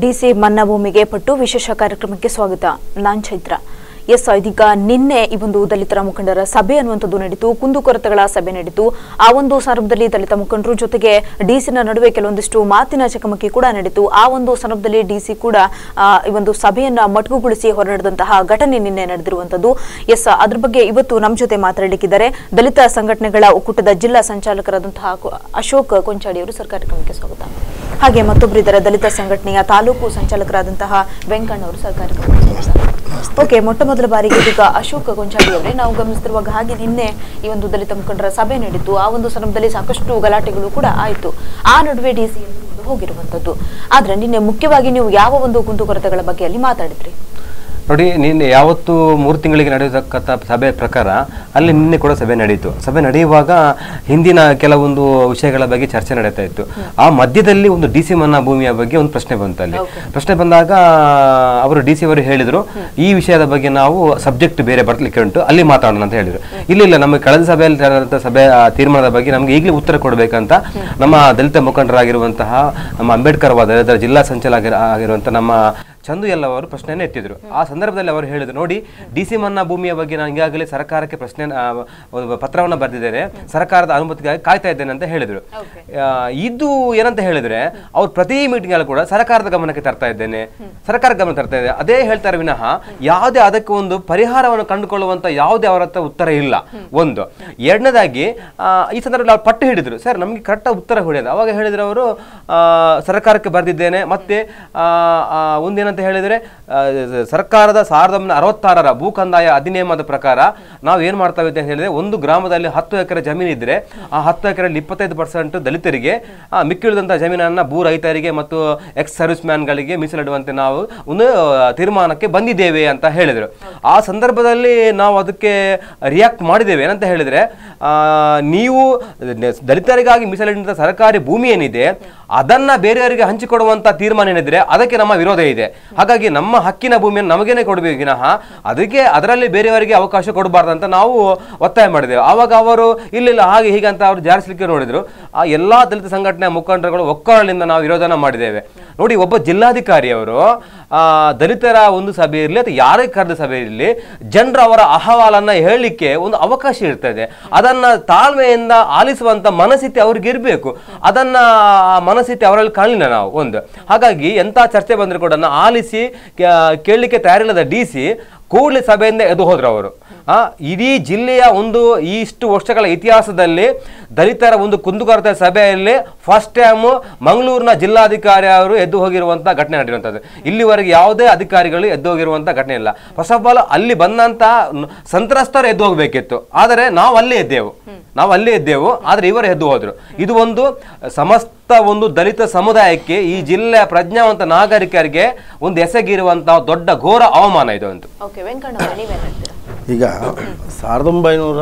DC ಮನ್ನಾ ಭೂಮಿಗೆ ಪಟ್ಟು ವಿಶೇಷ ಕಾರ್ಯಕ್ರಮಕ್ಕೆ ಸ್ವಾಗತ ನಾನ್ ಚೈತ್ರ ಎಸ್ ಇದೀಗ ನಿನ್ನೆ ಈ ಒಂದು ದಲಿತರ ಮುಖಂಡರ ಸಭೆ ಅನ್ನುವಂಥದ್ದು ನಡೀತು ಕುಂದುಕೊರತೆಗಳ ಸಭೆ ನಡೀತು ಆ ಒಂದು ಸಂದರ್ಭದಲ್ಲಿ ದಲಿತ ಮುಖಂಡರು ಜೊತೆಗೆ ಡಿಸಿನ ನಡುವೆ ಕೆಲವೊಂದಿಷ್ಟು ಮಾತಿನ ಚಕಮಕಿ ಕೂಡ ನಡೀತು ಆ ಒಂದು ಸಂದರ್ಭದಲ್ಲಿ ಡಿಸಿ ಕೂಡ ಆ, ಈ ಒಂದು ಸಭೆಯನ್ನ ಮೊಟಕುಗೊಳಿಸಿ ಹೊರನಡೆದಂತಹ ಘಟನೆ ನಿನ್ನೆ ನಡೆದಿರುವಂತದ್ದು ಎಸ್ ಅದ್ರ ಬಗ್ಗೆ ಇವತ್ತು ನಮ್ಮ ಜೊತೆ ಮಾತಾಡಲಿಕ್ಕಿದ್ದಾರೆ ದಲಿತ ಸಂಘಟನೆಗಳ ಒಕ್ಕೂಟದ ಜಿಲ್ಲಾ ಸಂಚಾಲಕರಾದಂತಹ ಕು- ಅಶೋಕ್ ಕೊಂಚಾಡಿ ಅವರು ಸರ್ಕಾರಿ ಕಾರ್ಯಕ್ರಮಕ್ಕೆ ಸ್ವಾಗತ ಹಾಗೆ ಮತ್ತೊಬ್ಬರಿದ್ದಾರೆ ದಲಿತ ಸಂಘಟನೆಯ ತಾಲೂಕು ಸಂಚಾಲಕರಾದಂತಹ ವೆಂಕಣ್ಣ ಅವರು ಸರ್ಕಾರಿ ಕಾರ್ಯಕ್ರಮಕ್ಕೆ ಸ್ವಾಗತ ಓಕೆ ಮೊಟ್ಟ ಮೊದಲ ಬಾರಿಗೆ ಈಗ ಅಶೋಕ್ ಗೊಂಚಾಡಿ ಅವರೇ ನಾವು ಗಮನಿಸ್ತಿರುವಾಗ ಹಾಗೆ ನಿನ್ನೆ ಈ ಒಂದು ದಲಿತ ಮುಖಂಡರ ಸಭೆ ನಡೀತು ಆ ಒಂದು ಸಂದರ್ಭದಲ್ಲಿ ಸಾಕಷ್ಟು ಗಲಾಟೆಗಳು ಕೂಡ ಆಯಿತು ಆ ನಡುವೆ ಡಿ ಸಿ ಹೋಗಿರುವಂತದ್ದು ಆದ್ರೆ ನಿನ್ನೆ ಮುಖ್ಯವಾಗಿ ನೀವು ಯಾವ ಒಂದು ಕುಂದುಕೊರತೆಗಳ ಬಗ್ಗೆ ಅಲ್ಲಿ ಮಾತಾಡಿದ್ರಿ ನೋಡಿ ನಿನ್ನೆ ಯಾವತ್ತು ಮೂರು ತಿಂಗಳಿಗೆ ನಡೆಯತಕ್ಕಂಥ ಸಭೆ ಪ್ರಕಾರ ಅಲ್ಲಿ ನಿನ್ನೆ ಕೂಡ ಸಭೆ ನಡೆಯಿತು ಸಭೆ ನಡೆಯುವಾಗ ಹಿಂದಿನ ಕೆಲವೊಂದು ವಿಷಯಗಳ ಬಗ್ಗೆ ಚರ್ಚೆ ನಡೀತಾ ಇತ್ತು ಆ ಮಧ್ಯದಲ್ಲಿ ಒಂದು ಡಿ ಸಿ ಮನ್ನಾ ಭೂಮಿಯ ಬಗ್ಗೆ ಒಂದು ಪ್ರಶ್ನೆ ಬಂತು ಅಲ್ಲಿ ಪ್ರಶ್ನೆ ಬಂದಾಗ ಅವರು ಡಿ ಸಿ ಅವರು ಹೇಳಿದ್ರು ಈ ವಿಷಯದ ಬಗ್ಗೆ ನಾವು ಸಬ್ಜೆಕ್ಟ್ ಬೇರೆ ಬರ್ಲಿಕ್ಕೆ ಉಂಟು ಅಲ್ಲಿ ಮಾತಾಡೋಣ ಅಂತ ಹೇಳಿದ್ರು ಇಲ್ಲ ಇಲ್ಲ ನಮ್ಮ ಕಳೆದ ಸಭೆಯಲ್ಲಿ ನಡೆದಂಥ ಸಭೆ ಆ ತೀರ್ಮಾನದ ಬಗ್ಗೆ ನಮಗೆ ಈಗಲೇ ಉತ್ತರ ಕೊಡಬೇಕಂತ ನಮ್ಮ ದಲಿತ ಮುಖಂಡರಾಗಿರುವಂತಹ ನಮ್ಮ ಅಂಬೇಡ್ಕರ್ ವಾದ ದಲಿತರ ಜಿಲ್ಲಾ ಸಂಚಾಲಕ ಆಗಿರುವಂತಹ ನಮ್ಮ ಚಂದು ಎಲ್ಲ ಅವರು ಪ್ರಶ್ನೆಯನ್ನು ಎತ್ತಿದ್ರು ಆ ಸಂದರ್ಭದಲ್ಲಿ ಅವರು ಹೇಳಿದ್ರು ನೋಡಿ ಡಿ ಸಿ ಮನ್ನಾ ಭೂಮಿಯ ಬಗ್ಗೆ ನಾನು ಈಗಾಗಲೇ ಸರ್ಕಾರಕ್ಕೆ ಪ್ರಶ್ನೆ ಆ, ಒಂದು ಪತ್ರವನ್ನು ಬರೆದಿದ್ದೇನೆ ಸರ್ಕಾರದ ಅನುಮತಿಗಾಗಿ ಕಾಯ್ತಾ ಇದ್ದೇನೆ ಅಂತ ಹೇಳಿದ್ರು ಆ, ಇದು ಏನಂತ ಹೇಳಿದ್ರೆ ಅವ್ರು ಪ್ರತಿ ಮೀಟಿಂಗ್ ಅಲ್ಲೂ ಕೂಡ ಸರ್ಕಾರದ ಗಮನಕ್ಕೆ ತರ್ತಾ ಇದ್ದೇನೆ ಸರ್ಕಾರ ಗಮನ ತರ್ತಾ ಇದೆ ಅದೇ ಹೇಳ್ತಾರೆ ವಿನಃ ಯಾವುದೇ ಅದಕ್ಕೆ ಒಂದು ಪರಿಹಾರವನ್ನು ಕಂಡುಕೊಳ್ಳುವಂತ ಯಾವುದೇ ಅವರ ಹತ್ರ ಉತ್ತರ ಇಲ್ಲ ಒಂದು ಎರಡನೇದಾಗಿ ಆ, ಈ ಸಂದರ್ಭದಲ್ಲಿ ಅವ್ರು ಪಟ್ಟು ಹಿಡಿದ್ರು ಸರ್ ನಮಗೆ ಕರೆಕ್ಟ್ ಉತ್ತರ ಹೊಡೆಯೋದು ಅವಾಗ ಹೇಳಿದ್ರು ಅವರು ಆ, ಸರ್ಕಾರಕ್ಕೆ ಬರೆದಿದ್ದೇನೆ ಮತ್ತೆ ಆ, ಆ, ಒಂದೇನಂತ ಹೇಳಿದ್ರೆ ಆ, ಸರ್ಕಾರದ ಸಾವಿರದ ಒಂಬೈನೂರ ಅರವತ್ತಾರರ ಭೂ ಕಂದಾಯ ಅಧಿನಿಯಮದ ಪ್ರಕಾರ ನಾವು ಏನ್ ಮಾಡ್ತಾ ಇದ್ದೇವೆ ಅಂತ ಹೇಳಿದ್ರೆ ಒಂದು ಗ್ರಾಮದಲ್ಲಿ ಹತ್ತು ಎಕರೆ ಜಮೀನು ಇದ್ರೆ ಆ ಹತ್ತು ಎಕರೆಯಲ್ಲಿ ಇಪ್ಪತ್ತೈದು ಪರ್ಸೆಂಟ್ ದಲಿತರಿಗೆ ಆ, ಮಿಕ್ಕಿಳಿದಂತಹ ಜಮೀನನ್ನ ಭೂ ರೈತರಿಗೆ ಮತ್ತು ಎಕ್ಸ್ ಸರ್ವಿಸ್ ಮ್ಯಾನ್ಗಳಿಗೆ ಮೀಸಲಿಡುವಂತೆ ನಾವು ಒಂದು ಆ, ತೀರ್ಮಾನಕ್ಕೆ ಬಂದಿದ್ದೇವೆ ಅಂತ ಹೇಳಿದರು ಆ ಸಂದರ್ಭದಲ್ಲಿ ನಾವು ಅದಕ್ಕೆ ರಿಯಾಕ್ಟ್ ಮಾಡಿದ್ದೇವೆ ಏನಂತ ಹೇಳಿದ್ರೆ ಆ, ನೀವು ದಲಿತರಿಗಾಗಿ ಮೀಸಲಿಡಿದ ಸರ್ಕಾರಿ ಭೂಮಿ ಏನಿದೆ ಅದನ್ನ ಬೇರೆಯವರಿಗೆ ಹಂಚಿಕೊಡುವಂತ ತೀರ್ಮಾನ ಏನಿದ್ರೆ ಅದಕ್ಕೆ ನಮ್ಮ ವಿರೋಧ ಇದೆ ಹಾಗಾಗಿ ನಮ್ಮ ಹಕ್ಕಿನ ಭೂಮಿಯನ್ನು ನಮಗೇನೆ ಕೊಡಬೇಕು ವಿನಃ ಅದಕ್ಕೆ ಅದರಲ್ಲಿ ಬೇರೆಯವರಿಗೆ ಅವಕಾಶ ಕೊಡಬಾರ್ದು ಅಂತ ನಾವು ಒತ್ತಾಯ ಮಾಡಿದ್ದೇವೆ ಆವಾಗ ಅವರು ಇಲ್ಲಿಲ್ಲ ಹಾಗೆ ಹೀಗೆ ಅಂತ ಅವರು ಜಾರಿಸಲಿಕ್ಕೆ ನೋಡಿದ್ರು ಆ ಎಲ್ಲಾ ದಲಿತ ಸಂಘಟನೆಯ ಮುಖಂಡರುಗಳು ಒಕ್ಕೊರಲಿಂದ ನಾವು ವಿರೋಧನ ಮಾಡಿದ್ದೇವೆ ನೋಡಿ ಒಬ್ಬ ಜಿಲ್ಲಾಧಿಕಾರಿ ಅವರು ಆ ದಲಿತರ ಒಂದು ಸಭೆ ಇರಲಿ ಅಥವಾ ಯಾರೇ ಕರೆದ ಸಭೆ ಇರಲಿ ಜನರು ಅವರ ಅಹವಾಲನ್ನ ಹೇಳಲಿಕ್ಕೆ ಒಂದು ಅವಕಾಶ ಇರ್ತದೆ ಅದನ್ನ ತಾಳ್ಮೆಯಿಂದ ಆಲಿಸುವಂತ ಮನಸ್ಥಿತಿ ಅವ್ರಿಗೆ ಇರಬೇಕು ಅದನ್ನ ಆ ಮನಸ್ಥಿತಿ ಅವರಲ್ಲಿ ಕಾಣಲಿಲ್ಲ ನಾವು ಒಂದು ಹಾಗಾಗಿ ಎಂತ ಚರ್ಚೆ ಬಂದ್ರು ಕೂಡ ಆಲಿಸಿ ಕೇ- ಕೇಳಲಿಕ್ಕೆ ತಯಾರಿಲ್ಲದ ಡಿ ಸಿ ಕೂಡಲೇ ಸಭೆಯಿಂದ ಎದ್ದು ಹೋದ್ರು ಅವರು ಆ ಇಡೀ ಜಿಲ್ಲೆಯ ಒಂದು ಇಷ್ಟು ವರ್ಷಗಳ ಇತಿಹಾಸದಲ್ಲಿ ದಲಿತರ ಒಂದು ಕುಂದುಕೊರತೆ ಸಭೆಯಲ್ಲಿ ಫಸ್ಟ್ ಟೈಮ್ ಮಂಗಳೂರಿನ ಜಿಲ್ಲಾಧಿಕಾರಿ ಅವರು ಎದ್ದು ಹೋಗಿರುವಂತಹ ಘಟನೆ ನಡೆಯುವಂಥದ್ದು ಇಲ್ಲಿವರೆಗೆ ಯಾವುದೇ ಅಧಿಕಾರಿಗಳು ಎದ್ದು ಹೋಗಿರುವಂತಹ ಘಟನೆ ಇಲ್ಲ ಫಸ್ಟ್ ಆಫ್ ಆಲ್ ಅಲ್ಲಿ ಬಂದಂತ ನ- ಸಂತ್ರಸ್ತರು ಎದ್ದು ಹೋಗ್ಬೇಕಿತ್ತು ಆದರೆ ನಾವು ಅಲ್ಲೇ ಇದ್ದೆವು ನಾವು ಅಲ್ಲೇ ಇದ್ದೆವು ಆದ್ರೆ ಇವರು ಎದ್ದು ಹೋದ್ರು ಇದು ಒಂದು ಸಮಸ್ತ ಒಂದು ದಲಿತ ಸಮುದಾಯಕ್ಕೆ ಈ ಜಿಲ್ಲೆಯ ಪ್ರಜ್ಞಾವಂತ ನಾಗರಿಕರಿಗೆ ಒಂದು ಎಸಗಿರುವಂತಹ ದೊಡ್ಡ ಘೋರ ಅವಮಾನ ಇದು ಅಂತ ಓಕೆ ವೆಂಕಣ್ಣ ಅವರೇ, ನೀವೇನ್ ಹೇಳ್ತೀರಾ ಈಗ ಸಾವಿರದ ಒಂಬೈನೂರ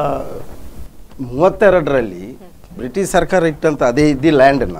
ಮೂವತ್ತೆರಡರಲ್ಲಿ ಬ್ರಿಟಿಷ್ ಸರ್ಕಾರ ಇಟ್ಟಂತ ಅದೇ ಇದ್ದಿ ಲ್ಯಾಂಡನ್ನ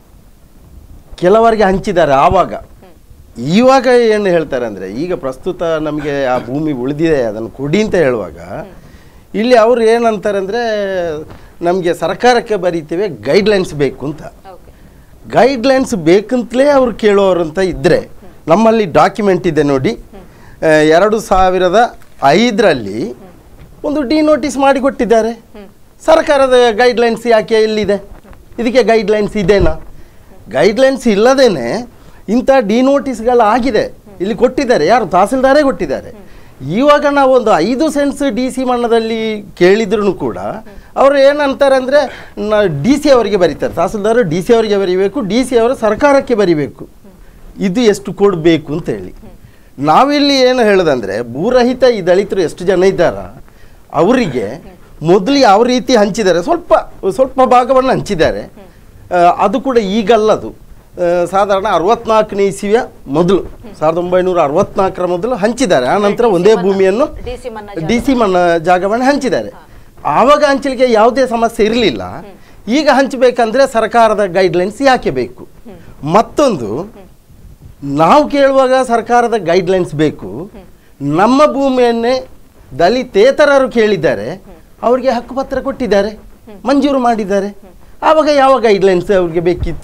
ಕೆಲವರಿಗೆ ಹಂಚಿದ್ದಾರೆ ಆವಾಗ ಇವಾಗ ಏನು ಹೇಳ್ತಾರೆ ಅಂದರೆ ಈಗ ಪ್ರಸ್ತುತ ನಮಗೆ ಆ ಭೂಮಿ ಉಳಿದಿದೆ ಅದನ್ನು ಕೊಡಿ ಅಂತ ಹೇಳುವಾಗ ಇಲ್ಲಿ ಅವರು ಏನಂತಾರೆ ಅಂದರೆ ನಮಗೆ ಸರ್ಕಾರಕ್ಕೆ ಬರೀತೇವೆ ಗೈಡ್ಲೈನ್ಸ್ ಬೇಕು ಅಂತ ಓಕೆ ಗೈಡ್ಲೈನ್ಸ್ ಬೇಕಂತಲೇ ಅವ್ರು ಕೇಳೋರು ಅಂತ ಇದ್ದರೆ ನಮ್ಮಲ್ಲಿ ಡಾಕ್ಯುಮೆಂಟ್ ಇದೆ ನೋಡಿ ಆ, ಎರಡು ಸಾವಿರದ ಐದರಲ್ಲಿ ಒಂದು ಡಿ ನೋಟಿಸ್ ಮಾಡಿಕೊಟ್ಟಿದ್ದಾರೆ ಸರ್ಕಾರದ ಗೈಡ್ಲೈನ್ಸ್ ಯಾಕೆ ಎಲ್ಲಿದೆ ಇದಕ್ಕೆ ಗೈಡ್ಲೈನ್ಸ್ ಇದೆನಾ ಗೈಡ್ಲೈನ್ಸ್ ಇಲ್ಲದೇನೆ ಇಂಥ ಡಿ ನೋಟಿಸ್ಗಳು ಆಗಿದೆ ಇಲ್ಲಿ ಕೊಟ್ಟಿದ್ದಾರೆ ಯಾರು ತಹಸೀಲ್ದಾರೇ ಕೊಟ್ಟಿದ್ದಾರೆ ಇವಾಗ ನಾವು ಒಂದು ಐದು ಸೆನ್ಸ್ ಡಿ ಸಿ ಮಣ್ಣದಲ್ಲಿ ಕೇಳಿದ್ರು ಕೂಡ ಅವರು ಏನಂತಾರೆ ಅಂದರೆ ಡಿ ಸಿ ಅವರಿಗೆ ಬರೀತಾರೆ ತಹಸೀಲ್ದಾರ್ ಡಿ ಸಿ ಅವರಿಗೆ ಬರೀಬೇಕು ಡಿ ಸಿ ಅವರು ಸರ್ಕಾರಕ್ಕೆ ಬರೀಬೇಕು ಇದು ಎಷ್ಟು ಕೊಡಬೇಕು ಅಂತ ಹೇಳಿ ನಾವಿಲ್ಲಿ ಏನು ಹೇಳೋದಂದ್ರೆ ಭೂರಹಿತ ಈ ದಲಿತರು ಎಷ್ಟು ಜನ ಇದ್ದಾರ ಅವರಿಗೆ ಮೊದಲು ಯಾವ ರೀತಿ ಹಂಚಿದ್ದಾರೆ ಸ್ವಲ್ಪ ಸ್ವಲ್ಪ ಭಾಗವನ್ನು ಹಂಚಿದ್ದಾರೆ ಆ, ಅದು ಕೂಡ ಈಗಲ್ಲದು ಆ, ಸಾಧಾರಣ ಅರವತ್ನಾಲ್ಕನೇ ಇಸವಿಯ ಮೊದಲು ಸಾವಿರದ ಒಂಬೈನೂರ ಅರವತ್ನಾಲ್ಕರ ಮೊದಲು ಹಂಚಿದ್ದಾರೆ ಆ ನಂತರ ಒಂದೇ ಭೂಮಿಯನ್ನು DC ಮನ್ನಾ ಡಿ ಸಿ ಮನ್ನ ಜಾಗವನ್ನು ಹಂಚಿದ್ದಾರೆ ಆವಾಗ ಹಂಚಲಿಕ್ಕೆ ಯಾವುದೇ ಸಮಸ್ಯೆ ಇರಲಿಲ್ಲ ಈಗ ಹಂಚಬೇಕಂದ್ರೆ ಸರ್ಕಾರದ ಗೈಡ್ಲೈನ್ಸ್ ಯಾಕೆ ಬೇಕು ಮತ್ತೊಂದು ನಾವು ಕೇಳುವಾಗ ಸರ್ಕಾರದ ಗೈಡ್ಲೈನ್ಸ್ ಬೇಕು ನಮ್ಮ ಭೂಮಿಯನ್ನೇ ದಲಿತೇತರರು ಕೇಳಿದ್ದಾರೆ ಅವರಿಗೆ ಹಕ್ಕುಪತ್ರ ಕೊಟ್ಟಿದ್ದಾರೆ ಮಂಜೂರು ಮಾಡಿದ್ದಾರೆ ಆವಾಗ ಯಾವ ಗೈಡ್ಲೈನ್ಸ್ ಅವ್ರಿಗೆ ಬೇಕಿತ್ತು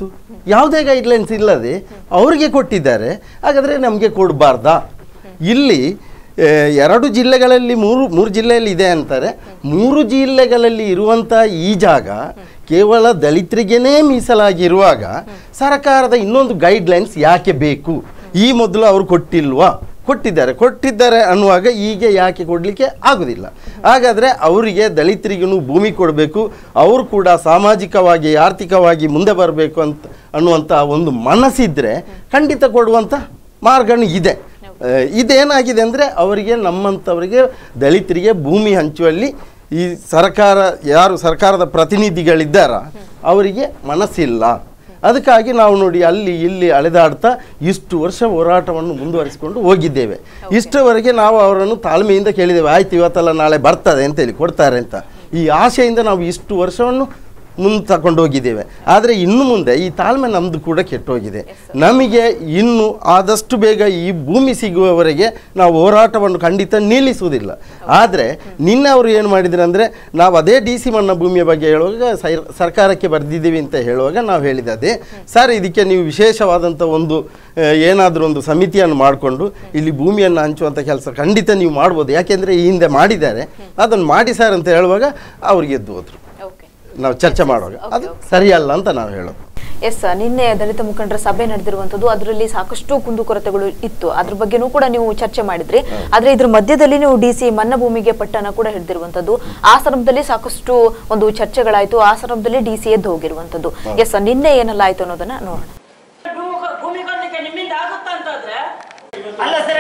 ಯಾವುದೇ ಗೈಡ್ಲೈನ್ಸ್ ಇಲ್ಲದೆ ಅವರಿಗೆ ಕೊಟ್ಟಿದ್ದಾರೆ ಹಾಗಾದರೆ ನಮಗೆ ಕೊಡಬಾರ್ದಾ ಇಲ್ಲಿ ಆ, ಎರಡು ಜಿಲ್ಲೆಗಳಲ್ಲಿ ಮೂರು ಮೂರು ಜಿಲ್ಲೆಯಲ್ಲಿ ಇದೆ ಅಂತಾರೆ ಮೂರು ಜಿಲ್ಲೆಗಳಲ್ಲಿ ಇರುವಂಥ ಈ ಜಾಗ ಕೇವಲ ದಲಿತರಿಗೇನೇ ಮೀಸಲಾಗಿರುವಾಗ ಸರ್ಕಾರದ ಇನ್ನೊಂದು ಗೈಡ್ಲೈನ್ಸ್ ಯಾಕೆ ಬೇಕು ಈ ಮೊದಲು ಅವರು ಕೊಟ್ಟಿಲ್ವಾ ಕೊಟ್ಟಿದ್ದಾರೆ ಕೊಟ್ಟಿದ್ದಾರೆ ಅನ್ನುವಾಗ ಈಗ ಯಾಕೆ ಕೊಡಲಿಕ್ಕೆ ಆಗೋದಿಲ್ಲ ಹಾಗಾದರೆ ಅವರಿಗೆ ದಲಿತರಿಗೂ ಭೂಮಿ ಕೊಡಬೇಕು ಅವರು ಕೂಡ ಸಾಮಾಜಿಕವಾಗಿ ಆರ್ಥಿಕವಾಗಿ ಮುಂದೆ ಬರಬೇಕು ಅಂತ ಅನ್ನುವಂಥ ಒಂದು ಮನಸ್ಸಿದ್ರೆ ಖಂಡಿತ ಕೊಡುವಂಥ ಮಾರ್ಗನೂ ಇದೆ ಆ, ಇದೇನಾಗಿದೆ ಅಂದರೆ ಅವರಿಗೆ ನಮ್ಮಂಥವರಿಗೆ ದಲಿತರಿಗೆ ಭೂಮಿ ಹಂಚುವಲ್ಲಿ ಈ ಸರ್ಕಾರ ಯಾರು ಸರ್ಕಾರದ ಪ್ರತಿನಿಧಿಗಳಿದ್ದಾರ ಅವರಿಗೆ ಮನಸ್ಸಿಲ್ಲ ಅದಕ್ಕಾಗಿ ನಾವು ನೋಡಿ ಅಲ್ಲಿ ಇಲ್ಲಿ ಅಲೆದಾಡ್ತಾ ಇಷ್ಟು ವರ್ಷ ಹೋರಾಟವನ್ನು ಮುಂದುವರಿಸಿಕೊಂಡು ಹೋಗಿದ್ದೇವೆ ಇಷ್ಟವರೆಗೆ ನಾವು ಅವರನ್ನು ತಾಳ್ಮೆಯಿಂದ ಕೇಳಿದ್ದೇವೆ ಆಯ್ತು ಇವತ್ತಲ್ಲ ನಾಳೆ ಬರ್ತದೆ ಅಂತೇಳಿ ಕೊಡ್ತಾರೆ ಅಂತ ಈ ಆಶೆಯಿಂದ ನಾವು ಇಷ್ಟು ವರ್ಷವನ್ನು ಮುಂದೆ ತಗೊಂಡು ಹೋಗಿದ್ದೇವೆ ಆದರೆ ಇನ್ನು ಮುಂದೆ ಈ ತಾಳ್ಮೆ ನಮ್ಮದು ಕೂಡ ಕೆಟ್ಟೋಗಿದೆ ನಮಗೆ ಇನ್ನು ಆದಷ್ಟು ಬೇಗ ಈ ಭೂಮಿ ಸಿಗುವವರೆಗೆ ನಾವು ಹೋರಾಟವನ್ನು ಖಂಡಿತ ನಿಲ್ಲಿಸುವುದಿಲ್ಲ ಆದರೆ ನಿನ್ನೆ ಅವರು ಏನು ಮಾಡಿದ್ರು ಅಂದರೆ ನಾವು ಅದೇ ಡಿ ಸಿ ಮಣ್ಣ ಭೂಮಿಯ ಬಗ್ಗೆ ಹೇಳುವಾಗ ಸೈ- ಸರ್ಕಾರಕ್ಕೆ ಬರೆದಿದ್ದೀವಿ ಅಂತ ಹೇಳುವಾಗ ನಾವು ಹೇಳಿದದೆ ಸರ್ ಇದಕ್ಕೆ ನೀವು ವಿಶೇಷವಾದಂಥ ಒಂದು ಏನಾದರೂ ಒಂದು ಸಮಿತಿಯನ್ನು ಮಾಡಿಕೊಂಡು ಇಲ್ಲಿ ಭೂಮಿಯನ್ನು ಹಂಚುವಂಥ ಕೆಲಸ ಖಂಡಿತ ನೀವು ಮಾಡ್ಬೋದು ಯಾಕೆಂದರೆ ಈ ಹಿಂದೆ ಮಾಡಿದ್ದಾರೆ ಅದನ್ನು ಮಾಡಿ ಸರ್ ಅಂತ ಹೇಳುವಾಗ ಅವ್ರಿಗೆ ಎದ್ದು ಹೋದ್ರು ಓಕೆ ನಾವು ಚರ್ಚೆ ಮಾಡುವಾಗ ಅದು ಸರಿಯಲ್ಲ ಅಂತ ನಾವು ಹೇಳೋದು ಎಸ್ ನಿನ್ನೆ ದಲಿತ ಮುಖಂಡರ ಸಭೆ ನಡೆದಿರುವಂತದ್ದು ಅದರಲ್ಲಿ ಸಾಕಷ್ಟು ಕುಂದುಕೊರತೆಗಳು ಇತ್ತು ಅದ್ರ ಬಗ್ಗೆನೂ ಕೂಡ ನೀವು ಚರ್ಚೆ ಮಾಡಿದ್ರಿ ಆದ್ರೆ ಇದ್ರ ಮಧ್ಯದಲ್ಲಿ ನೀವು ಡಿ ಸಿ ಮನ್ನ ಭೂಮಿಗೆ ಪಟ್ಟಣ ಕೂಡ ಹಿಡಿದಿರುವಂತದ್ದು ಆ ಸಂದರ್ಭದಲ್ಲಿ ಸಾಕಷ್ಟು ಒಂದು ಚರ್ಚೆಗಳಾಯ್ತು ಆ ಸಂದರ್ಭದಲ್ಲಿ ಡಿ ಸಿ ಎದ್ದು ಹೋಗಿರುವಂತದ್ದು ಎಸ್ ನಿನ್ನೆ ಏನೆಲ್ಲ ಆಯ್ತು ಅನ್ನೋದನ್ನ ನೋಡೋಣ ಭೂ- ಭೂಮಿ ಕೊಡ್ಲಿಕ್ಕೆ ನಿಮ್ಮಿಂದ ಆಗುತ್ತಾ ಅಂತಾದ್ರೆ ಅಲ್ಲ ಸರ್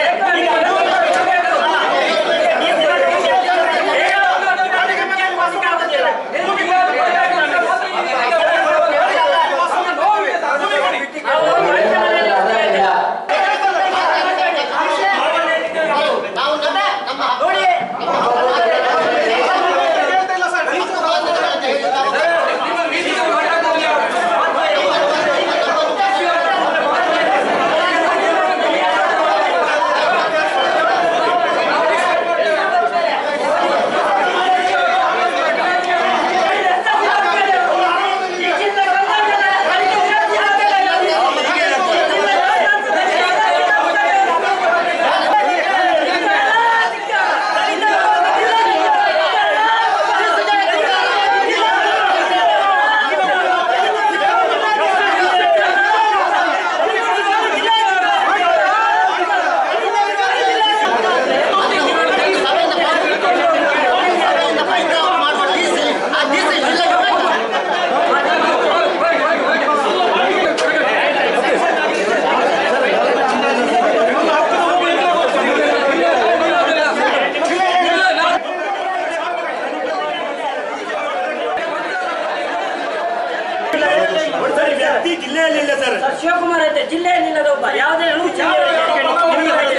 ಸರ್ ಈ ವ್ಯಕ್ತಿ ಜಿಲ್ಲೆಯಲ್ಲಿ ಇಲ್ಲ ಸರ್ ಸರ್ ಶಿವಕುಮಾರ್ ಐತೆ ಜಿಲ್ಲೆಯಲ್ಲಿ ಇಲ್ಲದ ಒಬ್ಬ ಯಾವುದೇ ಅಣು ಜಿಲ್ಲೆ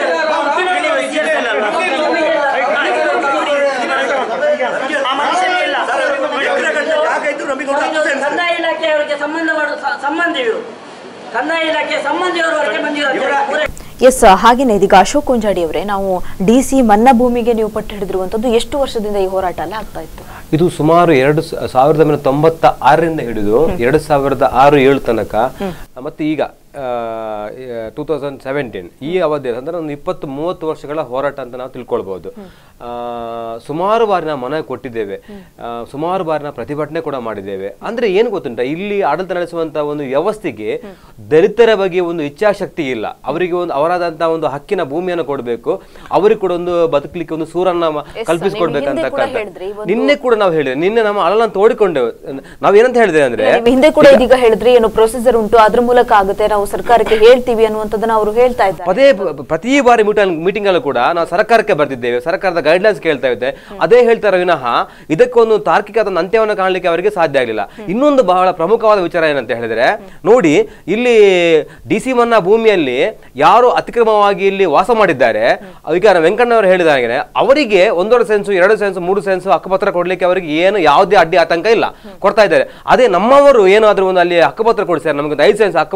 ಜಾಗ ಇದ್ರು ನಮಗೆ ಒಂದು ಹತ್ತು ಸೆಂಟ್ಸ್. ಕಂದಾಯ ಇಲಾಖೆಯವರಿಗೆ ಸಂಬಂಧ ಸಂಬಂಧಿ ಇವರು ಕಂದಾಯ ಇಲಾಖೆ ಸಂಬಂಧಿಯವರು ಹೊರಗೆ ಬಂದಿರೋ ಎಸ್ ಹಾಗೇನೆ ಇದೀಗ ಅಶೋಕ್ ಕೊಂಜಾಡಿ ಅವರೇ ನಾವು ಡಿ ಸಿ ಮನ್ನ ಭೂಮಿಗೆ ನೀವು ಪಟ್ಟು ಹಿಡಿದಿರುವಂತದ್ದು ಎಷ್ಟು ವರ್ಷದಿಂದ ಈ ಹೋರಾಟ ಎಲ್ಲ ಆಗ್ತಾ ಇತ್ತು ಇದು ಸುಮಾರು ಎರಡು ಸ- ಸಾವಿರದ ಒಂಬೈನೂರ ತೊಂಬತ್ತ ಆರರಿಂದ ಹಿಡಿದು ಎರಡು ಸಾವಿರದ ಆರು ಏಳು ತನಕ ಮತ್ತೆ ಈಗ ಟೂ ತೌಸಂಡ್ ಸೆವೆಂಟೀನ್ ಈ ಅವಧಿಯಲ್ಲಿ ಅಂದ್ರೆ ಒಂದು ಇಪ್ಪತ್ತು ಮೂವತ್ತು ವರ್ಷಗಳ ಹೋರಾಟ ಅಂತ ನಾವು ತಿಳ್ಕೊಳ್ಬಹುದು ಆ, ಸುಮಾರು ಬಾರಿ ನಾವು ಮನವಿ ಕೊಟ್ಟಿದ್ದೇವೆ ಆ, ಸುಮಾರು ಬಾರಿ ನಾವು ಪ್ರತಿಭಟನೆ ಕೂಡ ಮಾಡಿದ್ದೇವೆ ಅಂದ್ರೆ ಏನು ಗೊತ್ತುಂಟ ಇಲ್ಲಿ ಆಡಳಿತ ನಡೆಸುವಂತ ಒಂದು ವ್ಯವಸ್ಥೆಗೆ ದಲಿತರ ಬಗ್ಗೆ ಒಂದು ಇಚ್ಛಾಶಕ್ತಿ ಇಲ್ಲ ಅವರಿಗೆ ಒಂದು ಅವರಾದಂತಹ ಒಂದು ಹಕ್ಕಿನ ಭೂಮಿಯನ್ನು ಕೊಡಬೇಕು ಅವರಿಗೆ ಕೂಡ ಒಂದು ಬದುಕಲಿಕ್ಕೆ ಒಂದು ಸೂರನ್ನ ಮ- ನೀವು ಕಲ್ಪಿಸಿಕೊಡ್ಬೇಕಂತ ಹಿಂದೆ ಕೂಡ ಹೇಳಿದ್ರಿ, ಇವತ್ತು- ನಿನ್ನೆ ಕೂಡ ನಾವು ಹೇಳಿದೆ ನಿನ್ನೆ ನಮ್ಮ ಅಳಲನ್ನು ತೋಡಿಕೊಂಡೆವು ನಾವೇನಂತ ಹೇಳಿದೆ ಅಂದ್ರೆ ನೀವು ಹಿಂದೆ ಕೂಡ ಇದೀಗ ಹೇಳಿದ್ರಿ ಏನು ಪ್ರೊಸೀಜರ್ ಉಂಟು ಅದ್ರ ಮೂಲಕ ಆಗುತ್ತೆ ನಾವು ಸರ್ಕಾರಕ್ಕೆ ಹೇಳ್ತೀವಿ ಅನ್ನುವಂಥದ್ದನ್ನ ಅವರು ಹೇಳ್ತಾ ಇದ್ದಾರೆ ಪದೇ ಪ- ಪ್ರತಿ ಬಾರಿ ಮೀಟಿಂಗ್ ಮೀಟಿಂಗ್ ಅಲ್ಲೂ ಕೂಡ ನಾವು ಸರ್ಕಾರಕ್ಕೆ ಬರ್ತಿದ್ದೇವೆ ಸರ್ಕಾರದ ಗೈಡ್ಲೈನ್ಸ್ ಕೇಳ್ತಾ ಇದ್ದೆ ಅದೇ ಹೇಳ್ತಾರೆ ವಿನಃ ಇದಕ್ಕೊಂದು ತಾರ್ಕಿಕವಾದ ಅಂತ್ಯವನ್ನು ಕಾಣಲಿಕ್ಕೆ ಅವರಿಗೆ ಸಾಧ್ಯ ಆಗಲಿಲ್ಲ ಇನ್ನೊಂದು ಬಹಳ ಪ್ರಮುಖವಾದ ವಿಚಾರ ಏನಂತ ಹೇಳಿದ್ರೆ ನೋಡಿ ಇಲ್ಲಿ ಡಿ ಸಿ ಮನ್ನಾ ಭೂಮಿಯಲ್ಲಿ ಯಾರು ಅತಿಕ್ರಮವಾಗಿ ಇಲ್ಲಿ ವಾಸ ಮಾಡಿದ್ದಾರೆ ಈಗ ನಮ್ಮ ವೆಂಕಣ್ಣವರು ಹೇಳಿದ ಹಾಗೆ ಅವರಿಗೆ ಒಂದೆರಡು ಸೆನ್ಸು ಎರಡು ಸೆನ್ಸು ಮೂರು ಸೆನ್ಸು ಹಕ್ಕುಪತ್ರ ಕೊಡ್ಲಿಕ್ಕೆ ಅವರಿಗೆ ಏನು ಯಾವುದೇ ಅಡ್ಡಿ ಆತಂಕ ಇಲ್ಲ ಕೊಡ್ತಾ ಇದ್ದಾರೆ ಅದೇ ನಮ್ಮವರು ಏನಾದ್ರೂ ಒಂದು ಅಲ್ಲಿ ಹಕ್ಕುಪತ್ರ ಕೊಡಿ ಸರ್ ನಮಗೆ ಒಂದು ಐದು ಸೆನ್ಸ್ ಹಕ್ಕುಪತ್ರ ಕೊಡಿ ಅಂತ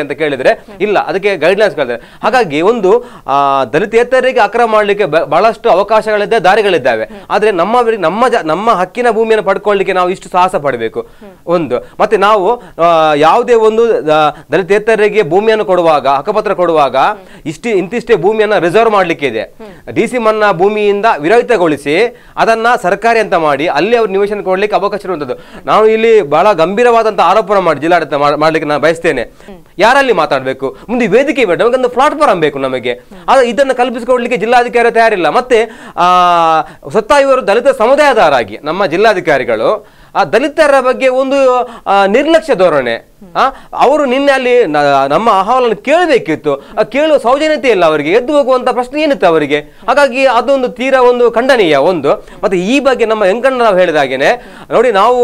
ಅಂತ ಕೇಳಿದ್ರೆ ಇಲ್ಲ ಅದಕ್ಕೆ ಗೈಡ್ಲೈನ್ಸ್ ಕೇಳಿದ್ರೆ ಹಾಗಾಗಿ ಒಂದು ಆ, ದಲಿತೇತರರಿಗೆ ಅಕ್ರಮ ಮಾಡಲಿಕ್ಕೆ ಬ- ಬಹಳಷ್ಟು ಅವಕಾಶಗಳಿದ್ದೆ ದಾರಿಗಳಿದ್ದಾವೆ ಆದ್ರೆ ನಮ್ಮ ನಮ್ಮ ಜ- ನಮ್ಮ ಹಕ್ಕಿನ ಭೂಮಿಯನ್ನು ಪಡ್ಕೊಳ್ಳಿಕ್ಕೆ ನಾವು ಇಷ್ಟು ಸಾಹಸ ಪಡಬೇಕು ಒಂದು ಮತ್ತೆ ನಾವು ಆ, ಯಾವುದೇ ಒಂದು ಆ, ದಲಿತೇತರರಿಗೆ ಭೂಮಿಯನ್ನು ಕೊಡುವಾಗ ಹಕ್ಕುಪತ್ರ ಕೊಡುವಾಗ ಇಷ್ಟಿ ಇಂತಿಷ್ಟೇ ಭೂಮಿಯನ್ನ ರಿಸರ್ವ್ ಮಾಡ್ಲಿಕ್ಕೆ ಇದೆ ಡಿ ಸಿ ಮನ್ನಾ ಭೂಮಿಯಿಂದ ವಿರಹಿತಗೊಳಿಸಿ ಅದನ್ನ ಸರ್ಕಾರಿ ಅಂತ ಮಾಡಿ ಅಲ್ಲಿ ಅವ್ರು ನಿವೇಶನ ಕೊಡ್ಲಿಕ್ಕೆ ಅವಕಾಶ ಇರುವಂತದ್ದು ನಾವು ಇಲ್ಲಿ ಬಹಳ ಗಂಭೀರವಾದಂತಹ ಆರೋಪನ ಮಾಡಿ ಜಿಲ್ಲಾಡಳಿತ ಮಾಡ್- ಮಾಡ್ಲಿಕ್ಕೆ ನಾನು ಬಯಸ್ತೇನೆ ಯಾರಲ್ಲಿ ಮಾತಾಡಬೇಕು ಮುಂದೆ ವೇದಿಕೆ ಬೇಡ ನಮಗೊಂದು ಪ್ಲಾಟ್ಫಾರ್ಮ್ ಬೇಕು ನಮಗೆ ಆದ್ರೆ ಇದನ್ನು ಕಲ್ಪಿಸಿಕೊಡ್ಲಿಕ್ಕೆ ಜಿಲ್ಲಾಧಿಕಾರಿ ತಯಾರಿಲ್ಲ ಮತ್ತೆ ಆ ಸ್ವತಃ ಇವರು ದಲಿತ ಸಮುದಾಯದವರಾಗಿ ನಮ್ಮ ಜಿಲ್ಲಾಧಿಕಾರಿಗಳು ಆ ದಲಿತರ ಬಗ್ಗೆ ಒಂದು ಆ, ನಿರ್ಲಕ್ಷ್ಯ ಧೋರಣೆ ಆ, ಅವರು ನಿನ್ನೆ ಅಲ್ಲಿ ನ- ನಮ್ಮ ಅಹವಾಲನ್ನು ಕೇಳಬೇಕಿತ್ತು ಆ ಕೇಳುವ ಸೌಜನ್ಯತೆ ಇಲ್ಲ ಅವರಿಗೆ ಎದ್ದು ಹೋಗುವಂತ ಪ್ರಶ್ನೆ ಏನಿತ್ತು ಅವರಿಗೆ ಹಾಗಾಗಿ ಅದೊಂದು ತೀರಾ ಒಂದು ಖಂಡನೀಯ ಒಂದು ಮತ್ತೆ ಈ ಬಗ್ಗೆ ನಮ್ಮ ವೆಂಕಣ್ಣ ನಾವು ಹೇಳಿದ ಹಾಗೇನೆ ನೋಡಿ ನಾವು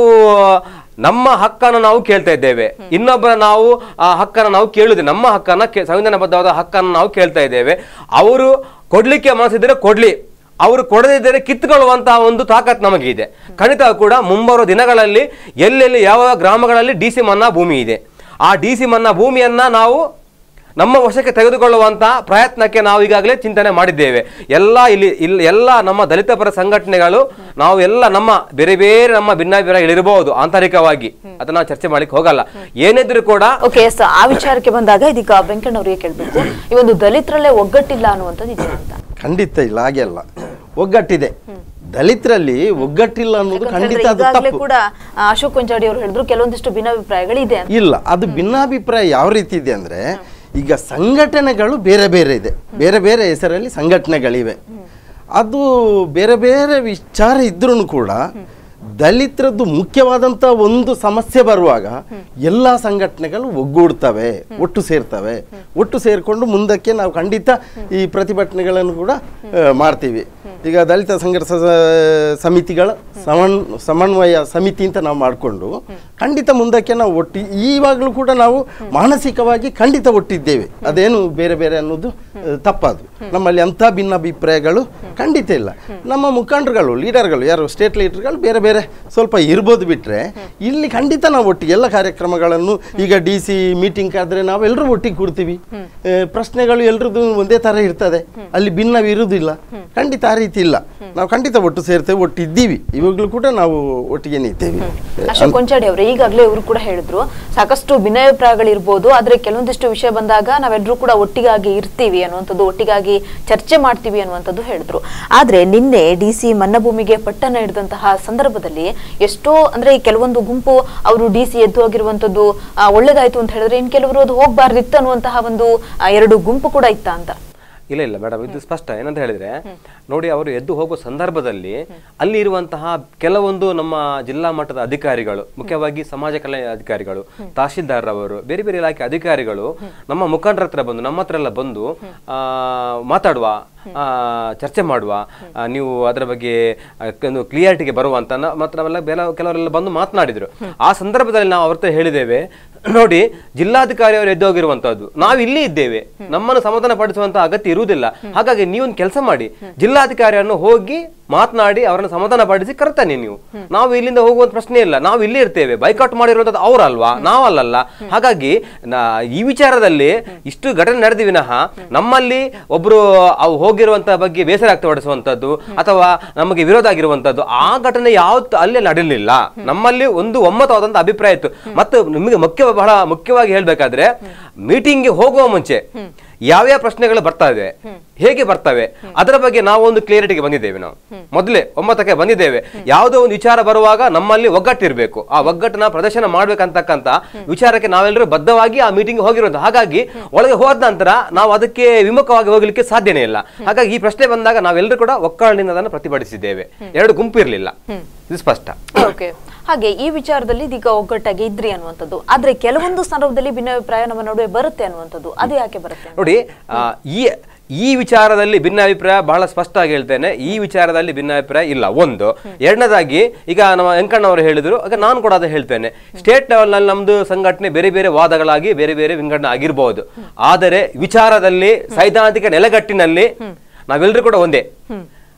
ನಮ್ಮ ಹಕ್ಕನ್ನು ನಾವು ಕೇಳ್ತಾ ಇದ್ದೇವೆ ಇನ್ನೊಬ್ಬರ ನಾವು ಆ ಹಕ್ಕನ್ನು ನಾವು ಕೇಳುದೇ ನಮ್ಮ ಹಕ್ಕನ್ನ ಕೇ- ಸಂವಿಧಾನಬದ್ಧವಾದ ಹಕ್ಕನ್ನು ನಾವು ಕೇಳ್ತಾ ಇದ್ದೇವೆ ಅವರು ಕೊಡ್ಲಿಕ್ಕೆ ಮನಸ್ಸಿದ್ರೆ ಕೊಡ್ಲಿ ಅವರು ಕೊಡದಿದ್ದರೆ ಕಿತ್ತುಕೊಳ್ಳುವಂತಹ ಒಂದು ತಾಕತ್ ನಮಗೆ ಇದೆ ಖಂಡಿತ ಕೂಡ ಮುಂಬರುವ ದಿನಗಳಲ್ಲಿ ಎಲ್ಲೆಲ್ಲಿ ಯಾವ ಗ್ರಾಮಗಳಲ್ಲಿ ಡಿ ಸಿ ಮನ್ನಾ ಭೂಮಿ ಇದೆ ಆ ಡಿ ಸಿ ಮನ್ನಾ ಭೂಮಿಯನ್ನ ನಾವು ನಮ್ಮ ವಶಕ್ಕೆ ತೆಗೆದುಕೊಳ್ಳುವಂತಹ ಪ್ರಯತ್ನಕ್ಕೆ ನಾವು ಈಗಾಗಲೇ ಚಿಂತನೆ ಮಾಡಿದ್ದೇವೆ ಎಲ್ಲ ಇಲ್ಲಿ ಇಲ್ಲಿ ಎಲ್ಲ ನಮ್ಮ ದಲಿತ ಪರ ಸಂಘಟನೆಗಳು ನಾವು ಎಲ್ಲ ನಮ್ಮ ಬೇರೆ ಬೇರೆ ನಮ್ಮ ಭಿನ್ನಾಭಿಪ್ರಾಯಗಳಿರಬಹುದು ಆಂತರಿಕವಾಗಿ ಅದನ್ನ ನಾವು ಚರ್ಚೆ ಮಾಡ್ಲಿಕ್ಕೆ ಹೋಗಲ್ಲ ಏನಿದ್ರು ಕೂಡ ಓಕೆ ಎಸ್ ಆ ವಿಚಾರಕ್ಕೆ ಬಂದಾಗ ಇದೀಗ ವೆಂಕಣ್ಣ ಅವರಿಗೆ ಕೇಳ್ಬೇಕು ಈ ಒಂದು ದಲಿತರಲ್ಲೇ ಒಗ್ಗಟ್ಟಿಲ್ಲ ಅನ್ನುವಂಥದ್ದು ನಿಜ ಅಂತ ಖಂಡಿತ ಇಲ್ಲ ಹಾಗೆ ಅಲ್ಲ ಒಗ್ಗಟ್ಟಿದೆ ದಲಿತರಲ್ಲಿ ಒಗ್ಗಟ್ಟಿಲ್ಲ ಅನ್ನೋದು ಯಾಕಂತ ಹೇಳಿದ್ರೆ ಖಂಡಿತ ಅದು ಈಗಾಗ್ಲೇ ತಪ್ಪು ಕೂಡ ಆ, ಅಶೋಕ್ ಕೊಂಚಾಡಿ ಅವರು ಹೇಳಿದ್ರು ಕೆಲವೊಂದಿಷ್ಟು ಭಿನ್ನಾಭಿಪ್ರಾಯಗಳಿದೆ ಅಂತ ಇಲ್ಲ ಅದು ಭಿನ್ನಾಭಿಪ್ರಾಯ ಯಾವ ರೀತಿ ಇದೆ ಅಂದ್ರೆ ಈಗ ಸಂಘಟನೆಗಳು ಬೇರೆ ಬೇರೆ ಇದೆ ಬೇರೆ ಬೇರೆ ಹೆಸರಲ್ಲಿ ಸಂಘಟನೆಗಳಿವೆ ಅದು ಬೇರೆ ಬೇರೆ ವಿಚಾರ ಇದ್ರೂ ಕೂಡ ದಲಿತರದ್ದು ಮುಖ್ಯವಾದಂಥ ಒಂದು ಸಮಸ್ಯೆ ಬರುವಾಗ ಎಲ್ಲ ಸಂಘಟನೆಗಳು ಒಗ್ಗೂಡ್ತವೆ ಒಟ್ಟು ಸೇರ್ತವೆ ಒಟ್ಟು ಸೇರಿಕೊಂಡು ಮುಂದಕ್ಕೆ ನಾವು ಖಂಡಿತ ಈ ಪ್ರತಿಭಟನೆಗಳನ್ನು ಕೂಡ ಆ, ಮಾಡ್ತೀವಿ ಈಗ ದಲಿತ ಸಂಘರ್ಷ ಸ- ಸಮಿತಿಗಳ ಸಮನ್ ಸಮನ್ವಯ ಸಮಿತಿ ಅಂತ ನಾವು ಮಾಡಿಕೊಂಡು ಖಂಡಿತ ಮುಂದಕ್ಕೆ ನಾವು ಒಟ್ಟಿ ಈವಾಗಲೂ ಕೂಡ ನಾವು ಮಾನಸಿಕವಾಗಿ ಖಂಡಿತ ಒಟ್ಟಿದ್ದೇವೆ ಅದೇನು ಬೇರೆ ಬೇರೆ ಅನ್ನೋದು ಆ, ತಪ್ಪದು ನಮ್ಮಲ್ಲಿ ಅಂಥ ಭಿನ್ನಾಭಿಪ್ರಾಯಗಳು ಖಂಡಿತ ಇಲ್ಲ ನಮ್ಮ ಮುಖಂಡರುಗಳು ಲೀಡರ್ಗಳು ಯಾರು ಸ್ಟೇಟ್ ಲೀಡರ್ಗಳು ಬೇರೆ ಬೇರೆ ಸ್ವಲ್ಪ ಇರ್ಬೋದು ಬಿಟ್ಟರೆ ಇಲ್ಲಿ ಖಂಡಿತ ನಾವು ಒಟ್ಟಿಗೆ ಎಲ್ಲ ಕಾರ್ಯಕ್ರಮಗಳನ್ನು ಈಗ ಡಿ ಸಿ ಮೀಟಿಂಗ್ ಆದ್ರೆ ನಾವೆಲ್ಲರೂ ಒಟ್ಟಿಗೆ ಕೂಡ್ತೀವಿ ಆ, ಪ್ರಶ್ನೆಗಳು ಎಲ್ರದ್ದು ಒಂದೇ ಥರ ಇರ್ತದೆ ಅಲ್ಲಿ ಭಿನ್ನವಿ ಇರುವುದಿಲ್ಲ ಖಂಡಿತ ಆ ರೀತಿ ಇಲ್ಲ ನಾವು ಖಂಡಿತ ಒಟ್ಟು ಸೇರ್ತೇವೆ ಒಟ್ಟು ಇದ್ದೀವಿ ಇವಾಗಲೂ ಕೂಡ ನಾವು ಒಟ್ಟಿಗೆ ಇದ್ದೇವೆ ಅಶೋಕ್ ಕೊಂಚಾಡಿ ಅವರು ಈಗಾಗಲೇ ಇವರು ಕೂಡ ಹೇಳಿದ್ರು ಸಾಕಷ್ಟು ಭಿನ್ನಾಭಿಪ್ರಾಯಗಳಿರ್ಬೋದು ಆದ್ರೆ ಕೆಲವೊಂದಿಷ್ಟು ವಿಷಯ ಬಂದಾಗ ನಾವೆಲ್ಲರೂ ಕೂಡ ಒಟ್ಟಿಗಾಗಿ ಇರ್ತೀವಿ ಅನ್ನುವಂಥದ್ದು ಒಟ್ಟಿಗಾಗಿ ಚರ್ಚೆ ಮಾಡ್ತೀವಿ ಅನ್ನುವಂಥದ್ದು ಹೇಳಿದ್ರು ಆದ್ರೆ ನಿನ್ನೆ ಡಿ ಸಿ ಮನ್ನಭೂಮಿಗೆ ಪಟ್ಟಣ ಹಿಡಿದಂತಹ ಸಂದರ್ಭದಲ್ಲಿ ಎಷ್ಟೋ ಅಂದ್ರೆ ಈ ಕೆಲವೊಂದು ಗುಂಪು ಅವರು ಡಿ ಸಿ ಎದ್ದು ಹೋಗಿರುವಂತದ್ದು ಆ, ಒಳ್ಳೇದಾಯ್ತು ಅಂತ ಹೇಳಿದ್ರೆ ಇನ್ ಕೆಲವರು ಅದು ಹೋಗ್ಬಾರ್ದಿತ್ತು ಅನ್ನುವಂತಹ ಒಂದು ಆ, ಎರಡು ಗುಂಪು ಕೂಡ ಇತ್ತ ಅಂತ ಇಲ್ಲ ಇಲ್ಲ ಮೇಡಮ್ ಇದು ಸ್ಪಷ್ಟ ಏನಂತ ಹೇಳಿದ್ರೆ ನೋಡಿ ಅವರು ಎದ್ದು ಹೋಗುವ ಸಂದರ್ಭದಲ್ಲಿ ಅಲ್ಲಿ ಇರುವಂತಹ ಕೆಲವೊಂದು ನಮ್ಮ ಜಿಲ್ಲಾ ಮಟ್ಟದ ಅಧಿಕಾರಿಗಳು ಮುಖ್ಯವಾಗಿ ಸಮಾಜ ಕಲ್ಯಾಣ ಅಧಿಕಾರಿಗಳು ತಹಶೀಲ್ದಾರ್ ಅವರು ಬೇರೆ ಬೇರೆ ಇಲಾಖೆ ಅಧಿಕಾರಿಗಳು ನಮ್ಮ ಮುಖಂಡರ ಹತ್ರ ಬಂದು ನಮ್ಮ ಹತ್ರ ಎಲ್ಲ ಬಂದು ಆ, ಮಾತಾಡುವ ಆ, ಚರ್ಚೆ ಮಾಡುವ ಆ, ನೀವು ಅದರ ಬಗ್ಗೆ ಆ, ಒಂದು ಕ್ಲಿಯಾರಿಟಿಗೆ ಬರುವಂತ ನ- ಮತ್ತೆ ನಾವೆಲ್ಲ ಬೇರೆ ಕೆಲವರೆಲ್ಲ ಬಂದು ಮಾತನಾಡಿದ್ರು ಆ ಸಂದರ್ಭದಲ್ಲಿ ನಾವು ಅವ್ರ ಹತ್ರ ಹೇಳಿದ್ದೇವೆ ನೋಡಿ ಜಿಲ್ಲಾಧಿಕಾರಿ ಅವರು ಎದ್ದೋಗಿರುವಂತಹದ್ದು ನಾವು ಇಲ್ಲಿ ಇದ್ದೇವೆ ನಮ್ಮನ್ನು ಸಮಾಧಾನ ಪಡಿಸುವಂತ ಅಗತ್ಯ ಇರುವುದಿಲ್ಲ ಹಾಗಾಗಿ ನೀವೊಂದು ಕೆಲಸ ಮಾಡಿ ಜಿಲ್ಲಾಧಿಕಾರಿಯನ್ನು ಹೋಗಿ ಮಾತನಾಡಿ ಅವರನ್ನು ಸಮಾಧಾನ ಪಡಿಸಿ ಕರ್ತಾನೆ ನೀವು ನಾವು ಇಲ್ಲಿಂದ ಹೋಗುವಂತ ಪ್ರಶ್ನೆ ಇಲ್ಲ ನಾವು ಇಲ್ಲಿ ಇರ್ತೇವೆ ಬೈಕಾಟ್ ಮಾಡಿರುವಂತದ್ದು ಅವರಲ್ವಾ ನಾವಲ್ಲಲ್ಲ ಹಾಗಾಗಿ ನಾ- ಈ ವಿಚಾರದಲ್ಲಿ ಇಷ್ಟು ಘಟನೆ ನಡೆದಿ ವಿನಃ ನಮ್ಮಲ್ಲಿ ಒಬ್ರು ಅವು ಹೋಗಿರುವಂತ ಬಗ್ಗೆ ಬೇಸರ ವ್ಯಕ್ತಪಡಿಸುವಂತದ್ದು ಅಥವಾ ನಮಗೆ ವಿರೋಧ ಆಗಿರುವಂತದ್ದು ಆ ಘಟನೆ ಯಾವತ್ತು ಅಲ್ಲೇ ನಡೆಯಲಿಲ್ಲ ನಮ್ಮಲ್ಲಿ ಒಂದು ಒಮ್ಮತವಾದಂತ ಅಭಿಪ್ರಾಯ ಇತ್ತು ಮತ್ತು ನಿಮಗೆ ಮುಖ್ಯ ಬಹಳ ಮುಖ್ಯವಾಗಿ ಹೇಳ್ಬೇಕಾದ್ರೆ ಮೀಟಿಂಗ್ಗೆ ಹೋಗುವ ಮುಂಚೆ ಯಾವ್ಯಾವ ಪ್ರಶ್ನೆಗಳು ಬರ್ತವೆ ಹೇಗೆ ಬರ್ತವೆ ಅದರ ಬಗ್ಗೆ ನಾವು ಒಂದು ಕ್ಲಿಯರಿಟಿಗೆ ಬಂದಿದ್ದೇವೆ ನಾವು ಮೊದಲೇ ಒಮ್ಮತಕ್ಕೆ ಬಂದಿದ್ದೇವೆ ಯಾವುದೋ ಒಂದು ವಿಚಾರ ಬರುವಾಗ ನಮ್ಮಲ್ಲಿ ಒಗ್ಗಟ್ಟಿರ್ಬೇಕು ಆ ಒಗ್ಗಟ್ಟನ್ನ ಪ್ರದರ್ಶನ ಮಾಡ್ಬೇಕಂತಕ್ಕಂತ ವಿಚಾರಕ್ಕೆ ನಾವೆಲ್ಲರೂ ಬದ್ಧವಾಗಿ ಆ ಮೀಟಿಂಗ್ ಹೋಗಿರೋದು ಹಾಗಾಗಿ ಒಳಗೆ ಹೋದ ನಂತರ ನಾವು ಅದಕ್ಕೆ ವಿಮುಖವಾಗಿ ಹೋಗ್ಲಿಕ್ಕೆ ಸಾಧ್ಯನೇ ಇಲ್ಲ ಹಾಗಾಗಿ ಈ ಪ್ರಶ್ನೆ ಬಂದಾಗ ನಾವೆಲ್ಲರೂ ಕೂಡ ಒಕ್ಕಳಿನಿಂದ ಅದನ್ನು ಪ್ರತಿಭಟಿಸಿದ್ದೇವೆ ಎರಡು ಗುಂಪು ಇರಲಿಲ್ಲ ಇದು ಸ್ಪಷ್ಟ ಓಕೆ ಹಾಗೆ ಈ ವಿಚಾರದಲ್ಲಿ ಇದೀಗ ಒಗ್ಗಟ್ಟಾಗಿ ಇದ್ರಿ ಅನ್ನುವಂಥದ್ದು ಆದ್ರೆ ಕೆಲವೊಂದು ಸಂದರ್ಭದಲ್ಲಿ ಭಿನ್ನಾಭಿಪ್ರಾಯ ನಮ್ಮ ನಡುವೆ ಬರುತ್ತೆ ಅನ್ನುವಂಥದ್ದು ಅದು ಯಾಕೆ ಬರುತ್ತೆ ನೋಡಿ ಆ, ಈ ಈ ವಿಚಾರದಲ್ಲಿ ಭಿನ್ನಾಭಿಪ್ರಾಯ ಬಹಳ ಸ್ಪಷ್ಟವಾಗಿ ಹೇಳ್ತೇನೆ ಈ ವಿಚಾರದಲ್ಲಿ ಭಿನ್ನಾಭಿಪ್ರಾಯ ಇಲ್ಲ ಒಂದು ಎರಡನೇದಾಗಿ ಈಗ ನಮ್ಮ ವೆಂಕಣ್ಣವರು ಹೇಳಿದ್ರು ಆಗ ನಾನು ಕೂಡ ಅದು ಹೇಳ್ತೇನೆ ಸ್ಟೇಟ್ ಲೆವೆಲ್ ನಲ್ಲಿ ನಮ್ದು ಸಂಘಟನೆ ಬೇರೆ ಬೇರೆ ವಾದಗಳಾಗಿ ಬೇರೆ ಬೇರೆ ವಿಂಗಡಣೆ ಆಗಿರ್ಬೋದು ಆದರೆ ವಿಚಾರದಲ್ಲಿ ಸೈದ್ಧಾಂತಿಕ ನೆಲೆಗಟ್ಟಿನಲ್ಲಿ ನಾವೆಲ್ಲರೂ ಕೂಡ ಒಂದೇ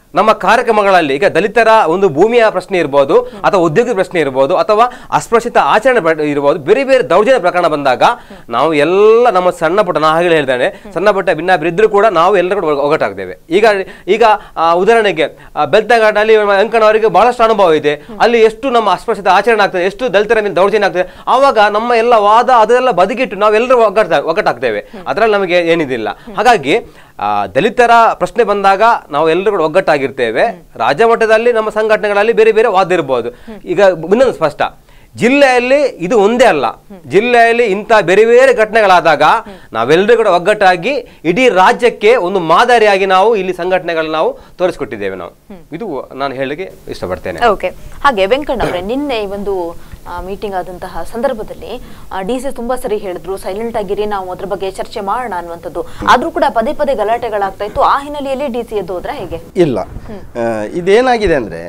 ನಮ್ಮ ಕಾರ್ಯಕ್ರಮಗಳಲ್ಲಿ ಈಗ ದಲಿತರ ಒಂದು ಭೂಮಿಯ ಪ್ರಶ್ನೆ ಇರ್ಬೋದು ಅಥವಾ ಉದ್ಯೋಗದ ಪ್ರಶ್ನೆ ಇರ್ಬೋದು ಅಥವಾ ಅಸ್ಪೃಶ್ಯತ ಆಚರಣೆ ಬ- ಇರ್ಬೋದು ಬೇರೆ ಬೇರೆ ದೌರ್ಜನ್ಯ ಪ್ರಕರಣ ಬಂದಾಗ ನಾವು ಎಲ್ಲ ನಮ್ಮ ಸಣ್ಣ ಪುಟ್ಟ ನಾ ಆಗಲೇ ಹೇಳ್ತಾನೆ ಸಣ್ಣ ಪುಟ್ಟ ಭಿನ್ನಾಭಿರಿದ್ರು ಕೂಡ ನಾವು ಎಲ್ಲರೂ ಕೂಡ ಒಗ್ಗಟ್ಟಾಗ್ತೇವೆ ಈಗ ಈಗ ಆ, ಉದಾಹರಣೆಗೆ ಆ, ಬೆಳ್ತಂಗಡಿನಲ್ಲಿ ಅಂಕಣವರಿಗೆ ಬಹಳಷ್ಟು ಅನುಭವ ಇದೆ ಅಲ್ಲಿ ಎಷ್ಟು ನಮ್ಮ ಅಸ್ಪೃಶ್ಯತೆ ಆಚರಣೆ ಆಗ್ತದೆ ಎಷ್ಟು ದಲಿತರ ಮೇಲೆ ದೌರ್ಜನ್ಯ ಆಗ್ತದೆ ಆವಾಗ ನಮ್ಮ ಎಲ್ಲ ವಾದ ಅದೆಲ್ಲ ಬದಿಗಿಟ್ಟು ನಾವೆಲ್ಲರೂ ಒಗ್ಗಟ್ಟ ಒಗ್ಗಟ್ಟಾಗ್ತೇವೆ ಅದರಲ್ಲಿ ನಮಗೆ ಏನಿದಿಲ್ಲ ಹಾಗಾಗಿ ಆ, ದಲಿತರ ಪ್ರಶ್ನೆ ಬಂದಾಗ ನಾವು ಎಲ್ಲರೂ ಕೂಡ ಒಗ್ಗಟ್ಟಾಗಿರ್ತೇವೆ ರಾಜ್ಯ ಮಟ್ಟದಲ್ಲಿ ನಮ್ಮ ಸಂಘಟನೆಗಳಲ್ಲಿ ಬೇರೆ ಬೇರೆ ವಾದ ಇರ್ಬೋದು ಈಗ ಇನ್ನೊಂದು ಸ್ಪಷ್ಟ ಜಿಲ್ಲೆಯಲ್ಲಿ ಇದು ಒಂದೇ ಅಲ್ಲ ಜಿಲ್ಲೆಯಲ್ಲಿ ಇಂಥ ಬೇರೆ ಬೇರೆ ಘಟನೆಗಳಾದಾಗ ನಾವೆಲ್ಲರೂ ಕೂಡ ಒಗ್ಗಟ್ಟಾಗಿ ಇಡೀ ರಾಜ್ಯಕ್ಕೆ ಒಂದು ಮಾದರಿಯಾಗಿ ನಾವು ಇಲ್ಲಿ ಸಂಘಟನೆಗಳನ್ನ ನಾವು ತೋರಿಸ್ಕೊಟ್ಟಿದ್ದೇವೆ ನಾವು ಇದು ನಾನು ಹೇಳಲಿಕ್ಕೆ ಇಷ್ಟಪಡ್ತೇನೆ ಓಕೆ ಹಾಗೆ ವೆಂಕಣ್ಣ ಅವರೇ ನಿನ್ನೆ ಈ ಒಂದು ಮೀಟಿಂಗ್ ಆದಂತಹ ಸಂದರ್ಭದಲ್ಲಿ ಡಿ ಸಿ ತುಂಬಾ ಸರಿ ಹೇಳಿದ್ರು ಸೈಲೆಂಟ್ ಆಗಿರಿ ನಾವು ಅದ್ರ ಬಗ್ಗೆ ಚರ್ಚೆ ಮಾಡೋಣ ಅನ್ನುವಂಥದ್ದು ಆದ್ರೂ ಕೂಡ ಪದೇ ಪದೇ ಗಲಾಟೆಗಳಾಗ್ತಾ ಇತ್ತು ಆ ಹಿನ್ನೆಲೆಯಲ್ಲಿ ಡಿ ಸಿ ಎದ್ದು ಹೋದ್ರ ಹೇಗೆ ಇಲ್ಲ ಆ, ಇದೇನಾಗಿದೆ ಅಂದರೆ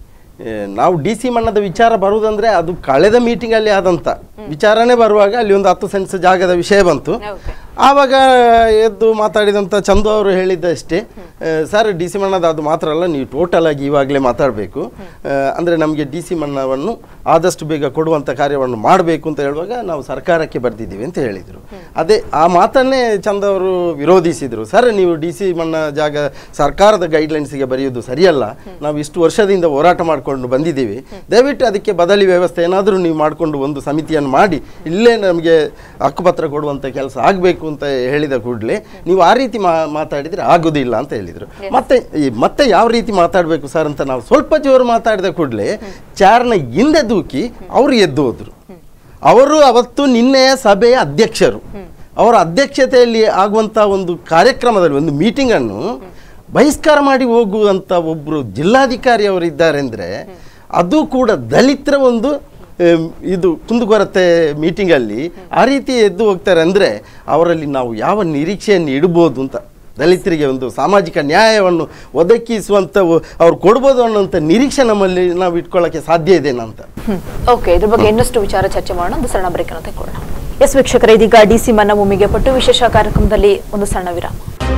ನಾವು ಡಿ ಸಿ ಮಣ್ಣದ ವಿಚಾರ ಬರುವುದಂದ್ರೆ ಅದು ಕಳೆದ ಮೀಟಿಂಗಲ್ಲಿ ಆದಂಥ ವಿಚಾರನೇ ಬರುವಾಗ ಅಲ್ಲಿ ಒಂದು ಹತ್ತು ಸೆನ್ಸ್ ಜಾಗದ ವಿಷಯ ಬಂತು Okay. ಆವಾಗ ಎದ್ದು ಮಾತಾಡಿದಂಥ ಚಂದು ಅವರು ಹೇಳಿದ್ದಷ್ಟೇ ಆ, ಸರ್ ಡಿ ಸಿ ಮಣ್ಣದ ಅದು ಮಾತ್ರ ಅಲ್ಲ ನೀವು ಟೋಟಲ್ ಆಗಿ ಇವಾಗಲೇ ಮಾತಾಡಬೇಕು ಅಂದರೆ ನಮಗೆ ಡಿ ಸಿ ಮಣ್ಣವನ್ನು ಆದಷ್ಟು ಬೇಗ ಕೊಡುವಂಥ ಕಾರ್ಯವನ್ನು ಮಾಡಬೇಕು ಅಂತ ಹೇಳುವಾಗ ನಾವು ಸರ್ಕಾರಕ್ಕೆ ಬರೆದಿದ್ದೀವಿ ಅಂತ ಹೇಳಿದರು ಅದೇ ಆ ಮಾತನ್ನೇ ಚಂದ ಅವರು ವಿರೋಧಿಸಿದರು ಸರ್ ನೀವು ಡಿ ಸಿ ಮಣ್ಣ ಜಾಗ ಸರ್ಕಾರದ ಗೈಡ್ಲೈನ್ಸಿಗೆ ಬರೆಯೋದು ಸರಿಯಲ್ಲ ನಾವು ಇಷ್ಟು ವರ್ಷದಿಂದ ಹೋರಾಟ ಮಾಡಿಕೊಂಡು ಬಂದಿದ್ದೀವಿ ದಯವಿಟ್ಟು ಅದಕ್ಕೆ ಬದಲಿ ವ್ಯವಸ್ಥೆ ಏನಾದರೂ ನೀವು ಮಾಡಿಕೊಂಡು ಒಂದು ಸಮಿತಿಯನ್ನು ಮಾಡಿ ಇಲ್ಲೇ ನಮಗೆ ಹಕ್ಕುಪತ್ರ ಕೊಡುವಂಥ ಕೆಲಸ ಆಗಬೇಕು ಅಂತ ಹೇಳಿದ ಕೂಡಲೇ ನೀವು ಆ ರೀತಿ ಮಾ ಮಾತಾಡಿದರೆ ಆಗೋದಿಲ್ಲ ಅಂತ ಹೇಳಿದರು ಮತ್ತೆ ಈ ಮತ್ತೆ ಯಾವ ರೀತಿ ಮಾತಾಡಬೇಕು ಸರ್ ಅಂತ ನಾವು ಸ್ವಲ್ಪ ಜೋರು ಮಾತಾಡಿದ ಕೂಡಲೇ ಚಾರ್ನ ಹಿಂದೆ ದೂಕಿ ಅವರು ಎದ್ದು ಹೋದರು ಅವರು ಅವತ್ತು ನಿನ್ನೆಯ ಸಭೆಯ ಅಧ್ಯಕ್ಷರು ಅವರ ಅಧ್ಯಕ್ಷತೆಯಲ್ಲಿ ಆಗುವಂಥ ಒಂದು ಕಾರ್ಯಕ್ರಮದಲ್ಲಿ ಒಂದು ಮೀಟಿಂಗನ್ನು ಬಹಿಷ್ಕಾರ ಮಾಡಿ ಹೋಗುವಂಥ ಒಬ್ಬರು ಜಿಲ್ಲಾಧಿಕಾರಿ ಅವರು ಇದ್ದಾರೆ ಅಂದರೆ ಅದು ಕೂಡ ದಲಿತರ ಒಂದು ಆಮ್, ಇದು ಕುಂದುಕೊರತೆ ಮೀಟಿಂಗಲ್ಲಿ ಆ ರೀತಿ ಎದ್ದು ಹೋಗ್ತಾರೆ ಅಂದರೆ ಅವರಲ್ಲಿ ನಾವು ಯಾವ ನಿರೀಕ್ಷೆಯನ್ನು ಇಡ್ಬೋದು ಅಂತ ದಲಿತರಿಗೆ ಒಂದು ಸಾಮಾಜಿಕ ನ್ಯಾಯವನ್ನು ಒದಗಿಸುವಂಥ ಅವ್ರು ಕೊಡ್ಬೋದು ಅನ್ನೋಂಥ ನಿರೀಕ್ಷೆ ನಮ್ಮಲ್ಲಿ ನಾವು ಇಟ್ಕೊಳ್ಳೋಕ್ಕೆ ಸಾಧ್ಯ ಇದೆನಾ ಅಂತ ಓಕೆ ಇದ್ರ ಬಗ್ಗೆ ಇನ್ನಷ್ಟು ವಿಚಾರ ಚರ್ಚೆ ಮಾಡೋಣ ಒಂದು ಸಣ್ಣ ಬ್ರೇಕ್ ಅನ್ನು ತೆಗೆದುಕೊಳ್ಳೋಣ ಎಸ್ ವೀಕ್ಷಕರೇ ಇದೀಗ ಡಿ ಸಿ ಮನ್ನ ಭೂಮಿಗೆ ಪಟ್ಟು ವಿಶೇಷ ಕಾರ್ಯಕ್ರಮದಲ್ಲಿ ಒಂದು ಸಣ್ಣ ವಿರಾಮ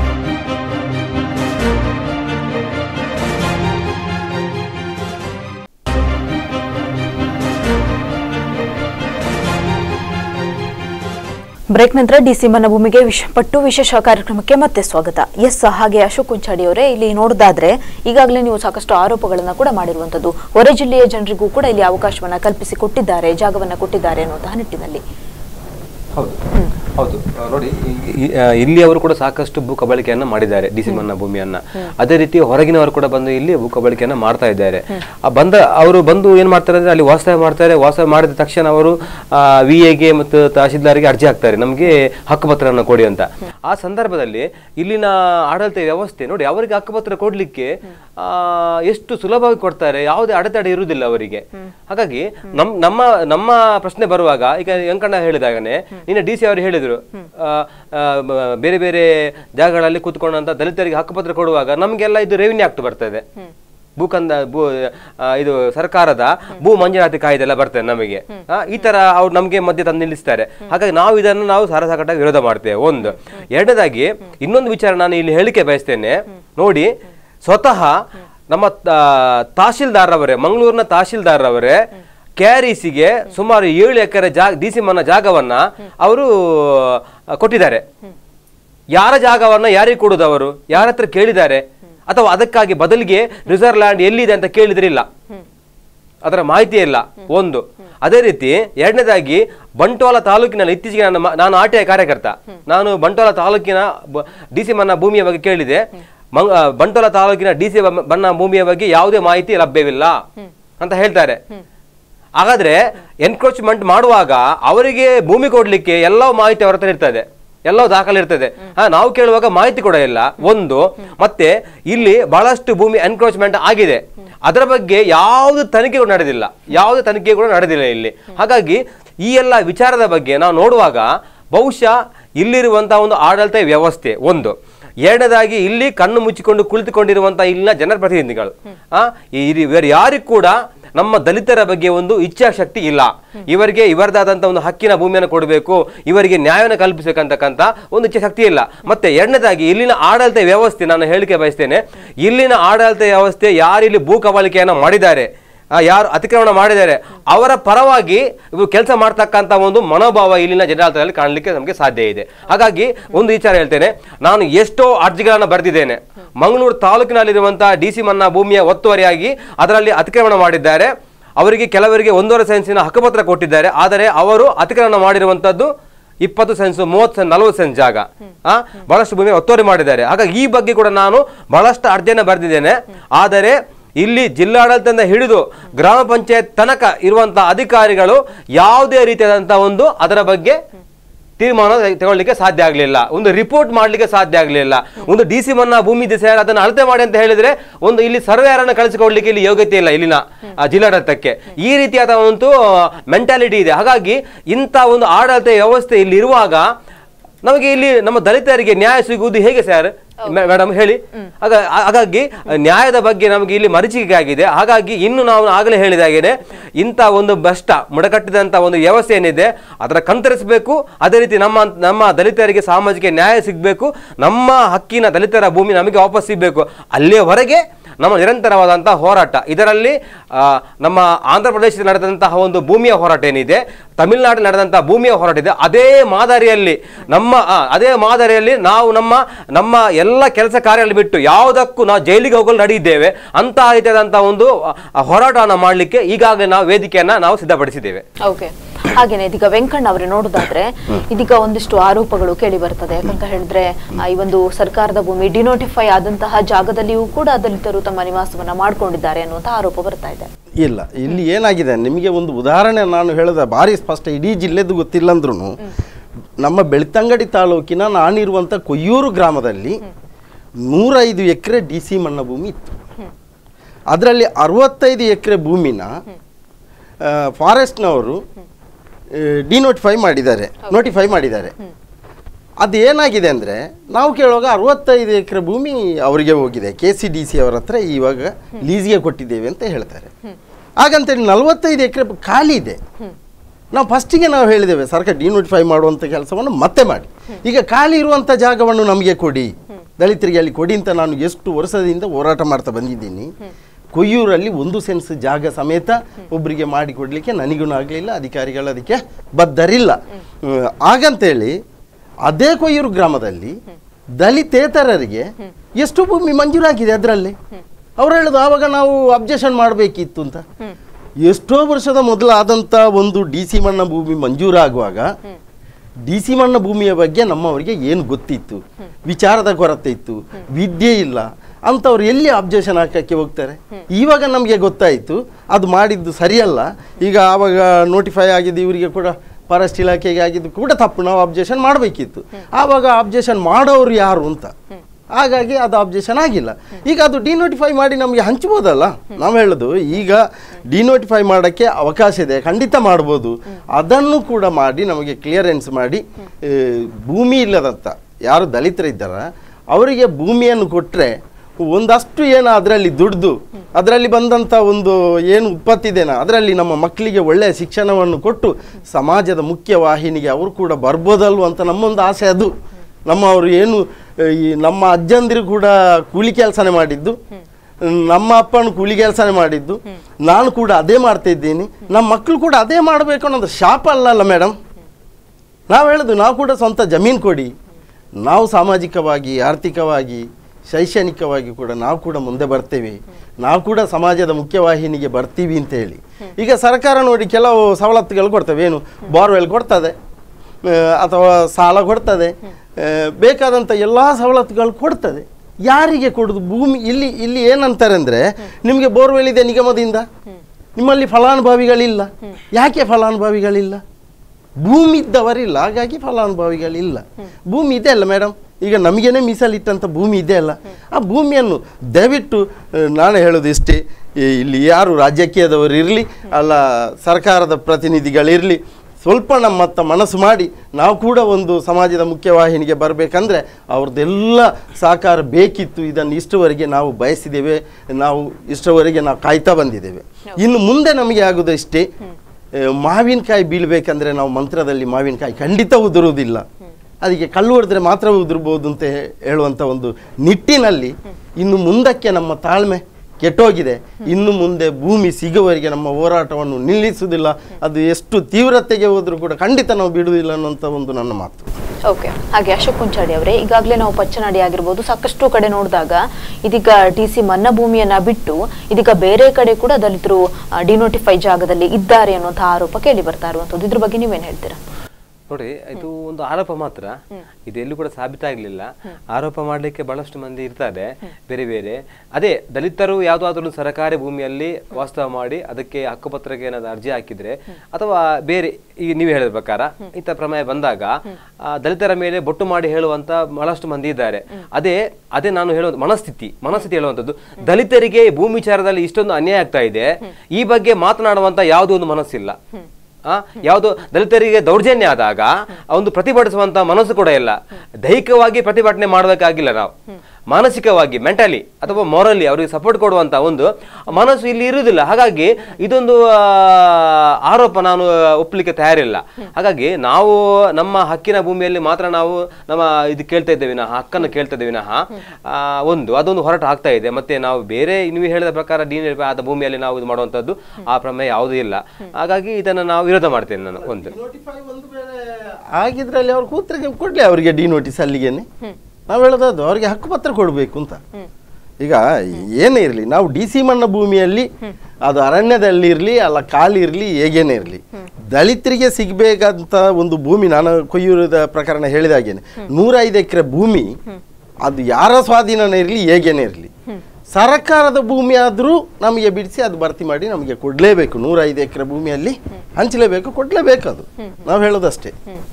ಬ್ರೇಕ್ ನಂತರ ಡಿಸಿ ಮನ್ನ ಭೂಮಿಗೆ ವಿಶ ಪಟ್ಟು ವಿಶೇಷ ಕಾರ್ಯಕ್ರಮಕ್ಕೆ ಮತ್ತೆ ಸ್ವಾಗತ ಎಸ್ ಹಾಗೆ ಅಶೋಕ್ ಕುಂಚಾಡಿ ಅವರೇ ಇಲ್ಲಿ ನೋಡೋದಾದ್ರೆ ಈಗಾಗಲೇ ನೀವು ಸಾಕಷ್ಟು ಆರೋಪಗಳನ್ನ ಕೂಡ ಮಾಡಿರುವಂತದ್ದು ಹೊರ ಜಿಲ್ಲೆಯ ಜನರಿಗೂ ಕೂಡ ಇಲ್ಲಿ ಅವಕಾಶವನ್ನ ಕಲ್ಪಿಸಿ ಕೊಟ್ಟಿದ್ದಾರೆ ಜಾಗವನ್ನ ಕೊಟ್ಟಿದ್ದಾರೆ ಅನ್ನುವಂತಹ ನಿಟ್ಟಿನಲ್ಲಿ ಹೌದು ಹೌದು ಆ, ನೋಡಿ ಈ- ಈ- ಆ, ಇಲ್ಲಿ ಅವರು ಕೂಡ ಸಾಕಷ್ಟು ಭೂ ಕಬಳಿಕೆಯನ್ನ ಮಾಡಿದ್ದಾರೆ ಡಿ ಸಿ ಮನ್ನ ಭೂಮಿಯನ್ನ ಅದೇ ರೀತಿ ಹೊರಗಿನವರು ಕೂಡ ಬಂದು ಇಲ್ಲಿ ಭೂ ಕಬಳಿಕೆಯನ್ನ ಮಾಡ್ತಾ ಇದ್ದಾರೆ ಆ ಬಂದ ಅವರು ಬಂದು ಏನ್ ಮಾಡ್ತಾರೆ ಅಂದ್ರೆ ಅಲ್ಲಿ ವಾಸ್ತವ್ಯ ಮಾಡ್ತಾರೆ ವಾಸ್ತವ್ಯ ಮಾಡಿದ ತಕ್ಷಣ ಅವರು ವಿ ಎಗೆ ಮತ್ತು ತಹಶೀಲ್ದಾರ್ಗೆ ಅರ್ಜಿ ಹಾಕ್ತಾರೆ ನಮಗೆ ಹಕ್ಕುಪತ್ರವನ್ನು ಕೊಡಿ ಅಂತ ಆ ಸಂದರ್ಭದಲ್ಲಿ ಇಲ್ಲಿನ ಆಡಳಿತ ವ್ಯವಸ್ಥೆ ನೋಡಿ ಅವರಿಗೆ ಹಕ್ಕುಪತ್ರ ಕೊಡ್ಲಿಕ್ಕೆ ಆ, ಎಷ್ಟು ಸುಲಭವಾಗಿ ಕೊಡ್ತಾರೆ ಯಾವುದೇ ಅಡೆತಡೆ ಇರುವುದಿಲ್ಲ ಅವರಿಗೆ ಹಾಗಾಗಿ ನಮ್ ನಮ್ಮ ನಮ್ಮ ಪ್ರಶ್ನೆ ಬರುವಾಗ ಈಗ ವೆಂಕಣ್ಣ ಹೇಳಿದಾಗನೆ ನಿನ್ನೆ ಡಿ ಸಿ ಅವರು ಹೇಳಿದ್ರು ಆ, ಆ, ಬ- ಬೇರೆ ಬೇರೆ ಜಾಗಗಳಲ್ಲಿ ಕೂತ್ಕೊಂಡಂತ ದಲಿತರಿಗೆ ಹಕ್ಕುಪತ್ರ ಕೊಡುವಾಗ ನಮ್ಗೆಲ್ಲ ಇದು ರೆವಿನ್ಯೂ ಆಕ್ಟ್ ಬರ್ತದೆ ಭೂಕಂದ ಭೂ ಆ, ಇದು ಸರ್ಕಾರದ ಭೂ ಮಂಜೂರಾತಿ ಕಾಯ್ದೆ ಎಲ್ಲ ಬರ್ತದೆ ನಮಗೆ ಆ, ಈ ತರ ಅವ್ರು ನಮ್ಗೆ ಮಧ್ಯೆ ತಂದು ನಿಲ್ಲಿಸ್ತಾರೆ ಹಾಗಾಗಿ ನಾವು ಇದನ್ನು ನಾವು ಸಾರಸಾಕಟ್ಟಾಗಿ ವಿರೋಧ ಮಾಡ್ತೇವೆ ಒಂದು ಎರಡನೇದಾಗಿ ಇನ್ನೊಂದು ವಿಚಾರ ನಾನು ಇಲ್ಲಿ ಹೇಳಿಕೆ ಬಯಸ್ತೇನೆ ನೋಡಿ ಸ್ವತಃ ನಮ್ಮ ತಾ- ತಹಶೀಲ್ದಾರ್ರವರೇ ಮಂಗಳೂರಿನ ತಹಶೀಲ್ದಾರ್ರವರೇ ಕ್ಯಾರಿಸಿಗೆ ಸುಮಾರು ಏಳು ಎಕರೆ ಜಾಗ ಡಿ ಸಿ ಮನ್ನ ಜಾಗವನ್ನ ಅವರು ಕೊಟ್ಟಿದ್ದಾರೆ ಯಾರ ಜಾಗವನ್ನ ಯಾರಿಗೆ ಕೊಡುದು ಅವರು ಯಾರ ಹತ್ರ ಕೇಳಿದ್ದಾರೆ ಅಥವಾ ಅದಕ್ಕಾಗಿ ಬದಲಿಗೆ ರಿಸರ್ವ್ ಲ್ಯಾಂಡ್ ಎಲ್ಲಿದೆ ಅಂತ ಕೇಳಿದ್ರಿಲ್ಲ ಅದರ ಮಾಹಿತಿ ಇಲ್ಲ ಒಂದು ಅದೇ ರೀತಿ ಎರಡನೇದಾಗಿ ಬಂಟ್ವಾಳ ತಾಲೂಕಿನಲ್ಲಿ ಇತ್ತೀಚೆಗೆ ನನ್ನ ಮ- ನಾನು ಆರ್ ಟಿ ಐ ಕಾರ್ಯಕರ್ತ ನಾನು ಬಂಟ್ವಾಳ ತಾಲೂಕಿನ ಡಿ ಸಿ ಮನ್ನ ಭೂಮಿಯ ಬಗ್ಗೆ ಕೇಳಿದೆ ಮಂಗ್ ಆ, ಬಂಟ್ವಾಳ ತಾಲೂಕಿನ ಡಿ ಸಿ ಬಣ್ಣ ಭೂಮಿಯ ಬಗ್ಗೆ ಯಾವುದೇ ಮಾಹಿತಿ ಲಭ್ಯವಿಲ್ಲ ಅಂತ ಹೇಳ್ತಾರೆ ಹಾಗಾದ್ರೆ ಎನ್ಕ್ರೋಚ್ಮೆಂಟ್ ಮಾಡುವಾಗ ಅವರಿಗೆ ಭೂಮಿ ಕೊಡ್ಲಿಕ್ಕೆ ಎಲ್ಲವೂ ಮಾಹಿತಿ ಅವರ ಹತ್ರ ಇರ್ತದೆ ಎಲ್ಲವೂ ದಾಖಲೆ ಇರ್ತದೆ ಹಾ ನಾವು ಕೇಳುವಾಗ ಮಾಹಿತಿ ಕೂಡ ಇಲ್ಲ ಒಂದು ಮತ್ತೆ ಇಲ್ಲಿ ಬಹಳಷ್ಟು ಭೂಮಿ ಎನ್ಕ್ರೋಚ್ಮೆಂಟ್ ಆಗಿದೆ ಅದರ ಬಗ್ಗೆ ಯಾವುದು ತನಿಖೆ ಕೂಡ ನಡೆದಿಲ್ಲ ಯಾವುದೇ ತನಿಖೆ ಕೂಡ ನಡೆದಿಲ್ಲ ಇಲ್ಲಿ ಹಾಗಾಗಿ ಈ ಎಲ್ಲ ವಿಚಾರದ ಬಗ್ಗೆ ನಾವು ನೋಡುವಾಗ ಬಹುಶಃ ಇಲ್ಲಿರುವಂತಹ ಒಂದು ಆಡಳಿತ ವ್ಯವಸ್ಥೆ ಒಂದು ಎರಡನೇದಾಗಿ ಇಲ್ಲಿ ಕಣ್ಣು ಮುಚ್ಚಿಕೊಂಡು ಕುಳಿತುಕೊಂಡಿರುವಂತಹ ಇಲ್ಲಿನ ಜನಪ್ರತಿನಿಧಿಗಳು ಆ ಈ- ಇವ್ರು ಯಾರಿಗೂ ಕೂಡ ನಮ್ಮ ದಲಿತರ ಬಗ್ಗೆ ಒಂದು ಇಚ್ಛಾಶಕ್ತಿ ಇಲ್ಲ ಇವರಿಗೆ ಇವರದಾದಂತ ಒಂದು ಹಕ್ಕಿನ ಭೂಮಿಯನ್ನು ಕೊಡಬೇಕು ಇವರಿಗೆ ನ್ಯಾಯವನ್ನು ಕಲ್ಪಿಸಬೇಕಂತಕ್ಕಂಥ ಒಂದು ಇಚ್ಛಾಶಕ್ತಿ ಇಲ್ಲ ಮತ್ತೆ ಎರಡನೇದಾಗಿ ಇಲ್ಲಿನ ಆಡಳಿತ ವ್ಯವಸ್ಥೆ ನಾನು ಹೇಳಿಕೆ ಬಯಸ್ತೇನೆ ಇಲ್ಲಿನ ಆಡಳಿತ ವ್ಯವಸ್ಥೆ ಯಾರಿಲ್ಲಿ ಭೂ ಕಬಳಿಕೆಯನ್ನು ಮಾಡಿದ್ದಾರೆ ಆ, ಯಾರು ಅತಿಕ್ರಮಣ ಮಾಡಿದ್ದಾರೆ ಅವರ ಪರವಾಗಿ ಇವರು ಕೆಲಸ ಮಾಡ್ತಕ್ಕಂಥ ಒಂದು ಮನೋಭಾವ ಇಲ್ಲಿನ ಜನರಾಳದಲ್ಲಿ ಕಾಣಲಿಕ್ಕೆ ನಮಗೆ ಸಾಧ್ಯ ಇದೆ ಹಾಗಾಗಿ ಒಂದು ವಿಚಾರ ಹೇಳ್ತೇನೆ ನಾನು ಎಷ್ಟೋ ಅರ್ಜಿಗಳನ್ನು ಬರೆದಿದ್ದೇನೆ ಮಂಗಳೂರು ತಾಲೂಕಿನಲ್ಲಿರುವಂತಹ ಡಿ ಸಿ ಮನ್ನಾ ಭೂಮಿಯ ಒತ್ತುವರಿಯಾಗಿ ಅದರಲ್ಲಿ ಅತಿಕ್ರಮಣ ಮಾಡಿದ್ದಾರೆ ಅವರಿಗೆ ಕೆಲವರಿಗೆ ಒಂದೂವರೆ ಸೆನ್ಸಿನ ಹಕ್ಕುಪತ್ರ ಕೊಟ್ಟಿದ್ದಾರೆ ಆದರೆ ಅವರು ಅತಿಕ್ರಮಣ ಮಾಡಿರುವಂತದ್ದು ಇಪ್ಪತ್ತು ಸೆನ್ಸ್ ಮೂವತ್ತು ಸೆನ್ಸ್ ನಲವತ್ತು ಸೆನ್ಸ್ ಜಾಗ ಆ ಬಹಳಷ್ಟು ಭೂಮಿ ಒತ್ತುವರಿ ಮಾಡಿದ್ದಾರೆ ಹಾಗಾಗಿ ಈ ಬಗ್ಗೆ ಕೂಡ ನಾನು ಬಹಳಷ್ಟು ಅರ್ಜಿಯನ್ನು ಬರೆದಿದ್ದೇನೆ ಆದರೆ ಇಲ್ಲಿ ಜಿಲ್ಲಾಡಳಿತದಿಂದ ಹಿಡಿದು ಗ್ರಾಮ ಪಂಚಾಯತ್ ತನಕ ಇರುವಂತಹ ಅಧಿಕಾರಿಗಳು ಯಾವುದೇ ರೀತಿಯಾದಂತಹ ಒಂದು ಅದರ ಬಗ್ಗೆ ತೀರ್ಮಾನ ತಗೊಳ್ಳಿಕ್ಕೆ ಸಾಧ್ಯ ಆಗಲಿಲ್ಲ ಒಂದು ರಿಪೋರ್ಟ್ ಮಾಡ್ಲಿಕ್ಕೆ ಸಾಧ್ಯ ಆಗಲಿಲ್ಲ ಒಂದು ಡಿ ಸಿ ಮನ್ನಾ ಭೂಮಿ ಇದೆ ಸರ್ ಅದನ್ನು ಅಳತೆ ಮಾಡಿ ಅಂತ ಹೇಳಿದ್ರೆ ಒಂದು ಇಲ್ಲಿ ಸರ್ವೇಯರನ್ನು ಕಳಿಸಿಕೊಡ್ಲಿಕ್ಕೆ ಇಲ್ಲಿ ಯೋಗ್ಯತೆ ಇಲ್ಲ ಇಲ್ಲಿನ ಆ, ಜಿಲ್ಲಾಡಳಿತಕ್ಕೆ ಈ ರೀತಿಯಾದ ಒಂದು ಮೆಂಟಾಲಿಟಿ ಇದೆ ಹಾಗಾಗಿ ಇಂಥ ಒಂದು ಆಡಳಿತ ವ್ಯವಸ್ಥೆ ಇಲ್ಲಿ ಇರುವಾಗ ನಮಗೆ ಇಲ್ಲಿ ನಮ್ಮ ದಲಿತರಿಗೆ ನ್ಯಾಯ ಸಿಗುವುದು ಹೇಗೆ ಸರ್ ಮೇಡಮ್ ಹೇಳಿ ಹಾಗ ಹಾಗಾಗಿ ನ್ಯಾಯದ ಬಗ್ಗೆ ನಮಗೆ ಇಲ್ಲಿ ಮರೀಚಿಕೆ ಆಗಿದೆ ಹಾಗಾಗಿ ಇನ್ನು ನಾವು ಆಗಲೇ ಹೇಳಿದಾಗೇನೆ ಇಂಥ ಒಂದು ಭ್ರಷ್ಟ ಮುಡಕಟ್ಟಿದಂಥ ಒಂದು ವ್ಯವಸ್ಥೆ ಏನಿದೆ ಅದರ ಕಂತರಿಸಬೇಕು ಅದೇ ರೀತಿ ನಮ್ಮ ನಮ್ಮ ದಲಿತರಿಗೆ ಸಾಮಾಜಿಕ ನ್ಯಾಯ ಸಿಗಬೇಕು ನಮ್ಮ ಹಕ್ಕಿನ ದಲಿತರ ಭೂಮಿ ನಮಗೆ ವಾಪಸ್ ಸಿಗಬೇಕು ಅಲ್ಲಿಯವರೆಗೆ ನಮ್ಮ ನಿರಂತರವಾದಂತಹ ಹೋರಾಟ ಇದರಲ್ಲಿ ಆ, ನಮ್ಮ ಆಂಧ್ರ ಪ್ರದೇಶದಲ್ಲಿ ನಡೆದಂತಹ ಒಂದು ಭೂಮಿಯ ಹೋರಾಟ ಏನಿದೆ ತಮಿಳುನಾಡಿನಲ್ಲಿ ನಡೆದಂತಹ ಭೂಮಿಯ ಹೋರಾಟ ಇದೆ ಅದೇ ಮಾದರಿಯಲ್ಲಿ ನಮ್ಮ ಆ, ಅದೇ ಮಾದರಿಯಲ್ಲಿ ನಾವು ನಮ್ಮ ನಮ್ಮ ಎಲ್ಲ ಕೆಲಸ ಕಾರ್ಯಗಳು ಬಿಟ್ಟು ಯಾವುದಕ್ಕೂ ನಾವು ಜೈಲಿಗೆ ಹೋಗಲು ನಡೆಯಿದ್ದೇವೆ ಅಂತಹ ರೀತಿಯಾದಂತಹ ಒಂದು ಆ, ಹೋರಾಟವನ್ನು ಮಾಡಲಿಕ್ಕೆ ಈಗಾಗಲೇ ನಾವು ವೇದಿಕೆಯನ್ನ ನಾವು ಸಿದ್ಧಪಡಿಸಿದ್ದೇವೆ ಓಕೆ ಹಾಗೇನೆ ಇದೀಗ ವೆಂಕಣ್ಣ ಅವರು ನೋಡೋದಾದ್ರೆ ಇದೀಗ ಒಂದಿಷ್ಟು ಆರೋಪಗಳು ಕೇಳಿ ಬರ್ತದೆ ಯಾಕಂತ ಹೇಳಿದ್ರೆ ಆ, ಈ ಒಂದು ಸರ್ಕಾರದ ಭೂಮಿ ಡಿನೋಟಿಫೈ ಆದಂತಹ ಜಾಗದಲ್ಲಿಯೂ ಕೂಡ ದಲಿತರು ತಮ್ಮ ನಿವಾಸವನ್ನ ಮಾಡ್ಕೊಂಡಿದ್ದಾರೆ ಅನ್ನುವಂತ ಆರೋಪ ಬರ್ತಾ ಇದೆ ಇಲ್ಲ ಇಲ್ಲಿ ಏನಾಗಿದೆ ನಿಮಗೆ ಒಂದು ಉದಾಹರಣೆ ನಾನು ಹೇಳಿದ ಭಾರಿ ಸ್ಪಷ್ಟ ಇಡೀ ಜಿಲ್ಲೆದು ಗೊತ್ತಿಲ್ಲ ಅಂದ್ರೂ ನಮ್ಮ ಬೆಳ್ತಂಗಡಿ ತಾಲೂಕಿನ ನಾನಿರುವಂಥ ಕೊಯ್ಯೂರು ಗ್ರಾಮದಲ್ಲಿ ನೂರೈದು ಎಕರೆ ಡಿ ಸಿ ಮಣ್ಣ ಭೂಮಿ ಇತ್ತು ಅದರಲ್ಲಿ ಅರವತ್ತೈದು ಎಕರೆ ಭೂಮಿನ ಫಾರೆಸ್ಟ್ನವರು ಡಿನೋಟಿಫೈ ಮಾಡಿದ್ದಾರೆ ನೋಟಿಫೈ ಮಾಡಿದ್ದಾರೆ ಅದು ಏನಾಗಿದೆ ಅಂದರೆ ನಾವು ಕೇಳುವಾಗ ಅರವತ್ತೈದು ಎಕರೆ ಭೂಮಿ ಅವರಿಗೆ ಹೋಗಿದೆ ಕೆ ಸಿ ಡಿ ಸಿ ಅವರ ಹತ್ರ ಇವಾಗ ಲೀಸ್ಗೆ ಕೊಟ್ಟಿದ್ದೇವೆ ಅಂತ ಹೇಳ್ತಾರೆ ಹಾಗಂತೇಳಿ ನಲವತ್ತೈದು ಎಕರೆ ಖಾಲಿ ಇದೆ ನಾವು ಫಸ್ಟಿಗೆ ನಾವು ಹೇಳಿದ್ದೇವೆ ಸರ್ಕಾರ ಡಿನೋಟಿಫೈ ಮಾಡುವಂಥ ಕೆಲಸವನ್ನು ಮತ್ತೆ ಮಾಡಿ ಈಗ ಖಾಲಿ ಇರುವಂಥ ಜಾಗವನ್ನು ನಮಗೆ ಕೊಡಿ ದಲಿತರಿಗೆ ಅಲ್ಲಿ ಕೊಡಿ ಅಂತ ನಾನು ಎಷ್ಟು ವರ್ಷದಿಂದ ಹೋರಾಟ ಮಾಡ್ತಾ ಬಂದಿದ್ದೀನಿ ಕೊಯ್ಯೂರಲ್ಲಿ ಒಂದು ಸೆನ್ಸ್ ಜಾಗ ಸಮೇತ ಒಬ್ಬರಿಗೆ ಮಾಡಿಕೊಡ್ಲಿಕ್ಕೆ ನನಗೂ ಆಗಲಿಲ್ಲ ಅಧಿಕಾರಿಗಳು ಅದಕ್ಕೆ ಬದ್ಧರಿಲ್ಲ ಹ್ಮ್, ಹಾಗಂತೇಳಿ ಅದೇ ಕೊಯ್ಯೂರು ಗ್ರಾಮದಲ್ಲಿ ದಲಿತೇತರರಿಗೆ ಎಷ್ಟು ಭೂಮಿ ಮಂಜೂರಾಗಿದೆ ಅದರಲ್ಲಿ ಅವ್ರು ಹೇಳೋದು ಆವಾಗ ನಾವು ಅಬ್ಜೆಕ್ಷನ್ ಮಾಡಬೇಕಿತ್ತು ಅಂತ ಎಷ್ಟೋ ವರ್ಷದ ಮೊದಲಾದಂಥ ಒಂದು ಡಿ ಸಿ ಮಣ್ಣ ಭೂಮಿ ಮಂಜೂರಾಗುವಾಗ ಡಿ ಸಿ ಮಣ್ಣ ಭೂಮಿಯ ಬಗ್ಗೆ ನಮ್ಮವರಿಗೆ ಏನು ಗೊತ್ತಿತ್ತು ವಿಚಾರದ ಕೊರತೆ ಇತ್ತು ವಿದ್ಯೆ ಇಲ್ಲ ಅಂಥವ್ರು ಎಲ್ಲಿ ಅಬ್ಜೆಕ್ಷನ್ ಹಾಕಕ್ಕೆ ಹೋಗ್ತಾರೆ ಇವಾಗ ನಮಗೆ ಗೊತ್ತಾಯಿತು ಅದು ಮಾಡಿದ್ದು ಸರಿಯಲ್ಲ ಈಗ ಆವಾಗ ನೋಟಿಫೈ ಆಗಿದ್ದು ಇವರಿಗೆ ಕೂಡ ಫಾರೆಸ್ಟ್ ಇಲಾಖೆಗೆ ಆಗಿದ್ದು ಕೂಡ ತಪ್ಪು ನಾವು ಅಬ್ಜೆಕ್ಷನ್ ಮಾಡಬೇಕಿತ್ತು ಆವಾಗ ಅಬ್ಜೆಕ್ಷನ್ ಮಾಡೋರು ಯಾರು ಅಂತ ಹಾಗಾಗಿ ಅದು ಅಬ್ಜೆಕ್ಷನ್ ಆಗಿಲ್ಲ ಈಗ ಅದು ಡಿನೋಟಿಫೈ ಮಾಡಿ ನಮಗೆ ಹಂಚ್ಬೋದಲ್ಲ ನಾವು ಹೇಳೋದು ಈಗ ಡಿನೋಟಿಫೈ ಮಾಡೋಕ್ಕೆ ಅವಕಾಶ ಇದೆ ಖಂಡಿತ ಮಾಡ್ಬೋದು ಅದನ್ನು ಕೂಡ ಮಾಡಿ ನಮಗೆ ಕ್ಲಿಯರೆನ್ಸ್ ಮಾಡಿ ಆ, ಭೂಮಿ ಇಲ್ಲದಂತ ಯಾರು ದಲಿತರಿದ್ದಾರ ಅವರಿಗೆ ಭೂಮಿಯನ್ನು ಕೊಟ್ಟರೆ ಒಂದಷ್ಟು ಏನು ಅದರಲ್ಲಿ ದುಡ್ದು ಅದರಲ್ಲಿ ಬಂದಂಥ ಒಂದು ಏನು ಉತ್ಪತ್ತಿದೆನ ಅದರಲ್ಲಿ ನಮ್ಮ ಮಕ್ಕಳಿಗೆ ಒಳ್ಳೆಯ ಶಿಕ್ಷಣವನ್ನು ಕೊಟ್ಟು ಸಮಾಜದ ಮುಖ್ಯ ವಾಹಿನಿಗೆ ಅವರು ಕೂಡ ಬರ್ಬೋದಲ್ವ ಅಂತ ನಮ್ಮೊಂದು ಆಸೆ ಅದು ನಮ್ಮವರು ಏನು ಆ, ಈ ನಮ್ಮ ಅಜ್ಜಂದಿರು ಕೂಡ ಕೂಲಿ ಕೆಲಸನೇ ಮಾಡಿದ್ದು ನಮ್ಮ ಅಪ್ಪನು ಕೂಲಿ ಕೆಲಸನೇ ಮಾಡಿದ್ದು ನಾನು ಕೂಡ ಅದೇ ಮಾಡ್ತಾ ಇದ್ದೀನಿ ನಮ್ಮ ಮಕ್ಕಳು ಕೂಡ ಅದೇ ಮಾಡಬೇಕು ಅನ್ನೋದು ಶಾಪ ಅಲ್ಲಲ್ಲ ಮೇಡಮ್ ನಾವು ಹೇಳೋದು ನಾವು ಕೂಡ ಸ್ವಂತ ಜಮೀನು ಕೊಡಿ ನಾವು ಸಾಮಾಜಿಕವಾಗಿ ಆರ್ಥಿಕವಾಗಿ ಶೈಕ್ಷಣಿಕವಾಗಿ ಕೂಡ ನಾವು ಕೂಡ ಮುಂದೆ ಬರ್ತೇವೆ ನಾವು ಕೂಡ ಸಮಾಜದ ಮುಖ್ಯವಾಹಿನಿಗೆ ಬರ್ತೀವಿ ಅಂತ ಹೇಳಿ ಈಗ ಸರ್ಕಾರ ನೋಡಿ ಕೆಲವು ಸವಲತ್ತುಗಳು ಕೊಡ್ತವೆ ಏನು ಬೋರ್ವೆಲ್ ಕೊಡ್ತದೆ ಆ, ಅಥವಾ ಸಾಲ ಕೊಡ್ತದೆ ಆ, ಬೇಕಾದಂಥ ಎಲ್ಲ ಸವಲತ್ತುಗಳು ಕೊಡ್ತದೆ ಯಾರಿಗೆ ಕೊಡೋದು ಭೂಮಿ ಇಲ್ಲಿ ಇಲ್ಲಿ ಏನಂತಾರೆ ಅಂದರೆ ನಿಮಗೆ ಬೋರ್ವೆಲ್ ಇದೆ ನಿಗಮದಿಂದ ನಿಮ್ಮಲ್ಲಿ ಫಲಾನುಭವಿಗಳಿಲ್ಲ ಯಾಕೆ ಫಲಾನುಭವಿಗಳಿಲ್ಲ ಭೂಮಿ ಇದ್ದವರಿಲ್ಲ ಹಾಗಾಗಿ ಫಲಾನುಭವಿಗಳಿಲ್ಲ ಭೂಮಿ ಇದೆ ಅಲ್ಲ ಮೇಡಮ್ ಈಗ ನಮಗೇನೆ ಮೀಸಲಿಟ್ಟಂಥ ಭೂಮಿ ಇದೆ ಅಲ್ಲ ಆ ಭೂಮಿಯನ್ನು ದಯವಿಟ್ಟು ಆ, ನಾನು ಹೇಳೋದು ಇಷ್ಟೇ ಈ ಇಲ್ಲಿ ಯಾರು ರಾಜಕೀಯದವರು ಇರಲಿ ಅಲ್ಲ ಸರ್ಕಾರದ ಪ್ರತಿನಿಧಿಗಳಿರಲಿ ಸ್ವಲ್ಪ ನಮ್ಮತ್ತ ಮನಸ್ಸು ಮಾಡಿ ನಾವು ಕೂಡ ಒಂದು ಸಮಾಜದ ಮುಖ್ಯವಾಹಿನಿಗೆ ಬರಬೇಕಂದ್ರೆ ಅವ್ರದ್ದೆಲ್ಲ ಸಹಕಾರ ಬೇಕಿತ್ತು ಇದನ್ನು ಇಷ್ಟವರೆಗೆ ನಾವು ಬಯಸಿದ್ದೇವೆ ನಾವು ಇಷ್ಟವರೆಗೆ ನಾವು ಕಾಯ್ತಾ ಬಂದಿದ್ದೇವೆ ಇನ್ನು ಮುಂದೆ ನಮಗೆ ಆಗೋದು ಇಷ್ಟೇ ಆ, ಮಾವಿನಕಾಯಿ ಬೀಳ್ಬೇಕಂದ್ರೆ ನಾವು ಮಂತ್ರದಲ್ಲಿ ಮಾವಿನಕಾಯಿ ಖಂಡಿತ ಉದುರುವುದಿಲ್ಲ ಅದಕ್ಕೆ ಕಲ್ಲು ಹೊಡೆದ್ರೆ ಮಾತ್ರ ಉದುರ್ಬೋದು ಅಂತ ಹೇ- ಹೇಳುವಂಥ ಒಂದು ನಿಟ್ಟಿನಲ್ಲಿ ಇನ್ನು ಮುಂದಕ್ಕೆ ನಮ್ಮ ತಾಳ್ಮೆ ಕೆಟ್ಟೋಗಿದೆ ಇನ್ನು ಮುಂದೆ ಭೂಮಿ ಸಿಗುವವರೆಗೆ ನಮ್ಮ ಹೋರಾಟವನ್ನು ನಿಲ್ಲಿಸುವುದಿಲ್ಲ ಅದು ಎಷ್ಟು ತೀವ್ರತೆಗೆ ಹೋದರೂ ಕೂಡ ಖಂಡಿತ ನಾವು ಬಿಡುವುದಿಲ್ಲ ಅನ್ನುವಂಥ ಒಂದು ನನ್ನ ಮಾತು ಓಕೆ ಹಾಗೆ ಅಶೋಕ್ ಕುಂಚಾಡಿ ಅವರೇ ಈಗಾಗಲೇ ನಾವು ಪಚ್ಚನಾಡಿ ಆಗಿರ್ಬೋದು ಸಾಕಷ್ಟು ಕಡೆ ನೋಡಿದಾಗ ಇದೀಗ ಡಿ ಸಿ ಮನ್ನ ಭೂಮಿಯನ್ನ ಬಿಟ್ಟು ಇದೀಗ ಬೇರೆ ಕಡೆ ಕೂಡ ದಲಿತರು ಡಿನೋಟಿಫೈ ಜಾಗದಲ್ಲಿ ಇದ್ದಾರೆ ಅನ್ನುವಂತಹ ಆರೋಪ ಕೇಳಿ ಬರ್ತಾ ಇರುವಂತದ್ದು ಇದ್ರ ಬಗ್ಗೆ ನೀವೇನ್ ಹೇಳ್ತೀರಾ ನೋಡಿ ಇದು ಒಂದು ಆರೋಪ ಮಾತ್ರ ಇದು ಎಲ್ಲೂ ಕೂಡ ಸಾಬೀತಾಗ್ಲಿಲ್ಲ ಆರೋಪ ಮಾಡ್ಲಿಕ್ಕೆ ಬಹಳಷ್ಟು ಮಂದಿ ಇರ್ತಾರೆ ಬೇರೆ ಬೇರೆ ಅದೇ ದಲಿತರು ಯಾವ್ದಾದ್ರು ಒಂದು ಸರ್ಕಾರಿ ಭೂಮಿಯಲ್ಲಿ ವಾಸ್ತವ ಮಾಡಿ ಅದಕ್ಕೆ ಹಕ್ಕುಪತ್ರಕ್ಕೆ ಏನಾದ್ರು ಅರ್ಜಿ ಹಾಕಿದ್ರೆ ಅಥವಾ ಬೇರೆ ಈಗ ನೀವು ಹೇಳಿದ ಪ್ರಕಾರ ಇಂಥ ಪ್ರಮೇಯ ಬಂದಾಗ ಆ, ದಲಿತರ ಮೇಲೆ ಬೊಟ್ಟು ಮಾಡಿ ಹೇಳುವಂತ ಬಹಳಷ್ಟು ಮಂದಿ ಇದ್ದಾರೆ ಅದೇ ಅದೇ ನಾನು ಹೇಳುವ ಮನಸ್ಥಿತಿ ಮನಸ್ಥಿತಿ ಹೇಳುವಂಥದ್ದು ದಲಿತರಿಗೆ ಭೂಮಿ ವಿಚಾರದಲ್ಲಿ ಇಷ್ಟೊಂದು ಅನ್ಯಾಯ ಆಗ್ತಾ ಇದೆ ಈ ಬಗ್ಗೆ ಮಾತನಾಡುವಂತ ಯಾವುದೋ ಒಂದು ಮನಸ್ಸಿಲ್ಲ ಆ ಯಾವುದು ದಲಿತರಿಗೆ ದೌರ್ಜನ್ಯ ಆದಾಗ ಆ ಒಂದು ಪ್ರತಿಭಟಿಸುವಂತ ಮನಸ್ಸು ಕೂಡ ಇಲ್ಲ ದೈಹಿಕವಾಗಿ ಪ್ರತಿಭಟನೆ ಮಾಡಬೇಕಾಗಿಲ್ಲ ನಾವು ಮಾನಸಿಕವಾಗಿ ಮೆಂಟಲಿ ಅಥವಾ ಮೊರಲಿ ಅವರಿಗೆ ಸಪೋರ್ಟ್ ಕೊಡುವಂತ ಒಂದು ಮನಸ್ಸು ಇಲ್ಲಿ ಇರುವುದಿಲ್ಲ ಹಾಗಾಗಿ ಇದೊಂದು ಆ, ಆರೋಪ ನಾನು ಒಪ್ಪಲಿಕ್ಕೆ ತಯಾರಿಲ್ಲ ಹಾಗಾಗಿ ನಾವು ನಮ್ಮ ಹಕ್ಕಿನ ಭೂಮಿಯಲ್ಲಿ ಮಾತ್ರ ನಾವು ನಮ್ಮ ಇದು ಕೇಳ್ತಾ ಇದ್ದೇವೆ ವಿನಃ ಹಕ್ಕನ್ನು ಕೇಳ್ತಾ ಇದ್ದೇವೆ ವಿನಃ ಆ, ಒಂದು ಅದೊಂದು ಹೋರಾಟ ಆಗ್ತಾ ಇದೆ ಮತ್ತೆ ನಾವು ಬೇರೆ ನೀವು ಹೇಳಿದ ಪ್ರಕಾರ ಡೀನ್ ಆದ ಭೂಮಿಯಲ್ಲಿ ನಾವು ಇದು ಮಾಡುವಂತದ್ದು ಆ ಪ್ರಮೇಯ ಯಾವುದೂ ಇಲ್ಲ ಹಾಗಾಗಿ ಇದನ್ನು ನಾವು ವಿರೋಧ ಮಾಡ್ತೇನೆ ನಾನು ಒಂದು ನೋಟಿಫೈ ಒಂದು ವೇಳೆ ಆಗಿದ್ರಲ್ಲಿ ಅವ್ರು ಕೂತ್ರೆ ಕೊಡ್ಲಿ ಅವರಿಗೆ ಡಿ ನೋಟಿಸ್ ಅಲ್ಲಿಗೇನೆ ನಾವು ಹೇಳೋದು ಅವ್ರಿಗೆ ಹಕ್ಕುಪತ್ರ ಕೊಡಬೇಕು ಅಂತ ಈಗ ಏನೇ ಇರಲಿ ನಾವು ಡಿ ಸಿ ಮಣ್ಣ ಭೂಮಿಯಲ್ಲಿ ಅದು ಅರಣ್ಯದಲ್ಲಿ ಇರಲಿ ಅಲ್ಲ ಖಾಲಿ ಇರಲಿ ಹೇಗೇನೆ ಇರಲಿ ದಲಿತರಿಗೆ ಸಿಗ್ಬೇಕಂತ ಒಂದು ಭೂಮಿ ನಾನು ಕೊಯ್ಯೂರದ ಪ್ರಕರಣ ಹೇಳಿದಾಗೇನೆ ನೂರೈದು ಎಕರೆ ಭೂಮಿ ಅದು ಯಾರ ಸ್ವಾಧೀನನೇ ಇರಲಿ ಹೇಗೇನೆ ಇರಲಿ ಸರ್ಕಾರದ ಭೂಮಿ ಆದರೂ ನಮಗೆ ಬಿಡಿಸಿ ಅದು ಭರ್ತಿ ಮಾಡಿ ನಮಗೆ ಕೊಡಲೇಬೇಕು ನೂರೈದು ಎಕರೆ ಭೂಮಿಯಲ್ಲಿ ಹಂಚಲೇಬೇಕು ಕೊಡಲೇಬೇಕು ಅದು ನಾವು ಹೇಳೋದಷ್ಟೇ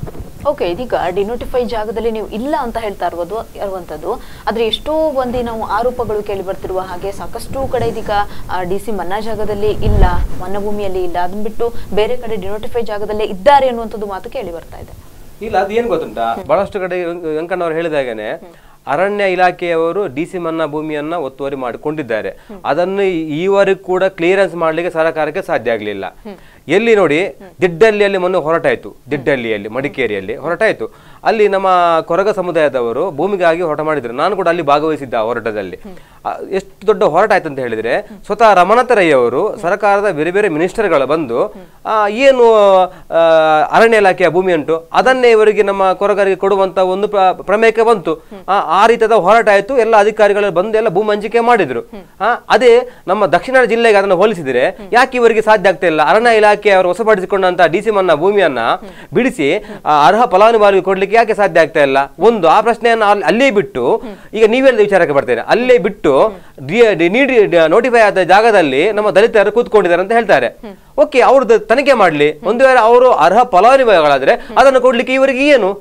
ಓಕೆ ಇದೀಗ ಡಿನೋಟಿಫೈ ಜಾಗದಲ್ಲಿ ನೀವು ಇಲ್ಲ ಅಂತ ಹೇಳ್ತಾ ಇರುವುದು ಇರುವಂತದ್ದು ಆದ್ರೆ ಎಷ್ಟೋ ಮಂದಿ ನಾವು ಆರೋಪಗಳು ಕೇಳಿ ಬರ್ತಿರುವ ಹಾಗೆ ಸಾಕಷ್ಟು ಕಡೆ ಇದೀಗ ಡಿ ಸಿ ಮನ್ನಾ ಜಾಗದಲ್ಲಿ ಇಲ್ಲ ಮನ್ನಾ ಭೂಮಿಯಲ್ಲಿ ಇಲ್ಲ ಅದನ್ನ ಬಿಟ್ಟು ಬೇರೆ ಕಡೆ ಡಿನೋಟಿಫೈ ಜಾಗದಲ್ಲೇ ಇದ್ದಾರೆ ಅನ್ನುವಂಥದ್ದು ಮಾತು ಕೇಳಿ ಬರ್ತಾ ಇದೆ ಇಲ್ಲ ಅದು ಏನ್ ಗೊತ್ತುಂಟಾ ಬಹಳಷ್ಟು ಕಡೆ ವೆಂಕ- ವೆಂಕಣ್ಣವರು ಹೇಳಿದಾಗನೆ ಅರಣ್ಯ ಇಲಾಖೆಯವರು ಡಿ ಸಿ ಮನ್ನಾ ಭೂಮಿಯನ್ನ ಒತ್ತುವರಿ ಮಾಡಿಕೊಂಡಿದ್ದಾರೆ ಅದನ್ನು ಈವರೆಗೂ ಕೂಡ ಕ್ಲಿಯರೆನ್ಸ್ ಮಾಡ್ಲಿಕ್ಕೆ ಸರ್ಕಾರಕ್ಕೆ ಸಾಧ್ಯ ಆಗ್ಲಿಲ್ಲ ಎಲ್ಲಿ ನೋಡಿ ದಿಡ್ಡಳ್ಳಿಯಲ್ಲಿ ಮೊನ್ನೆ ಹೊರಟ ಆಯ್ತು ದಿಡ್ಡಳ್ಳಿಯಲ್ಲಿ ಮಡಿಕೇರಿಯಲ್ಲಿ ಹೊರಟ ಆಯ್ತು ಅಲ್ಲಿ ನಮ್ಮ ಕೊರಗ ಸಮುದಾಯದವರು ಭೂಮಿಗಾಗಿ ಹೋರಾಟ ಮಾಡಿದ್ರು ನಾನು ಕೂಡ ಅಲ್ಲಿ ಭಾಗವಹಿಸಿದ್ದ ಆ ಹೋರಾಟದಲ್ಲಿ ಆ, ಎಷ್ಟು ದೊಡ್ಡ ಹೋರಾಟ ಆಯ್ತು ಅಂತ ಹೇಳಿದ್ರೆ ಸ್ವತಃ ರಮನಾಥ ರೈ ಅವರು ಸರ್ಕಾರದ ಬೇರೆ ಬೇರೆ ಮಿನಿಸ್ಟರ್ಗಳು ಬಂದು ಆ, ಏನು ಆ, ಅರಣ್ಯ ಇಲಾಖೆಯ ಭೂಮಿ ಉಂಟು ಅದನ್ನೇ ಇವರಿಗೆ ನಮ್ಮ ಕೊರಗರಿಗೆ ಕೊಡುವಂತ ಒಂದು ಪ್ರ- ಪ್ರಮೇಯಕ್ಕೆ ಬಂತು ಆ, ಆ ರೀತಿಯಾದ ಹೋರಾಟ ಆಯ್ತು ಎಲ್ಲ ಅಧಿಕಾರಿಗಳು ಬಂದು ಎಲ್ಲ ಭೂಮಿ ಹಂಚಿಕೆ ಮಾಡಿದ್ರು ಆ, ಅದೇ ನಮ್ಮ ದಕ್ಷಿಣ ಜಿಲ್ಲೆಗೆ ಅದನ್ನು ಹೋಲಿಸಿದ್ರೆ ಯಾಕೆ ಇವರಿಗೆ ಸಾಧ್ಯ ಆಗ್ತಾ ಇಲ್ಲ ಅರಣ್ಯ ಇಲಾಖೆ ಅವರು ಹೊಸಪಡಿಸಿಕೊಂಡಂತ ಡಿ ಸಿ ಮನ್ನ ಭೂಮಿಯನ್ನ ಬಿಡಿಸಿ ಆ, ಅರ್ಹ ಫಲಾನುಭವಿಗೆ ಕೊಡ್ಲಿಕ್ಕೆ ಯಾಕೆ ಸಾಧ್ಯ ಆಗ್ತಾ ಇಲ್ಲ ಒಂದು ಆ ಪ್ರಶ್ನೆಯನ್ನ ಅಲ್ಲಿ- ಅಲ್ಲೇ ಬಿಟ್ಟು ಈಗ ನೀವೆಲ್ಲ ವಿಚಾರಕ್ಕೆ ಬರ್ತೇನೆ ಅಲ್ಲೇ ಬಿಟ್ಟು ಡಿ- ಡಿ- ನೀಡಿ ನೋಟಿಫೈ ಆದ ಜಾಗದಲ್ಲಿ ನಮ್ಮ ದಲಿತರು ಕೂತ್ಕೊಂಡಿದ್ದಾರೆ ಅಂತ ಹೇಳ್ತಾರೆ ಓಕೆ ಅವ್ರದ್ದು ತನಿಖೆ ಮಾಡ್ಲಿ ಒಂದು ವೇಳೆ ಅವರು ಅರ್ಹ ಫಲಾನುಭವಿಗಳಾದ್ರೆ ಅದನ್ನು ಕೊಡ್ಲಿಕ್ಕೆ ಇವರಿಗೆ ಏನು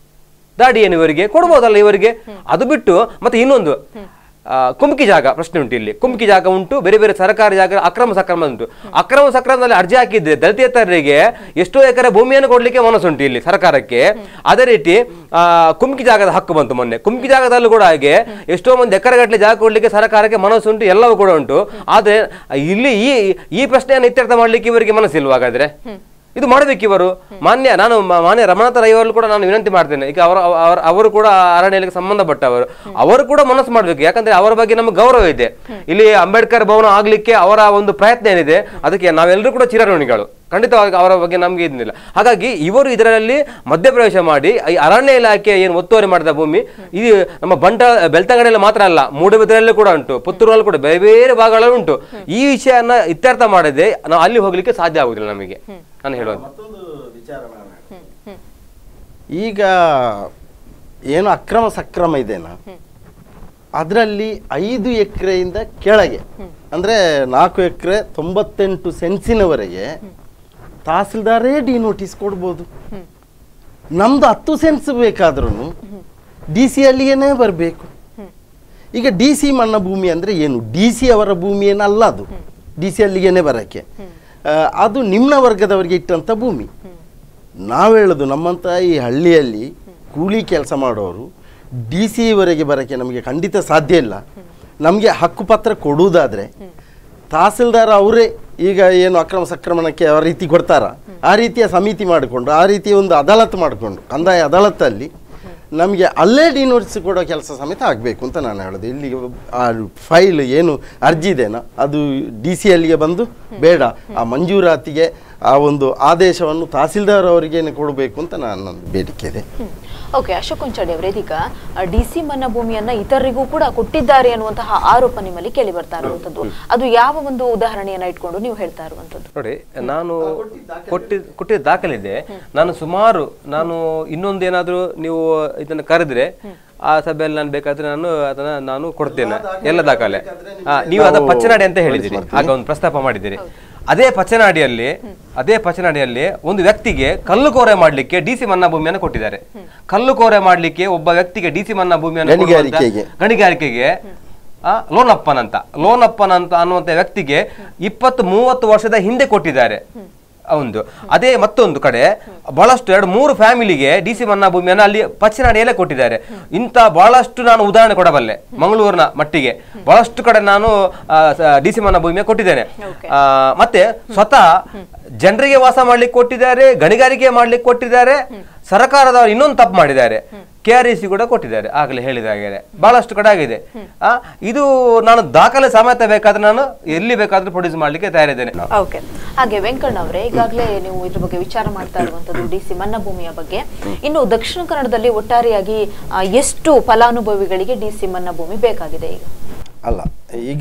ದಾಡಿ ಏನು ಇವರಿಗೆ ಕೊಡ್ಬೋದಲ್ಲ ಇವರಿಗೆ ಅದು ಬಿಟ್ಟು ಮತ್ತೆ ಇನ್ನೊಂದು ಆ, ಕುಮ್ಕಿ ಜಾಗ ಪ್ರಶ್ನೆ ಉಂಟು ಇಲ್ಲಿ ಕುಮ್ಕಿ ಜಾಗ ಉಂಟು ಬೇರೆ ಬೇರೆ ಸರ್ಕಾರಿ ಜಾಗ ಅಕ್ರಮ ಸಕ್ರಮ ಉಂಟು ಅಕ್ರಮ ಸಕ್ರಮದಲ್ಲಿ ಅರ್ಜಿ ಹಾಕಿದ್ರೆ ದಲಿತೇತರರಿಗೆ ಎಷ್ಟೋ ಎಕರೆ ಭೂಮಿಯನ್ನು ಕೊಡ್ಲಿಕ್ಕೆ ಮನಸ್ಸುಂಟು ಇಲ್ಲಿ ಸರ್ಕಾರಕ್ಕೆ ಅದೇ ರೀತಿ ಆ, ಕುಮ್ಕಿ ಜಾಗದ ಹಕ್ಕು ಬಂತು ಮೊನ್ನೆ ಕುಮ್ಕಿ ಜಾಗದಲ್ಲೂ ಕೂಡ ಹಾಗೆ ಎಷ್ಟೋ ಮಂದಿ ಎಕರೆಗಟ್ಟಲೆ ಜಾಗ ಕೊಡ್ಲಿಕ್ಕೆ ಸರ್ಕಾರಕ್ಕೆ ಮನಸ್ಸುಂಟು ಎಲ್ಲವೂ ಕೂಡ ಉಂಟು ಆದ್ರೆ ಇಲ್ಲಿ ಈ ಈ ಪ್ರಶ್ನೆಯನ್ನು ಇತ್ಯರ್ಥ ಮಾಡ್ಲಿಕ್ಕೆ ಇವರಿಗೆ ಮನಸ್ಸಿಲ್ವಾ ಹಾಗಾದ್ರೆ ಇದು ಮಾಡಬೇಕು ಇವರು ಮಾನ್ಯ ನಾನು ಮ- ಮಾನ್ಯ ರಮನಾಥ ರೈ ಅವರು ಕೂಡ ನಾನು ವಿನಂತಿ ಮಾಡ್ತೇನೆ ಈಗ ಅವರ ಅವರ- ಅವರು ಕೂಡ ಅರಣ್ಯ ಇಲಾಖೆಗೆ ಸಂಬಂಧಪಟ್ಟವರು ಅವರು ಕೂಡ ಮನಸ್ಸು ಮಾಡಬೇಕು ಯಾಕಂದ್ರೆ ಅವರ ಬಗ್ಗೆ ನಮಗೆ ಗೌರವ ಇದೆ ಇಲ್ಲಿ ಅಂಬೇಡ್ಕರ್ ಭವನ ಆಗ್ಲಿಕ್ಕೆ ಅವರ ಒಂದು ಪ್ರಯತ್ನ ಏನಿದೆ ಅದಕ್ಕೆ ನಾವೆಲ್ಲರೂ ಕೂಡ ಚಿರಋಣಿಗಳು ಖಂಡಿತವಾಗಿ ಅವರ ಬಗ್ಗೆ ನಮ್ಗೆ ಇದ್ದಿಲ್ಲ ಹಾಗಾಗಿ ಇವರು ಇದರಲ್ಲಿ ಮಧ್ಯಪ್ರವೇಶ ಮಾಡಿ ಈ ಅರಣ್ಯ ಇಲಾಖೆ ಏನು ಒತ್ತುವರಿ ಮಾಡಿದ ಭೂಮಿ ಇದು ನಮ್ಮ ಬಂಟ ಬೆಳ್ತಂಗಡಿಯಲ್ಲಿ ಮಾತ್ರ ಅಲ್ಲ ಮೂಡಬಿದ್ರೆಯಲ್ಲೂ ಕೂಡ ಉಂಟು ಪುತ್ತೂರಲ್ಲಿ ಕೂಡ ಬೇರೆ ಬೇರೆ ಭಾಗಗಳಲ್ಲಿ ಉಂಟು ಈ ವಿಷಯನ ಇತ್ಯರ್ಥ ಮಾಡದೆ ನಾವು ಅಲ್ಲಿ ಹೋಗ್ಲಿಕ್ಕೆ ಸಾಧ್ಯ ಆಗುದಿಲ್ಲ ನಮಗೆ ನಾನು ಹೇಳೋದು ಮತ್ತೊಂದು ವಿಚಾರ ನಾನು ಈಗ ಏನು ಅಕ್ರಮ ಸಕ್ರಮ ಇದೆನಾ ಅದರಲ್ಲಿ ಐದು ಎಕರೆಯಿಂದ ಕೆಳಗೆ ಅಂದರೆ ನಾಲ್ಕು ಎಕರೆ ತೊಂಬತ್ತೆಂಟು ಸೆನ್ಸಿನವರೆಗೆ ತಹಸೀಲ್ದಾರೇ ಡಿ ನೋಟಿಸ್ ಕೊಡ್ಬೋದು ನಮ್ದು ಹತ್ತು ಸೆನ್ಸ್ ಬೇಕಾದ್ರೂ ಡಿ ಸಿ ಅಲ್ಲಿಗೇನೆ ಬರಬೇಕು ಈಗ ಡಿ ಸಿ ಮಣ್ಣ ಭೂಮಿ ಅಂದರೆ ಏನು ಡಿ ಸಿ ಅವರ ಭೂಮಿ ಏನಲ್ಲ ಅದು ಡಿ ಸಿ ಅಲ್ಲಿಗೇನೆ ಬರೋಕ್ಕೆ ಆ, ಅದು ನಿಮ್ನ ವರ್ಗದವರಿಗೆ ಇಟ್ಟಂಥ ಭೂಮಿ ನಾವು ಹೇಳೋದು ನಮ್ಮಂಥ ಈ ಹಳ್ಳಿಯಲ್ಲಿ ಕೂಲಿ ಕೆಲಸ ಮಾಡೋರು ಡಿ ಸಿ ವರೆಗೆ ಬರೋಕ್ಕೆ ನಮಗೆ ಖಂಡಿತ ಸಾಧ್ಯ ಇಲ್ಲ ನಮಗೆ ಹಕ್ಕುಪತ್ರ ಕೊಡುವುದಾದರೆ ತಹಸೀಲ್ದಾರ್ ಅವರೇ ಈಗ ಏನು ಅಕ್ರಮ ಸಕ್ರಮಣಕ್ಕೆ ಆ ರೀತಿ ಕೊಡ್ತಾರ ಆ ರೀತಿಯ ಸಮಿತಿ ಮಾಡಿಕೊಂಡು ಆ ರೀತಿಯ ಒಂದು ಅದಾಲತ್ ಮಾಡಿಕೊಂಡು ಕಂದಾಯ ಅದಾಲತ್ತಲ್ಲಿ ನಮಗೆ ಅಲ್ಲೇ ಡಿನೋಟಿಸ್ ಕೊಡೋ ಕೆಲಸ ಸಮೇತ ಆಗಬೇಕು ಅಂತ ನಾನು ಹೇಳೋದು ಇಲ್ಲಿ ಆ ಫೈಲ್ ಏನು ಅರ್ಜಿ ಇದೆನಾ ಅದು ಡಿ ಸಿ ಅಲ್ಲಿಗೆ ಬಂದು ಬೇಡ ಆ ಮಂಜೂರಾತಿಗೆ ಆ ಒಂದು ಆದೇಶವನ್ನು ತಹಸೀಲ್ದಾರ್ ಅವರಿಗೇನೆ ಕೊಡಬೇಕು ಅಂತ ನನ್ನ ಬೇಡಿಕೆ ಇದೆ ಓಕೆ ಅಶೋಕ್ ಕೊಂಚಾಡಿ ಅವರೇ ಇದೀಗ ಡಿ ಸಿ ಮನ್ನಾ ಭೂಮಿಯನ್ನ ಇತರರಿಗೂ ಕೂಡ ಕೊಟ್ಟಿದ್ದಾರೆ ಅನ್ನುವಂತಹ ಆರೋಪ ನಿಮ್ಮಲ್ಲಿ ಕೇಳಿ ಬರ್ತಾ ಇರುವಂತದ್ದು ಅದು ಯಾವ ಒಂದು ಉದಾಹರಣೆಯನ್ನ ಇಟ್ಕೊಂಡು ನೀವು ಹೇಳ್ತಾ ಇರುವಂತದ್ದು ನೋಡಿ ನಾನು ಕೊಟ್ಟಿದ್ದ ಕೊಟ್ಟಿದ್ದ ದಾಖಲೆ ಇದೆ ನಾನು ಸುಮಾರು ನಾನು ಇನ್ನೊಂದೇನಾದ್ರೂ ನೀವು ಇದನ್ನ ಕರೆದ್ರೆ ಆ ಸಭೆಯಲ್ಲಿ ನಾನು ಬೇಕಾದ್ರೆ ನಾನು ಅದನ್ನ ನಾನು ಕೊಡ್ತೇನೆ ಎಲ್ಲ ದಾಖಲೆ ಆ, ನೀವು ಅದ ಪಚ್ಚನಾಡಿ ಅಂತ ಹೇಳಿದಿರಿ ಆಗ ಒಂದು ಪ್ರಸ್ತಾಪ ಮಾಡಿದ್ದೀರಿ ಅದೇ ಪಚ್ಚನಾಡಿಯಲ್ಲಿ ಅದೇ ಪಚ್ಚನಾಡಿಯಲ್ಲಿ ಒಂದು ವ್ಯಕ್ತಿಗೆ ಕಲ್ಲು ಕೋರೆ ಮಾಡ್ಲಿಕ್ಕೆ ಡಿಸಿ ಮನ್ನಾ ಭೂಮಿಯನ್ನು ಕೊಟ್ಟಿದ್ದಾರೆ ಕಲ್ಲು ಕೋರೆ ಮಾಡ್ಲಿಕ್ಕೆ ಒಬ್ಬ ವ್ಯಕ್ತಿಗೆ ಡಿಸಿ ಮನ್ನಾ ಭೂಮಿಯನ್ನು ಕೊಡುವಂತ- ಗಣಿಗಾರಿಕೆಗೆ. ಗಣಿಗಾರಿಕೆಗೆ ಆ, ಲೋನಪ್ಪನ್ ಅಂತ ಲೋನಪ್ಪನ್ ಅಂತ ಅನ್ನುವಂತ ವ್ಯಕ್ತಿಗೆ ಇಪ್ಪತ್ತು ಮೂವತ್ತು ವರ್ಷದ ಹಿಂದೆ ಕೊಟ್ಟಿದ್ದಾರೆ ಒಂದು ಅದೇ ಮತ್ತೊಂದು ಕಡೆ ಬಹಳಷ್ಟು ಎರಡು ಮೂರು ಫ್ಯಾಮಿಲಿಗೆ ಡಿ ಸಿ ಮನ್ನಾ ಭೂಮಿಯನ್ನು ಅಲ್ಲಿ ಪಚ್ಚಿನಾಡಿಯಲ್ಲೇ ಕೊಟ್ಟಿದ್ದಾರೆ ಇಂಥ ಬಹಳಷ್ಟು ನಾನು ಉದಾಹರಣೆ ಕೊಡಬಲ್ಲೆ ಮಂಗಳೂರಿನ ಮಟ್ಟಿಗೆ ಬಹಳಷ್ಟು ಕಡೆ ನಾನು ಡಿ ಸಿ ಮನ್ನಾ ಭೂಮಿಯ ಕೊಟ್ಟಿದ್ದೇನೆ ಆ, ಮತ್ತೆ ಸ್ವತಃ ಜನರಿಗೆ ವಾಸ ಮಾಡ್ಲಿಕ್ಕೆ ಕೊಟ್ಟಿದ್ದಾರೆ ಗಣಿಗಾರಿಕೆ ಮಾಡ್ಲಿಕ್ಕೆ ಕೊಟ್ಟಿದ್ದಾರೆ ಸರ್ಕಾರದವರು ಇನ್ನೊಂದು ತಪ್ಪು ಮಾಡಿದ್ದಾರೆ ಕೆ ಆರ್ ಸಿ ಕೂಡ ಕೊಟ್ಟಿದ್ದಾರೆ ಆಗಲೇ ಹೇಳಿದ ಹಾಗೆ ಬಹಳಷ್ಟು ಕಡೆ ಆಗಿದೆ ಆ, ಇದು ನಾನು ದಾಖಲೆ ಸಮೇತ ಬೇಕಾದ್ರೆ ನಾನು ಎಲ್ಲಿ ಬೇಕಾದ್ರೂ ಪ್ರೊಡ್ಯೂಸ್ ಮಾಡ್ಲಿಕ್ಕೆ ತಯಾರಿದ್ದೇನೆ ಓಕೆ ಹಾಗೆ ವೆಂಕಣ್ಣ ಅವರೇ ಈಗಾಗಲೇ ನೀವು ಇದ್ರ ಬಗ್ಗೆ ವಿಚಾರ ಮಾಡ್ತಾ ಇರುವಂತದ್ದು ಡಿ ಸಿ ಮನ್ನಾ ಭೂಮಿಯ ಬಗ್ಗೆ ಇನ್ನು ದಕ್ಷಿಣ ಕನ್ನಡದಲ್ಲಿ ಒಟ್ಟಾರೆಯಾಗಿ ಆ, ಎಷ್ಟು ಫಲಾನುಭವಿಗಳಿಗೆ ಡಿ ಸಿ ಮನ್ನಾ ಭೂಮಿ ಬೇಕಾಗಿದೆ ಈಗ ಅಲ್ಲ ಈಗ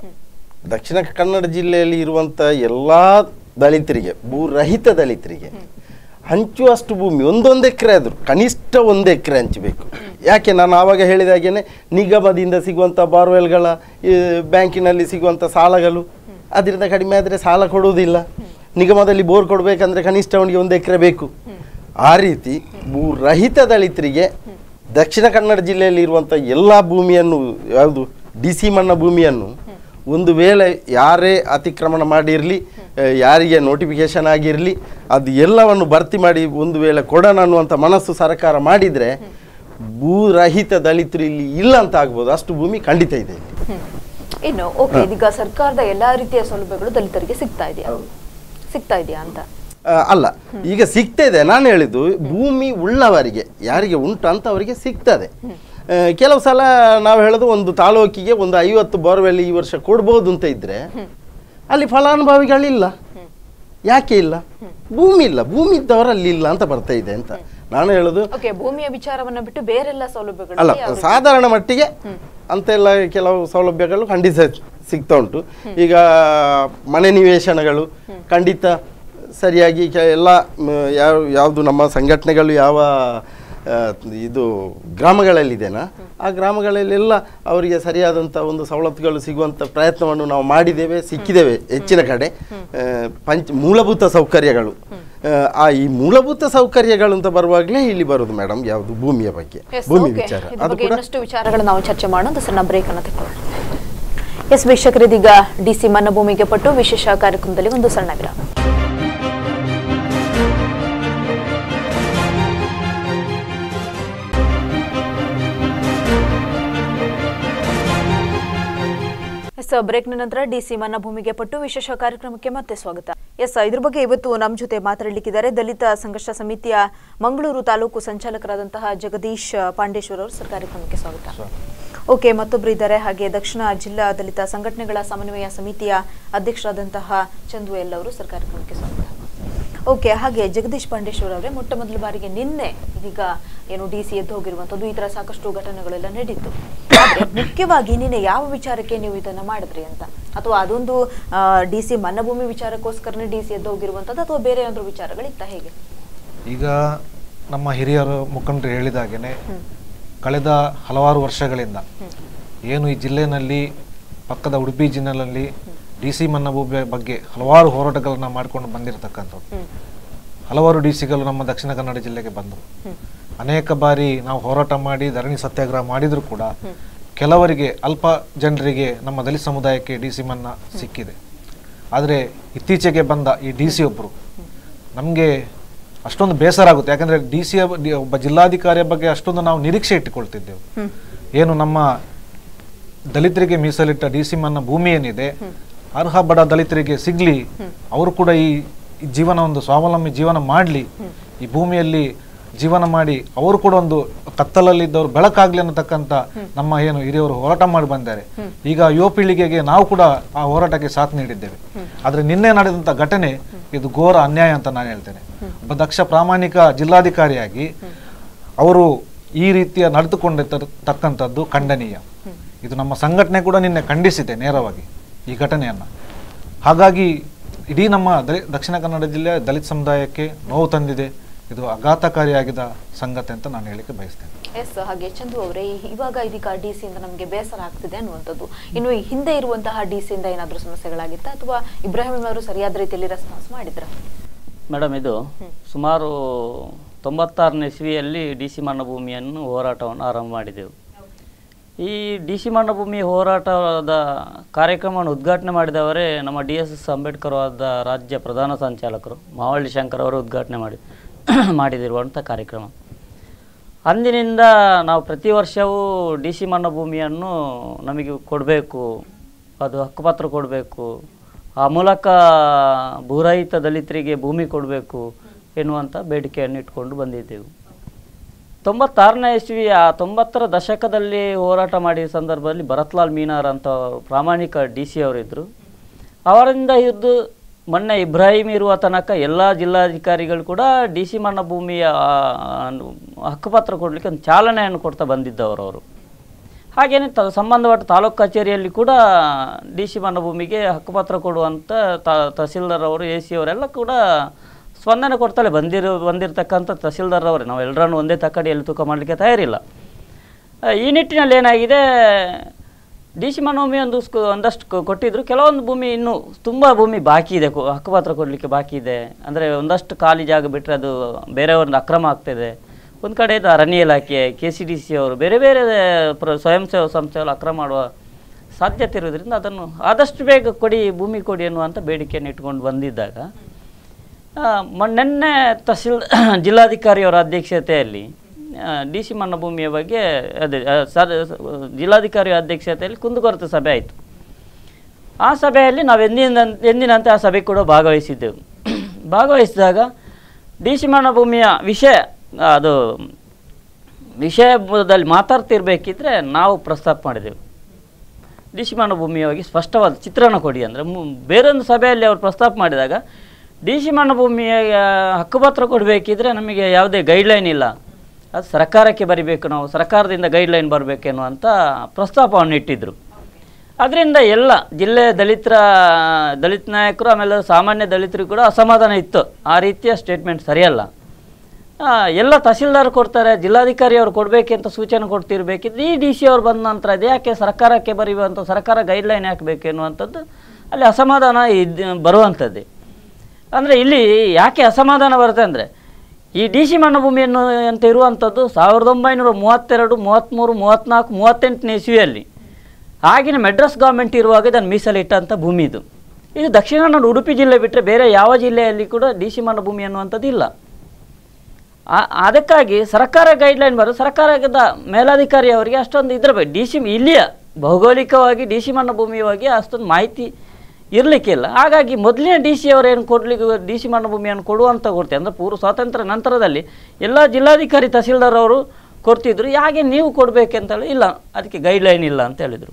ದಕ್ಷಿಣ ಕನ್ನಡ ಜಿಲ್ಲೆಯಲ್ಲಿ ಇರುವಂಥ ಎಲ್ಲ ದಲಿತರಿಗೆ ಭೂರಹಿತ ದಲಿತರಿಗೆ ಹಂಚುವಷ್ಟು ಭೂಮಿ ಒಂದೊಂದು ಎಕರೆ ಆದರೂ ಕನಿಷ್ಠ ಒಂದು ಎಕರೆ ಹಂಚಬೇಕು ಯಾಕೆ ನಾನು ಆವಾಗ ಹೇಳಿದ ಹಾಗೇನೆ ನಿಗಮದಿಂದ ಸಿಗುವಂಥ ಬಾರ್ವೆಲ್ಗಳ ಈ ಬ್ಯಾಂಕಿನಲ್ಲಿ ಸಿಗುವಂಥ ಸಾಲಗಳು ಅದರಿಂದ ಕಡಿಮೆ ಆದರೆ ಸಾಲ ಕೊಡುವುದಿಲ್ಲ ನಿಗಮದಲ್ಲಿ ಬೋರ್ ಕೊಡಬೇಕಂದ್ರೆ ಕನಿಷ್ಠ ಅವನಿಗೆ ಒಂದು ಎಕರೆ ಬೇಕು ಆ ರೀತಿ ಭೂರಹಿತ ದಲಿತರಿಗೆ ದಕ್ಷಿಣ ಕನ್ನಡ ಜಿಲ್ಲೆಯಲ್ಲಿ ಇರುವಂಥ ಎಲ್ಲ ಭೂಮಿಯನ್ನು ಯಾವುದು ಡಿ ಸಿ ಮಣ್ಣ ಭೂಮಿಯನ್ನು ಒಂದು ವೇಳೆ ಯಾರೇ ಅತಿಕ್ರಮಣ ಮಾಡಿರಲಿ ಯಾರಿಗೆ ನೋಟಿಫಿಕೇಶನ್ ಆಗಿರಲಿ ಅದು ಎಲ್ಲವನ್ನು ಭರ್ತಿ ಮಾಡಿ ಒಂದು ವೇಳೆ ಕೊಡೋಣ ಅನ್ನುವಂಥ ಮನಸ್ಸು ಸರ್ಕಾರ ಮಾಡಿದರೆ ಭೂರಹಿತ ದಲಿತರು ಇಲ್ಲಿ ಇಲ್ಲ ಅಂತ ಆಗ್ಬೋದು ಅಷ್ಟು ಭೂಮಿ ಖಂಡಿತ ಇದೆ ಇಲ್ಲಿ ಹ್ಮ್. ಇನ್ನು ಓಕೆ ಇದೀಗ ಸರ್ಕಾರದ ಎಲ್ಲಾ ರೀತಿಯ ಸೌಲಭ್ಯಗಳು ದಲಿತರಿಗೆ ಸಿಗ್ತಾ ಇದೆಯಾ ಸಿಗ್ತಾ ಇದೆಯಾ ಅಂತ ಆ, ಅಲ್ಲ ಈಗ ಸಿಗ್ತದೆ ನಾನು ಹೇಳಿದ್ದು ಭೂಮಿ ಉಳ್ಳವರಿಗೆ ಯಾರಿಗೆ ಉಂಟು ಅಂತ ಅವರಿಗೆ ಸಿಗ್ತದೆ ಆ, ಕೆಲವು ಸಲ ನಾವು ಹೇಳೋದು ಒಂದು ತಾಲೂಕಿಗೆ ಒಂದು ಐವತ್ತು ಬೋರ್ವೆಲ್ ಈ ವರ್ಷ ಕೊಡ್ಬೋದು ಅಂತ ಇದ್ರೆ ಅಲ್ಲಿ ಫಲಾನುಭವಿಗಳಿಲ್ಲ ಯಾಕೆ ಇಲ್ಲ ಭೂಮಿ ಇಲ್ಲ ಭೂಮಿ ಇದ್ದವರು ಅಲ್ಲಿ ಇಲ್ಲ ಅಂತ ಬರ್ತಾ ಇದೆ ಅಂತ ನಾನು ಹೇಳೋದು ಓಕೆ ಭೂಮಿಯ ವಿಚಾರವನ್ನ ಬಿಟ್ಟು ಬೇರೆಲ್ಲ ಸೌಲಭ್ಯಗಳು ಅಲ್ಲ ಸಾಧಾರಣ ಮಟ್ಟಿಗೆ ಅಂತೆಲ್ಲ ಕೆಲವು ಸೌಲಭ್ಯಗಳು ಖಂಡಿತ ಸಿಗ್ತಾ ಉಂಟು ಈಗ ಮನೆ ನಿವೇಶನಗಳು ಖಂಡಿತ ಸರಿಯಾಗಿ ಕೆ- ಎಲ್ಲ ಮ್, ಯಾವ ಯಾವುದು ನಮ್ಮ ಸಂಘಟನೆಗಳು ಯಾವ ಆ, ಇದು ಗ್ರಾಮಗಳಲ್ಲಿದೆನಾ ಆ ಗ್ರಾಮಗಳಲ್ಲೆಲ್ಲ ಅವರಿಗೆ ಸರಿಯಾದಂಥ ಒಂದು ಸವಲತ್ತುಗಳು ಸಿಗುವಂಥ ಪ್ರಯತ್ನವನ್ನು ನಾವು ಮಾಡಿದ್ದೇವೆ ಸಿಕ್ಕಿದ್ದೇವೆ ಹೆಚ್ಚಿನ ಕಡೆ ಆ, ಪಂಚ ಮೂಲಭೂತ ಸೌಕರ್ಯಗಳು ಆ, ಆ ಈ ಮೂಲಭೂತ ಸೌಕರ್ಯಗಳು ಅಂತ ಬರುವಾಗಲೇ ಇಲ್ಲಿ ಬರೋದು ಮೇಡಮ್ ಯಾವುದು ಭೂಮಿಯ ಬಗ್ಗೆ Yes, ಭೂಮಿ okay. ವಿಚಾರ ಇದ್ರ ಅದು ಬಗ್ಗೆ ಕೂಡ ಇನ್ನಷ್ಟು ವಿಚಾರಗಳು ನಾವು ಚರ್ಚೆ ಮಾಡೋಣ ಒಂದು ಸಣ್ಣ ಬ್ರೇಕ್ ಅನ್ನ ತಗೊಳ್ಳೋಣ ಎಸ್ ವೀಕ್ಷಕರಿದೀಗ ಡಿಸಿ ಮನ್ನ ಭೂಮಿಗೆ ಪಟ್ಟು ವಿಶೇಷ ಕಾರ್ಯಕ್ರಮದಲ್ಲಿ ಒಂದು ಸಣ್ಣ ವಿರಾಮ ಎಸ್ ಬ್ರೇಕ್ನ ನಂತರ ಡಿಸಿ ಮನ್ನ ಭೂಮಿಗೆ ಪಟ್ಟು ವಿಶೇಷ ಕಾರ್ಯಕ್ರಮಕ್ಕೆ ಮತ್ತೆ ಸ್ವಾಗತ ಎಸ್ ಇದ್ರ ಬಗ್ಗೆ ಇವತ್ತು ನಮ್ಮ ಜೊತೆ ಮಾತಾಡಲಿಕ್ಕಿದ್ದಾರೆ ದಲಿತ ಸಂಘರ್ಷ ಸಮಿತಿಯ ಮಂಗಳೂರು ತಾಲೂಕು ಸಂಚಾಲಕರಾದಂತಹ ಜಗದೀಶ್ ಪಾಂಡೇಶ್ವರ್ ಅವರು ಸರ್ ಕಾರ್ಯಕ್ರಮಕ್ಕೆ ಸ್ವಾಗತ ಓಕೆ ಮತ್ತೊಬ್ರು ಇದ್ದಾರೆ ಹಾಗೆ ದಕ್ಷಿಣ ಜಿಲ್ಲಾ ದಲಿತ ಸಂಘಟನೆಗಳ ಸಮನ್ವಯ ಸಮಿತಿಯ ಅಧ್ಯಕ್ಷರಾದಂತಹ ಚಂದು ಎಲ್ ಅವರು ಸರ್ ಕಾರ್ಯಕ್ರಮಕ್ಕೆ ಸ್ವಾಗತ ಓಕೆ ಹಾಗೆ ಜಗದೀಶ್ ಪಾಂಡೇಶ್ವರ್ ಅವರೇ ಮೊಟ್ಟ ಮೊದಲ ಬಾರಿಗೆ ನಿನ್ನೆ ಇದೀಗ ಏನು ಡಿ ಸಿ ಎದ್ದು ಹೋಗಿರುವಂಥದ್ದು ಈ ಥರ ಸಾಕಷ್ಟು ಘಟನೆಗಳೆಲ್ಲ ನಡೀತು ಆದ್ರೆ ಮುಖ್ಯವಾಗಿ ನಿನ್ನೆ ಯಾವ ವಿಚಾರಕ್ಕೆ ನೀವು ಇದನ್ನ ಮಾಡಿದ್ರಿ ಅಂತ ಅಥವಾ ಅದೊಂದು ಡಿ ಸಿ ಮನ್ನಭೂಮಿ ವಿಚಾರಕ್ಕೋಸ್ಕರನೇ ಡಿ ಸಿ ಎದ್ದು ಹೋಗಿರುವಂಥದ್ದು ಅಥವಾ ಬೇರೆ ಏನಾದರೂ ವಿಚಾರಗಳಿತ್ತ ಹೇಗೆ ಈಗ ನಮ್ಮ ಹಿರಿಯರು ಮುಖಂಡರು ಹೇಳಿದಾಗೇನೆ ಕಳೆದ ಹಲವಾರು ವರ್ಷಗಳಿಂದ ಏನು ಈ ಜಿಲ್ಲೆಯಲ್ಲಿ ಪಕ್ಕದ ಉಡುಪಿ ಜಿಲ್ಲೆಯಲ್ಲಿ ಡಿ ಸಿ ಮನ್ನಾ ಭೂಮಿಯ ಬಗ್ಗೆ ಹಲವಾರು ಹೋರಾಟಗಳನ್ನು ಮಾಡಿಕೊಂಡು ಬಂದಿರತಕ್ಕಂಥದ್ದು ಹಲವಾರು ಡಿ ಸಿಗಳು ನಮ್ಮ ದಕ್ಷಿಣ ಕನ್ನಡ ಜಿಲ್ಲೆಗೆ ಬಂದರು ಅನೇಕ ಬಾರಿ ನಾವು ಹೋರಾಟ ಮಾಡಿ ಧರಣಿ ಸತ್ಯಾಗ್ರಹ ಮಾಡಿದರೂ ಕೂಡ ಕೆಲವರಿಗೆ ಅಲ್ಪ ಜನರಿಗೆ ನಮ್ಮ ದಲಿತ ಸಮುದಾಯಕ್ಕೆ ಡಿ ಸಿ ಮನ್ನಾ ಸಿಕ್ಕಿದೆ ಆದರೆ ಇತ್ತೀಚೆಗೆ ಬಂದ ಈ ಡಿ ಸಿ ಒಬ್ಬರು ನಮಗೆ ಅಷ್ಟೊಂದು ಬೇಸರ ಆಗುತ್ತೆ ಯಾಕಂದ್ರೆ ಡಿ ಸಿ ಒಬ್ಬ ಜಿಲ್ಲಾಧಿಕಾರಿಯ ಬಗ್ಗೆ ಅಷ್ಟೊಂದು ನಾವು ನಿರೀಕ್ಷೆ ಇಟ್ಟುಕೊಳ್ತಿದ್ದೆವು ಏನು ನಮ್ಮ ದಲಿತರಿಗೆ ಮೀಸಲಿಟ್ಟ ಡಿ ಸಿ ಮನ್ನ ಭೂಮಿ ಏನಿದೆ ಅರ್ಹ ಬಡ ದಲಿತರಿಗೆ ಸಿಗ್ಲಿ ಅವರು ಕೂಡ ಈ ಈ ಜೀವನ ಒಂದು ಸ್ವಾವಲಂಬಿ ಜೀವನ ಮಾಡಲಿ ಈ ಭೂಮಿಯಲ್ಲಿ ಜೀವನ ಮಾಡಿ ಅವರು ಕೂಡ ಒಂದು ಕತ್ತಲಲ್ಲಿದ್ದವರು ಬೆಳಕಾಗ್ಲಿ ಅನ್ನತಕ್ಕಂಥ ನಮ್ಮ ಏನು ಹಿರಿಯವರು ಹೋರಾಟ ಮಾಡಿ ಬಂದ್ದಾರೆ ಈಗ ಯುವ ಪೀಳಿಗೆಗೆ ನಾವು ಕೂಡ ಆ ಹೋರಾಟಕ್ಕೆ ಸಾಥ್ ನೀಡಿದ್ದೇವೆ ಆದ್ರೆ ನಿನ್ನೆ ನಡೆದಂತ ಘಟನೆ ಇದು ಘೋರ ಅನ್ಯಾಯ ಅಂತ ನಾನು ಹೇಳ್ತೇನೆ ಒಬ್ಬ ದಕ್ಷ ಪ್ರಾಮಾಣಿಕ ಜಿಲ್ಲಾಧಿಕಾರಿಯಾಗಿ ಅವರು ಈ ರೀತಿಯ ನಡೆದುಕೊಂಡಿರ್ತಕ್ಕಂಥದ್ದು ಖಂಡನೀಯ ಇದು ನಮ್ಮ ಸಂಘಟನೆ ಕೂಡ ನಿನ್ನೆ ಖಂಡಿಸಿದೆ ನೇರವಾಗಿ ಈ ಘಟನೆಯನ್ನ ಹಾಗಾಗಿ ಇಡೀ ನಮ್ಮ ದಲಿ ದಕ್ಷಿಣ ಕನ್ನಡ ಜಿಲ್ಲೆಯ ದಲಿತ ಸಮುದಾಯಕ್ಕೆ ನೋವು ತಂದಿದೆ ಇದು ಆಘಾತಕಾರಿಯಾಗಿದ್ದ ಸಂಗತಿ ಅಂತ ನಾನು ಹೇಳಿಕ್ಕೆ ಬಯಸ್ತೇನೆ ಎಸ್ ಹಾಗೆ ಚಂದು ಅವರೇ ಇವಾಗ ಇದೀಗ ಡಿ ಇಂದ ನಮಗೆ ಬೇಸರ ಆಗ್ತಿದೆ ಅನ್ನುವಂಥದ್ದು ಇನ್ನು ಈ ಹಿಂದೆ ಇರುವಂತಹ ಡಿ ಇಂದ ಏನಾದರೂ ಸಮಸ್ಯೆಗಳಾಗಿತ್ತಾ ಅಥವಾ ಇಬ್ರಾಹಿಂ ಅವರು ಸರಿಯಾದ ರೀತಿಯಲ್ಲಿ ರೆಸ್ಪಾನ್ಸ್ ಮಾಡಿದ್ರ ಮೇಡಮ್ ಇದು ಸುಮಾರು ತೊಂಬತ್ತಾರನೇ ಇಸ್ವಿಯಲ್ಲಿ ಡಿ ಸಿ ಮನ್ನಭೂಮಿಯನ್ನು ಹೋರಾಟವನ್ನು ಆರಂಭ ಮಾಡಿದೆವು ಈ ಡಿ ಸಿ ಮನ್ನಭೂಮಿ ಹೋರಾಟದ ಕಾರ್ಯಕ್ರಮವನ್ನು ಉದ್ಘಾಟನೆ ಮಾಡಿದವರೇ ನಮ್ಮ ಡಿ ಎಸ್ ಎಸ್ ಅಂಬೇಡ್ಕರ್ ಆದ ರಾಜ್ಯ ಪ್ರಧಾನ ಸಂಚಾಲಕರು ಮಾವಳ್ಳಿ ಶಂಕರ್ ಅವರು ಉದ್ಘಾಟನೆ ಮಾಡಿ ಮಾಡಿದಿರುವಂಥ ಕಾರ್ಯಕ್ರಮ ಅಂದಿನಿಂದ ನಾವು ಪ್ರತಿ ವರ್ಷವೂ ಡಿ ಸಿ ಮನ್ನಭೂಮಿಯನ್ನು ನಮಗೆ ಕೊಡಬೇಕು ಅದು ಹಕ್ಕುಪತ್ರ ಕೊಡಬೇಕು ಆ ಮೂಲಕ ಭೂರಹಿತ ದಲಿತರಿಗೆ ಭೂಮಿ ಕೊಡಬೇಕು ಎನ್ನುವಂಥ ಬೇಡಿಕೆಯನ್ನು ಇಟ್ಕೊಂಡು ಬಂದಿದ್ದೆವು ತೊಂಬತ್ತಾರನೇ ಇಸ್ವಿ ಆ ತೊಂಬತ್ತರ ದಶಕದಲ್ಲಿ ಹೋರಾಟ ಮಾಡಿದ ಸಂದರ್ಭದಲ್ಲಿ ಭರತ್ಲಾಲ್ ಮೀನಾರ್ ಅಂತ ಪ್ರಾಮಾಣಿಕ ಡಿ ಸಿ ಅವರಿದ್ದರು ಅವರಿಂದ ಹಿಡಿದು ಮೊನ್ನೆ ಇಬ್ರಾಹಿಂ ಇರುವ ತನಕ ಎಲ್ಲ ಜಿಲ್ಲಾಧಿಕಾರಿಗಳು ಕೂಡ ಡಿ ಸಿ ಮನ್ನ ಭೂಮಿಯ ಆ, ಹಕ್ಕುಪತ್ರ ಕೊಡಲಿಕ್ಕೆ ಒಂದು ಚಾಲನೆಯನ್ನು ಕೊಡ್ತಾ ಬಂದಿದ್ದವರು ಅವರು ಹಾಗೆಯೇ ತ ಸಂಬಂಧಪಟ್ಟ ತಾಲೂಕು ಕಚೇರಿಯಲ್ಲಿ ಕೂಡ ಡಿ ಸಿ ಮನ್ನ ಭೂಮಿಗೆ ಹಕ್ಕುಪತ್ರ ಕೊಡುವಂಥ ತ ತಹಸೀಲ್ದಾರ್ ಅವರು ಎ ಸಿ ಅವರೆಲ್ಲ ಕೂಡ ಸ್ಪಂದನೆ ಕೊಡ್ತಾಳೆ ಬಂದಿರೋ ಬಂದಿರತಕ್ಕಂಥ ತಹಸೀಲ್ದಾರ್ ಅವರೇ ನಾವು ಎಲ್ಲರನ್ನು ಒಂದೇ ತಕ್ಕಡಿಯಲ್ಲಿ ತೂಕ ಮಾಡಲಿಕ್ಕೆ ತಯಾರಿಲ್ಲ ಆ, ಈ ನಿಟ್ಟಿನಲ್ಲಿ ಏನಾಗಿದೆ ಡಿ ಸಿ ಮನೋಮಿ ಒಂದು ಸ್ಕು ಒಂದಷ್ಟು ಕೊ- ಕೊಟ್ಟಿದ್ರು ಕೆಲವೊಂದು ಭೂಮಿ ಇನ್ನೂ ತುಂಬ ಭೂಮಿ ಬಾಕಿ ಇದೆ ಕೊ- ಹಕ್ಕುಪತ್ರ ಕೊಡಲಿಕ್ಕೆ ಬಾಕಿ ಇದೆ ಅಂದರೆ ಒಂದಷ್ಟು ಖಾಲಿ ಜಾಗ ಬಿಟ್ಟರೆ ಅದು ಬೇರೆಯವ್ರನ್ನ ಅಕ್ರಮ ಆಗ್ತಿದೆ ಒಂದು ಕಡೆ ಇದು ಅರಣ್ಯ ಇಲಾಖೆ ಕೆ ಸಿ ಡಿ ಸಿ ಅವರು ಬೇರೆ ಬೇರೆ ಪ್ರ ಸ್ವಯಂ ಸೇವಾ ಸಂಸ್ಥೆಗಳು ಅಕ್ರಮ ಮಾಡುವ ಸಾಧ್ಯತೆ ಇರೋದ್ರಿಂದ ಅದನ್ನು ಆದಷ್ಟು ಬೇಗ ಕೊಡಿ ಭೂಮಿ ಕೊಡಿ ಅನ್ನುವಂಥ ಬೇಡಿಕೆಯನ್ನು ಇಟ್ಕೊಂಡು ಬಂದಿದ್ದಾಗ ಆ, ಮ- ನಿನ್ನೆ ತಹಸೀಲ್ ಜಿಲ್ಲಾಧಿಕಾರಿಯವರ ಅಧ್ಯಕ್ಷತೆಯಲ್ಲಿ ಡಿ ಸಿ ಮನ್ನ ಭೂಮಿಯ ಬಗ್ಗೆ ಅದೇ ಆ, ಸದ ಜಿಲ್ಲಾಧಿಕಾರಿ ಅಧ್ಯಕ್ಷತೆಯಲ್ಲಿ ಕುಂದುಕೊರತೆ ಸಭೆ ಆಯಿತು ಆ ಸಭೆಯಲ್ಲಿ ನಾವು ಎಂದಿನ ಎಂದಿನಂತೆ ಆ ಸಭೆ ಕೂಡ ಭಾಗವಹಿಸಿದ್ದೆವು ಭಾಗವಹಿಸಿದಾಗ ಡಿ ಸಿ ಮನ್ನ ಭೂಮಿಯ ವಿಷಯ ಅದು ವಿಷಯದಲ್ಲಿ ಮಾತಾಡ್ತಿರ್ಬೇಕಿದ್ರೆ ನಾವು ಪ್ರಸ್ತಾಪ ಮಾಡಿದೆವು ಡಿ ಸಿ ಭೂಮಿಯಾಗಿ ಸ್ಪಷ್ಟವಾದ ಚಿತ್ರಣ ಕೊಡಿ ಅಂದರೆ ಬೇರೊಂದು ಸಭೆಯಲ್ಲಿ ಅವರು ಪ್ರಸ್ತಾಪ ಮಾಡಿದಾಗ ಡಿ ಸಿ ಭೂಮಿಯ ಹಕ್ಕುಪತ್ರ ಕೊಡಬೇಕಿದ್ರೆ ನಮಗೆ ಯಾವುದೇ ಗೈಡ್ಲೈನ್ ಇಲ್ಲ ಅದು ಸರ್ಕಾರಕ್ಕೆ ಬರಿಬೇಕು ನಾವು ಸರ್ಕಾರದಿಂದ ಗೈಡ್ಲೈನ್ ಬರಬೇಕೆನ್ನುವಂಥ ಪ್ರಸ್ತಾಪವನ್ನು ಇಟ್ಟಿದ್ದರು ಅದರಿಂದ ಎಲ್ಲ ಜಿಲ್ಲೆ ದಲಿತರ ದಲಿತ ನಾಯಕರು ಆಮೇಲೆ ಸಾಮಾನ್ಯ ದಲಿತರಿಗೂ ಕೂಡ ಅಸಮಾಧಾನ ಇತ್ತು ಆ ರೀತಿಯ ಸ್ಟೇಟ್ಮೆಂಟ್ ಸರಿಯಲ್ಲ ಆ, ಎಲ್ಲ ತಹಸೀಲ್ದಾರ್ ಕೊಡ್ತಾರೆ ಜಿಲ್ಲಾಧಿಕಾರಿ ಅವ್ರು ಕೊಡಬೇಕಂತ ಸೂಚನೆ ಕೊಡ್ತಿರ್ಬೇಕಿದ್ರೆ ಈ ಡಿ ಸಿ ಅವ್ರು ಬಂದ ನಂತರ ಅದು ಯಾಕೆ ಸರ್ಕಾರಕ್ಕೆ ಬರೆಯುವಂಥ ಸರ್ಕಾರ ಗೈಡ್ಲೈನ್ ಹಾಕಬೇಕು ಎನ್ನುವಂಥದ್ದು ಅಲ್ಲಿ ಅಸಮಾಧಾನ ಇದ್ ಬರುವಂಥದ್ದೇ ಅಂದರೆ ಇಲ್ಲಿ ಯಾಕೆ ಅಸಮಾಧಾನ ಬರುತ್ತೆ ಅಂದರೆ ಈ ಡಿ ಸಿ ಮಣ್ಣಭೂಮಿಯನ್ನು ಅಂತ ಇರುವಂಥದ್ದು ಸಾವಿರದ ಒಂಬೈನೂರ ಮೂವತ್ತೆರಡು ಮೂವತ್ತ್ಮೂರು ಮೂವತ್ತ್ನಾಲ್ಕು ಮೂವತ್ತೆಂಟನೇ ಇಸ್ವಿಯಲ್ಲಿ ಆಗಿನ ಮೆಡ್ರಾಸ್ ಗೌರ್ಮೆಂಟ್ ಇರುವಾಗ ಇದನ್ನು ಮೀಸಲಿಟ್ಟಂಥ ಭೂಮಿ ಇದು ಇದು ದಕ್ಷಿಣ ಕನ್ನಡ ಉಡುಪಿ ಜಿಲ್ಲೆ ಬಿಟ್ಟರೆ ಬೇರೆ ಯಾವ ಜಿಲ್ಲೆಯಲ್ಲಿ ಕೂಡ ಡಿ ಸಿ ಮಣ್ಣಭೂಮಿ ಅನ್ನುವಂಥದ್ದು ಇಲ್ಲ ಆ- ಅದಕ್ಕಾಗಿ ಸರ್ಕಾರ ಗೈಡ್ಲೈನ್ ಬರೋದು ಸರ್ಕಾರದ ಮೇಲಾಧಿಕಾರಿ ಅವರಿಗೆ ಅಷ್ಟೊಂದು ಇದ್ರ ಬಗ್ಗೆ ಡಿ ಸಿ ಇಲ್ಲಿಯ ಭೌಗೋಳಿಕವಾಗಿ ಡಿ ಸಿ ಮಣ್ಣ ಭೂಮಿಯಾಗಿ ಅಷ್ಟೊಂದು ಮಾಹಿತಿ ಇರಲಿಕ್ಕಿಲ್ಲ ಹಾಗಾಗಿ ಮೊದಲಿನ ಡಿ ಸಿ ಅವರು ಏನು ಕೊಡ್ಲಿಕ್ಕೆ ಡಿ ಸಿ ಮಣ್ಣ ಭೂಮಿಯನ್ನು ಕೊಡುವಂತ ಕೊಡ್ತೀವಿ ಅಂದರೆ ಪೂರ್ವ ಸ್ವಾತಂತ್ರ್ಯ ನಂತರದಲ್ಲಿ ಎಲ್ಲ ಜಿಲ್ಲಾಧಿಕಾರಿ ತಹಸೀಲ್ದಾರ್ ಅವರು ಕೊಡ್ತಿದ್ರು ಹಾಗೆ ನೀವು ಕೊಡಬೇಕಂತೇಳಿ ಇಲ್ಲ ಅದಕ್ಕೆ ಗೈಡ್ಲೈನ್ ಇಲ್ಲ ಅಂತ ಹೇಳಿದರು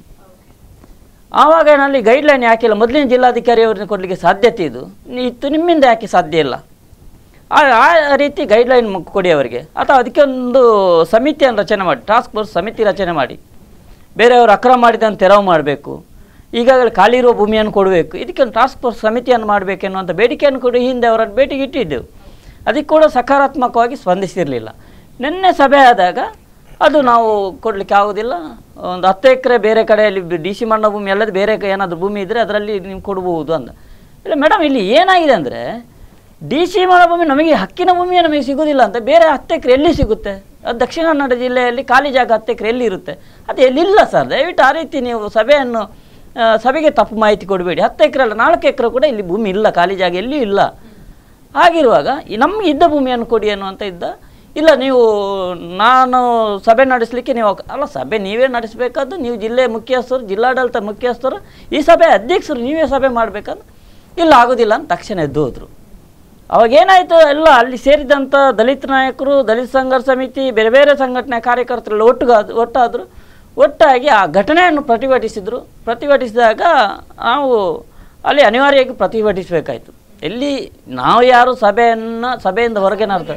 ಆವಾಗ ನಲ್ಲಿ ಗೈಡ್ಲೈನ್ ಯಾಕಿಲ್ಲ ಮೊದಲಿನ ಜಿಲ್ಲಾಧಿಕಾರಿ ಅವ್ರನ್ನ ಕೊಡಲಿಕ್ಕೆ ಸಾಧ್ಯತೆ ಇದು ನಿ- ಇತ್ತು ನಿಮ್ಮಿಂದ ಯಾಕೆ ಸಾಧ್ಯ ಇಲ್ಲ ಆ ಆ ರೀತಿ ಗೈಡ್ಲೈನ್ ಕೊಡಿ ಅವರಿಗೆ ಅಥವಾ ಅದಕ್ಕೆ ಒಂದು ಸಮಿತಿಯನ್ನು ರಚನೆ ಮಾಡಿ ಟಾಸ್ಕ್ ಫೋರ್ಸ್ ಸಮಿತಿ ರಚನೆ ಮಾಡಿ ಬೇರೆಯವರು ಅಕ್ರಮ ಮಾಡಿದಂತೆ ತೆರವು ಮಾಡಬೇಕು ಈಗಾಗಲೇ ಖಾಲಿ ಇರುವ ಭೂಮಿಯನ್ನು ಕೊಡಬೇಕು ಇದಕ್ಕೆ ಒಂದು ಟಾಸ್ಕ್ ಫೋರ್ಸ್ ಸಮಿತಿಯನ್ನು ಮಾಡಬೇಕೆನ್ನುವಂಥ ಬೇಡಿಕೆಯನ್ನು ಕೂಡ ಹಿಂದೆ ಅವರನ್ನು ಭೇಟಿಗೆ ಇಟ್ಟಿದ್ದೆವು ಅದಕ್ಕೆ ಕೂಡ ಸಕಾರಾತ್ಮಕವಾಗಿ ಸ್ಪಂದಿಸಿರಲಿಲ್ಲ ನಿನ್ನೆ ಸಭೆ ಆದಾಗ ಅದು ನಾವು ಕೊಡಲಿಕ್ಕೆ ಆಗೋದಿಲ್ಲ ಒಂದು ಹತ್ತು ಎಕರೆ ಬೇರೆ ಕಡೆಯಲ್ಲಿ ಡಿ ಸಿ ಮಣ್ಣ ಭೂಮಿ ಅಲ್ಲದೆ ಬೇರೆ ಕ- ಏನಾದರೂ ಭೂಮಿ ಇದ್ದರೆ ಅದರಲ್ಲಿ ನೀವು ಕೊಡ್ಬೋದು ಅಂದ ಇಲ್ಲ ಮೇಡಮ್ ಇಲ್ಲಿ ಏನಾಗಿದೆ ಅಂದರೆ ಡಿ ಸಿ ಭೂಮಿ ನಮಗೆ ಹಕ್ಕಿನ ಭೂಮಿ ನಮಗೆ ಸಿಗೋದಿಲ್ಲ ಅಂತ ಬೇರೆ ಹತ್ತು ಎಕರೆ ಎಲ್ಲಿ ಸಿಗುತ್ತೆ ಅದು ದಕ್ಷಿಣ ಕನ್ನಡ ಜಿಲ್ಲೆಯಲ್ಲಿ ಖಾಲಿ ಜಾಗ ಹತ್ತು ಎಕರೆ ಎಲ್ಲಿ ಇರುತ್ತೆ ಅದು ಎಲ್ಲಿಲ್ಲ ಸರ್ ದಯವಿಟ್ಟು ಆ ರೀತಿ ನೀವು ಸಭೆಯನ್ನು ಆ, ಸಭೆಗೆ ತಪ್ಪು ಮಾಹಿತಿ ಕೊಡಬೇಡಿ ಹತ್ತು ಎಕರೆ ಅಲ್ಲ ನಾಲ್ಕು ಎಕರೆ ಕೂಡ ಇಲ್ಲಿ ಭೂಮಿ ಇಲ್ಲ ಖಾಲಿ ಜಾಗ ಎಲ್ಲಿಯೂ ಇಲ್ಲ ಹಾಗಿರುವಾಗ ಈ ನಮ್ಗೆ ಇದ್ದ ಭೂಮಿಯನ್ನು ಕೊಡಿ ಅನ್ನುವಂತ ಇದ್ದ ಇಲ್ಲ ನೀವು ನಾನು ಸಭೆ ನಡೆಸಲಿಕ್ಕೆ ನೀವು ಅವಕ- ಅಲ್ಲ ಸಭೆ ನೀವೇ ನಡೆಸಬೇಕಾದ್ದು ನೀವು ಜಿಲ್ಲೆ ಮುಖ್ಯಸ್ಥರು ಜಿಲ್ಲಾಡಳಿತ ಮುಖ್ಯಸ್ಥರು ಈ ಸಭೆ ಅಧ್ಯಕ್ಷರು ನೀವೇ ಸಭೆ ಮಾಡಬೇಕಂತ ಇಲ್ಲ ಆಗೋದಿಲ್ಲ ಅಂತ ತಕ್ಷಣ ಎದ್ದು ಹೋದ್ರು ಅವಾಗೇನಾಯಿತು ಎಲ್ಲ ಅಲ್ಲಿ ಸೇರಿದಂಥ ದಲಿತ ನಾಯಕರು ದಲಿತ ಸಂಘರ್ಷ ಸಮಿತಿ ಬೇರೆ ಬೇರೆ ಸಂಘಟನೆ ಕಾರ್ಯಕರ್ತರೆಲ್ಲ ಒಟ್ಟುಗಾದ ಒಟ್ಟಾದರು ಒಟ್ಟಾಗಿ ಆ ಘಟನೆಯನ್ನು ಪ್ರತಿಭಟಿಸಿದರು ಪ್ರತಿಭಟಿಸಿದಾಗ ನಾವು ಅಲ್ಲಿ ಅನಿವಾರ್ಯವಾಗಿ ಪ್ರತಿಭಟಿಸಬೇಕಾಯಿತು ಎಲ್ಲಿ ನಾವು ಯಾರು ಸಭೆಯನ್ನು ಸಭೆಯಿಂದ ಹೊರಗೆ ನಾಡ್ತೇವೆ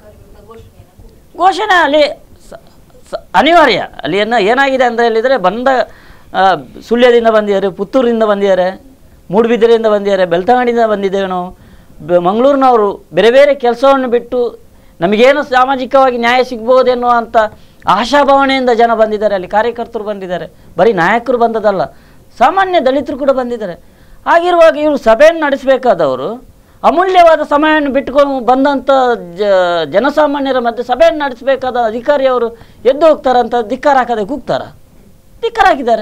ಘೋಷಣೆ ಅಲ್ಲಿ ಸ- ಸ- ಅನಿವಾರ್ಯ ಅಲ್ಲಿ ಏನ ಏನಾಗಿದೆ ಅಂತ ಹೇಳಿದರೆ ಬಂದ ಆ, ಸುಳ್ಯದಿಂದ ಬಂದಿದ್ದಾರೆ ಪುತ್ತೂರಿಂದ ಬಂದಿದ್ದಾರೆ ಮೂಡುಬಿದಿರೆಯಿಂದ ಬಂದಿದ್ದಾರೆ ಬೆಳ್ತಂಗಡಿಯಿಂದ ಬಂದಿದ್ದೇವೆ ನಾವು ಬ- ಮಂಗಳೂರಿನವರು ಬೇರೆ ಬೇರೆ ಕೆಲಸವನ್ನು ಬಿಟ್ಟು ನಮಗೇನು ಸಾಮಾಜಿಕವಾಗಿ ನ್ಯಾಯ ಸಿಗ್ಬೋದೆನ್ನುವಂಥ ಆಶಾಭಾವನೆಯಿಂದ ಜನ ಬಂದಿದ್ದಾರೆ ಅಲ್ಲಿ ಕಾರ್ಯಕರ್ತರು ಬಂದಿದ್ದಾರೆ ಬರೀ ನಾಯಕರು ಬಂದದಲ್ಲ ಸಾಮಾನ್ಯ ದಲಿತರು ಕೂಡ ಬಂದಿದ್ದಾರೆ ಹಾಗಿರುವಾಗ ಇವರು ಸಭೆಯನ್ನು ನಡೆಸಬೇಕಾದವರು ಅಮೂಲ್ಯವಾದ ಸಮಯವನ್ನು ಬಿಟ್ಟುಕೊಂಡು ಬಂದಂಥ ಜ ಜನಸಾಮಾನ್ಯರ ಮಧ್ಯೆ ಸಭೆಯನ್ನು ನಡೆಸಬೇಕಾದ ಅಧಿಕಾರಿಯವರು ಎದ್ದು ಹೋಗ್ತಾರಂತ ಧಿಕ್ಕಾರ ಹಾಕದೆ ಕೂಗ್ತಾರ ಧಿಕ್ಕಾರ ಹಾಕಿದ್ದಾರೆ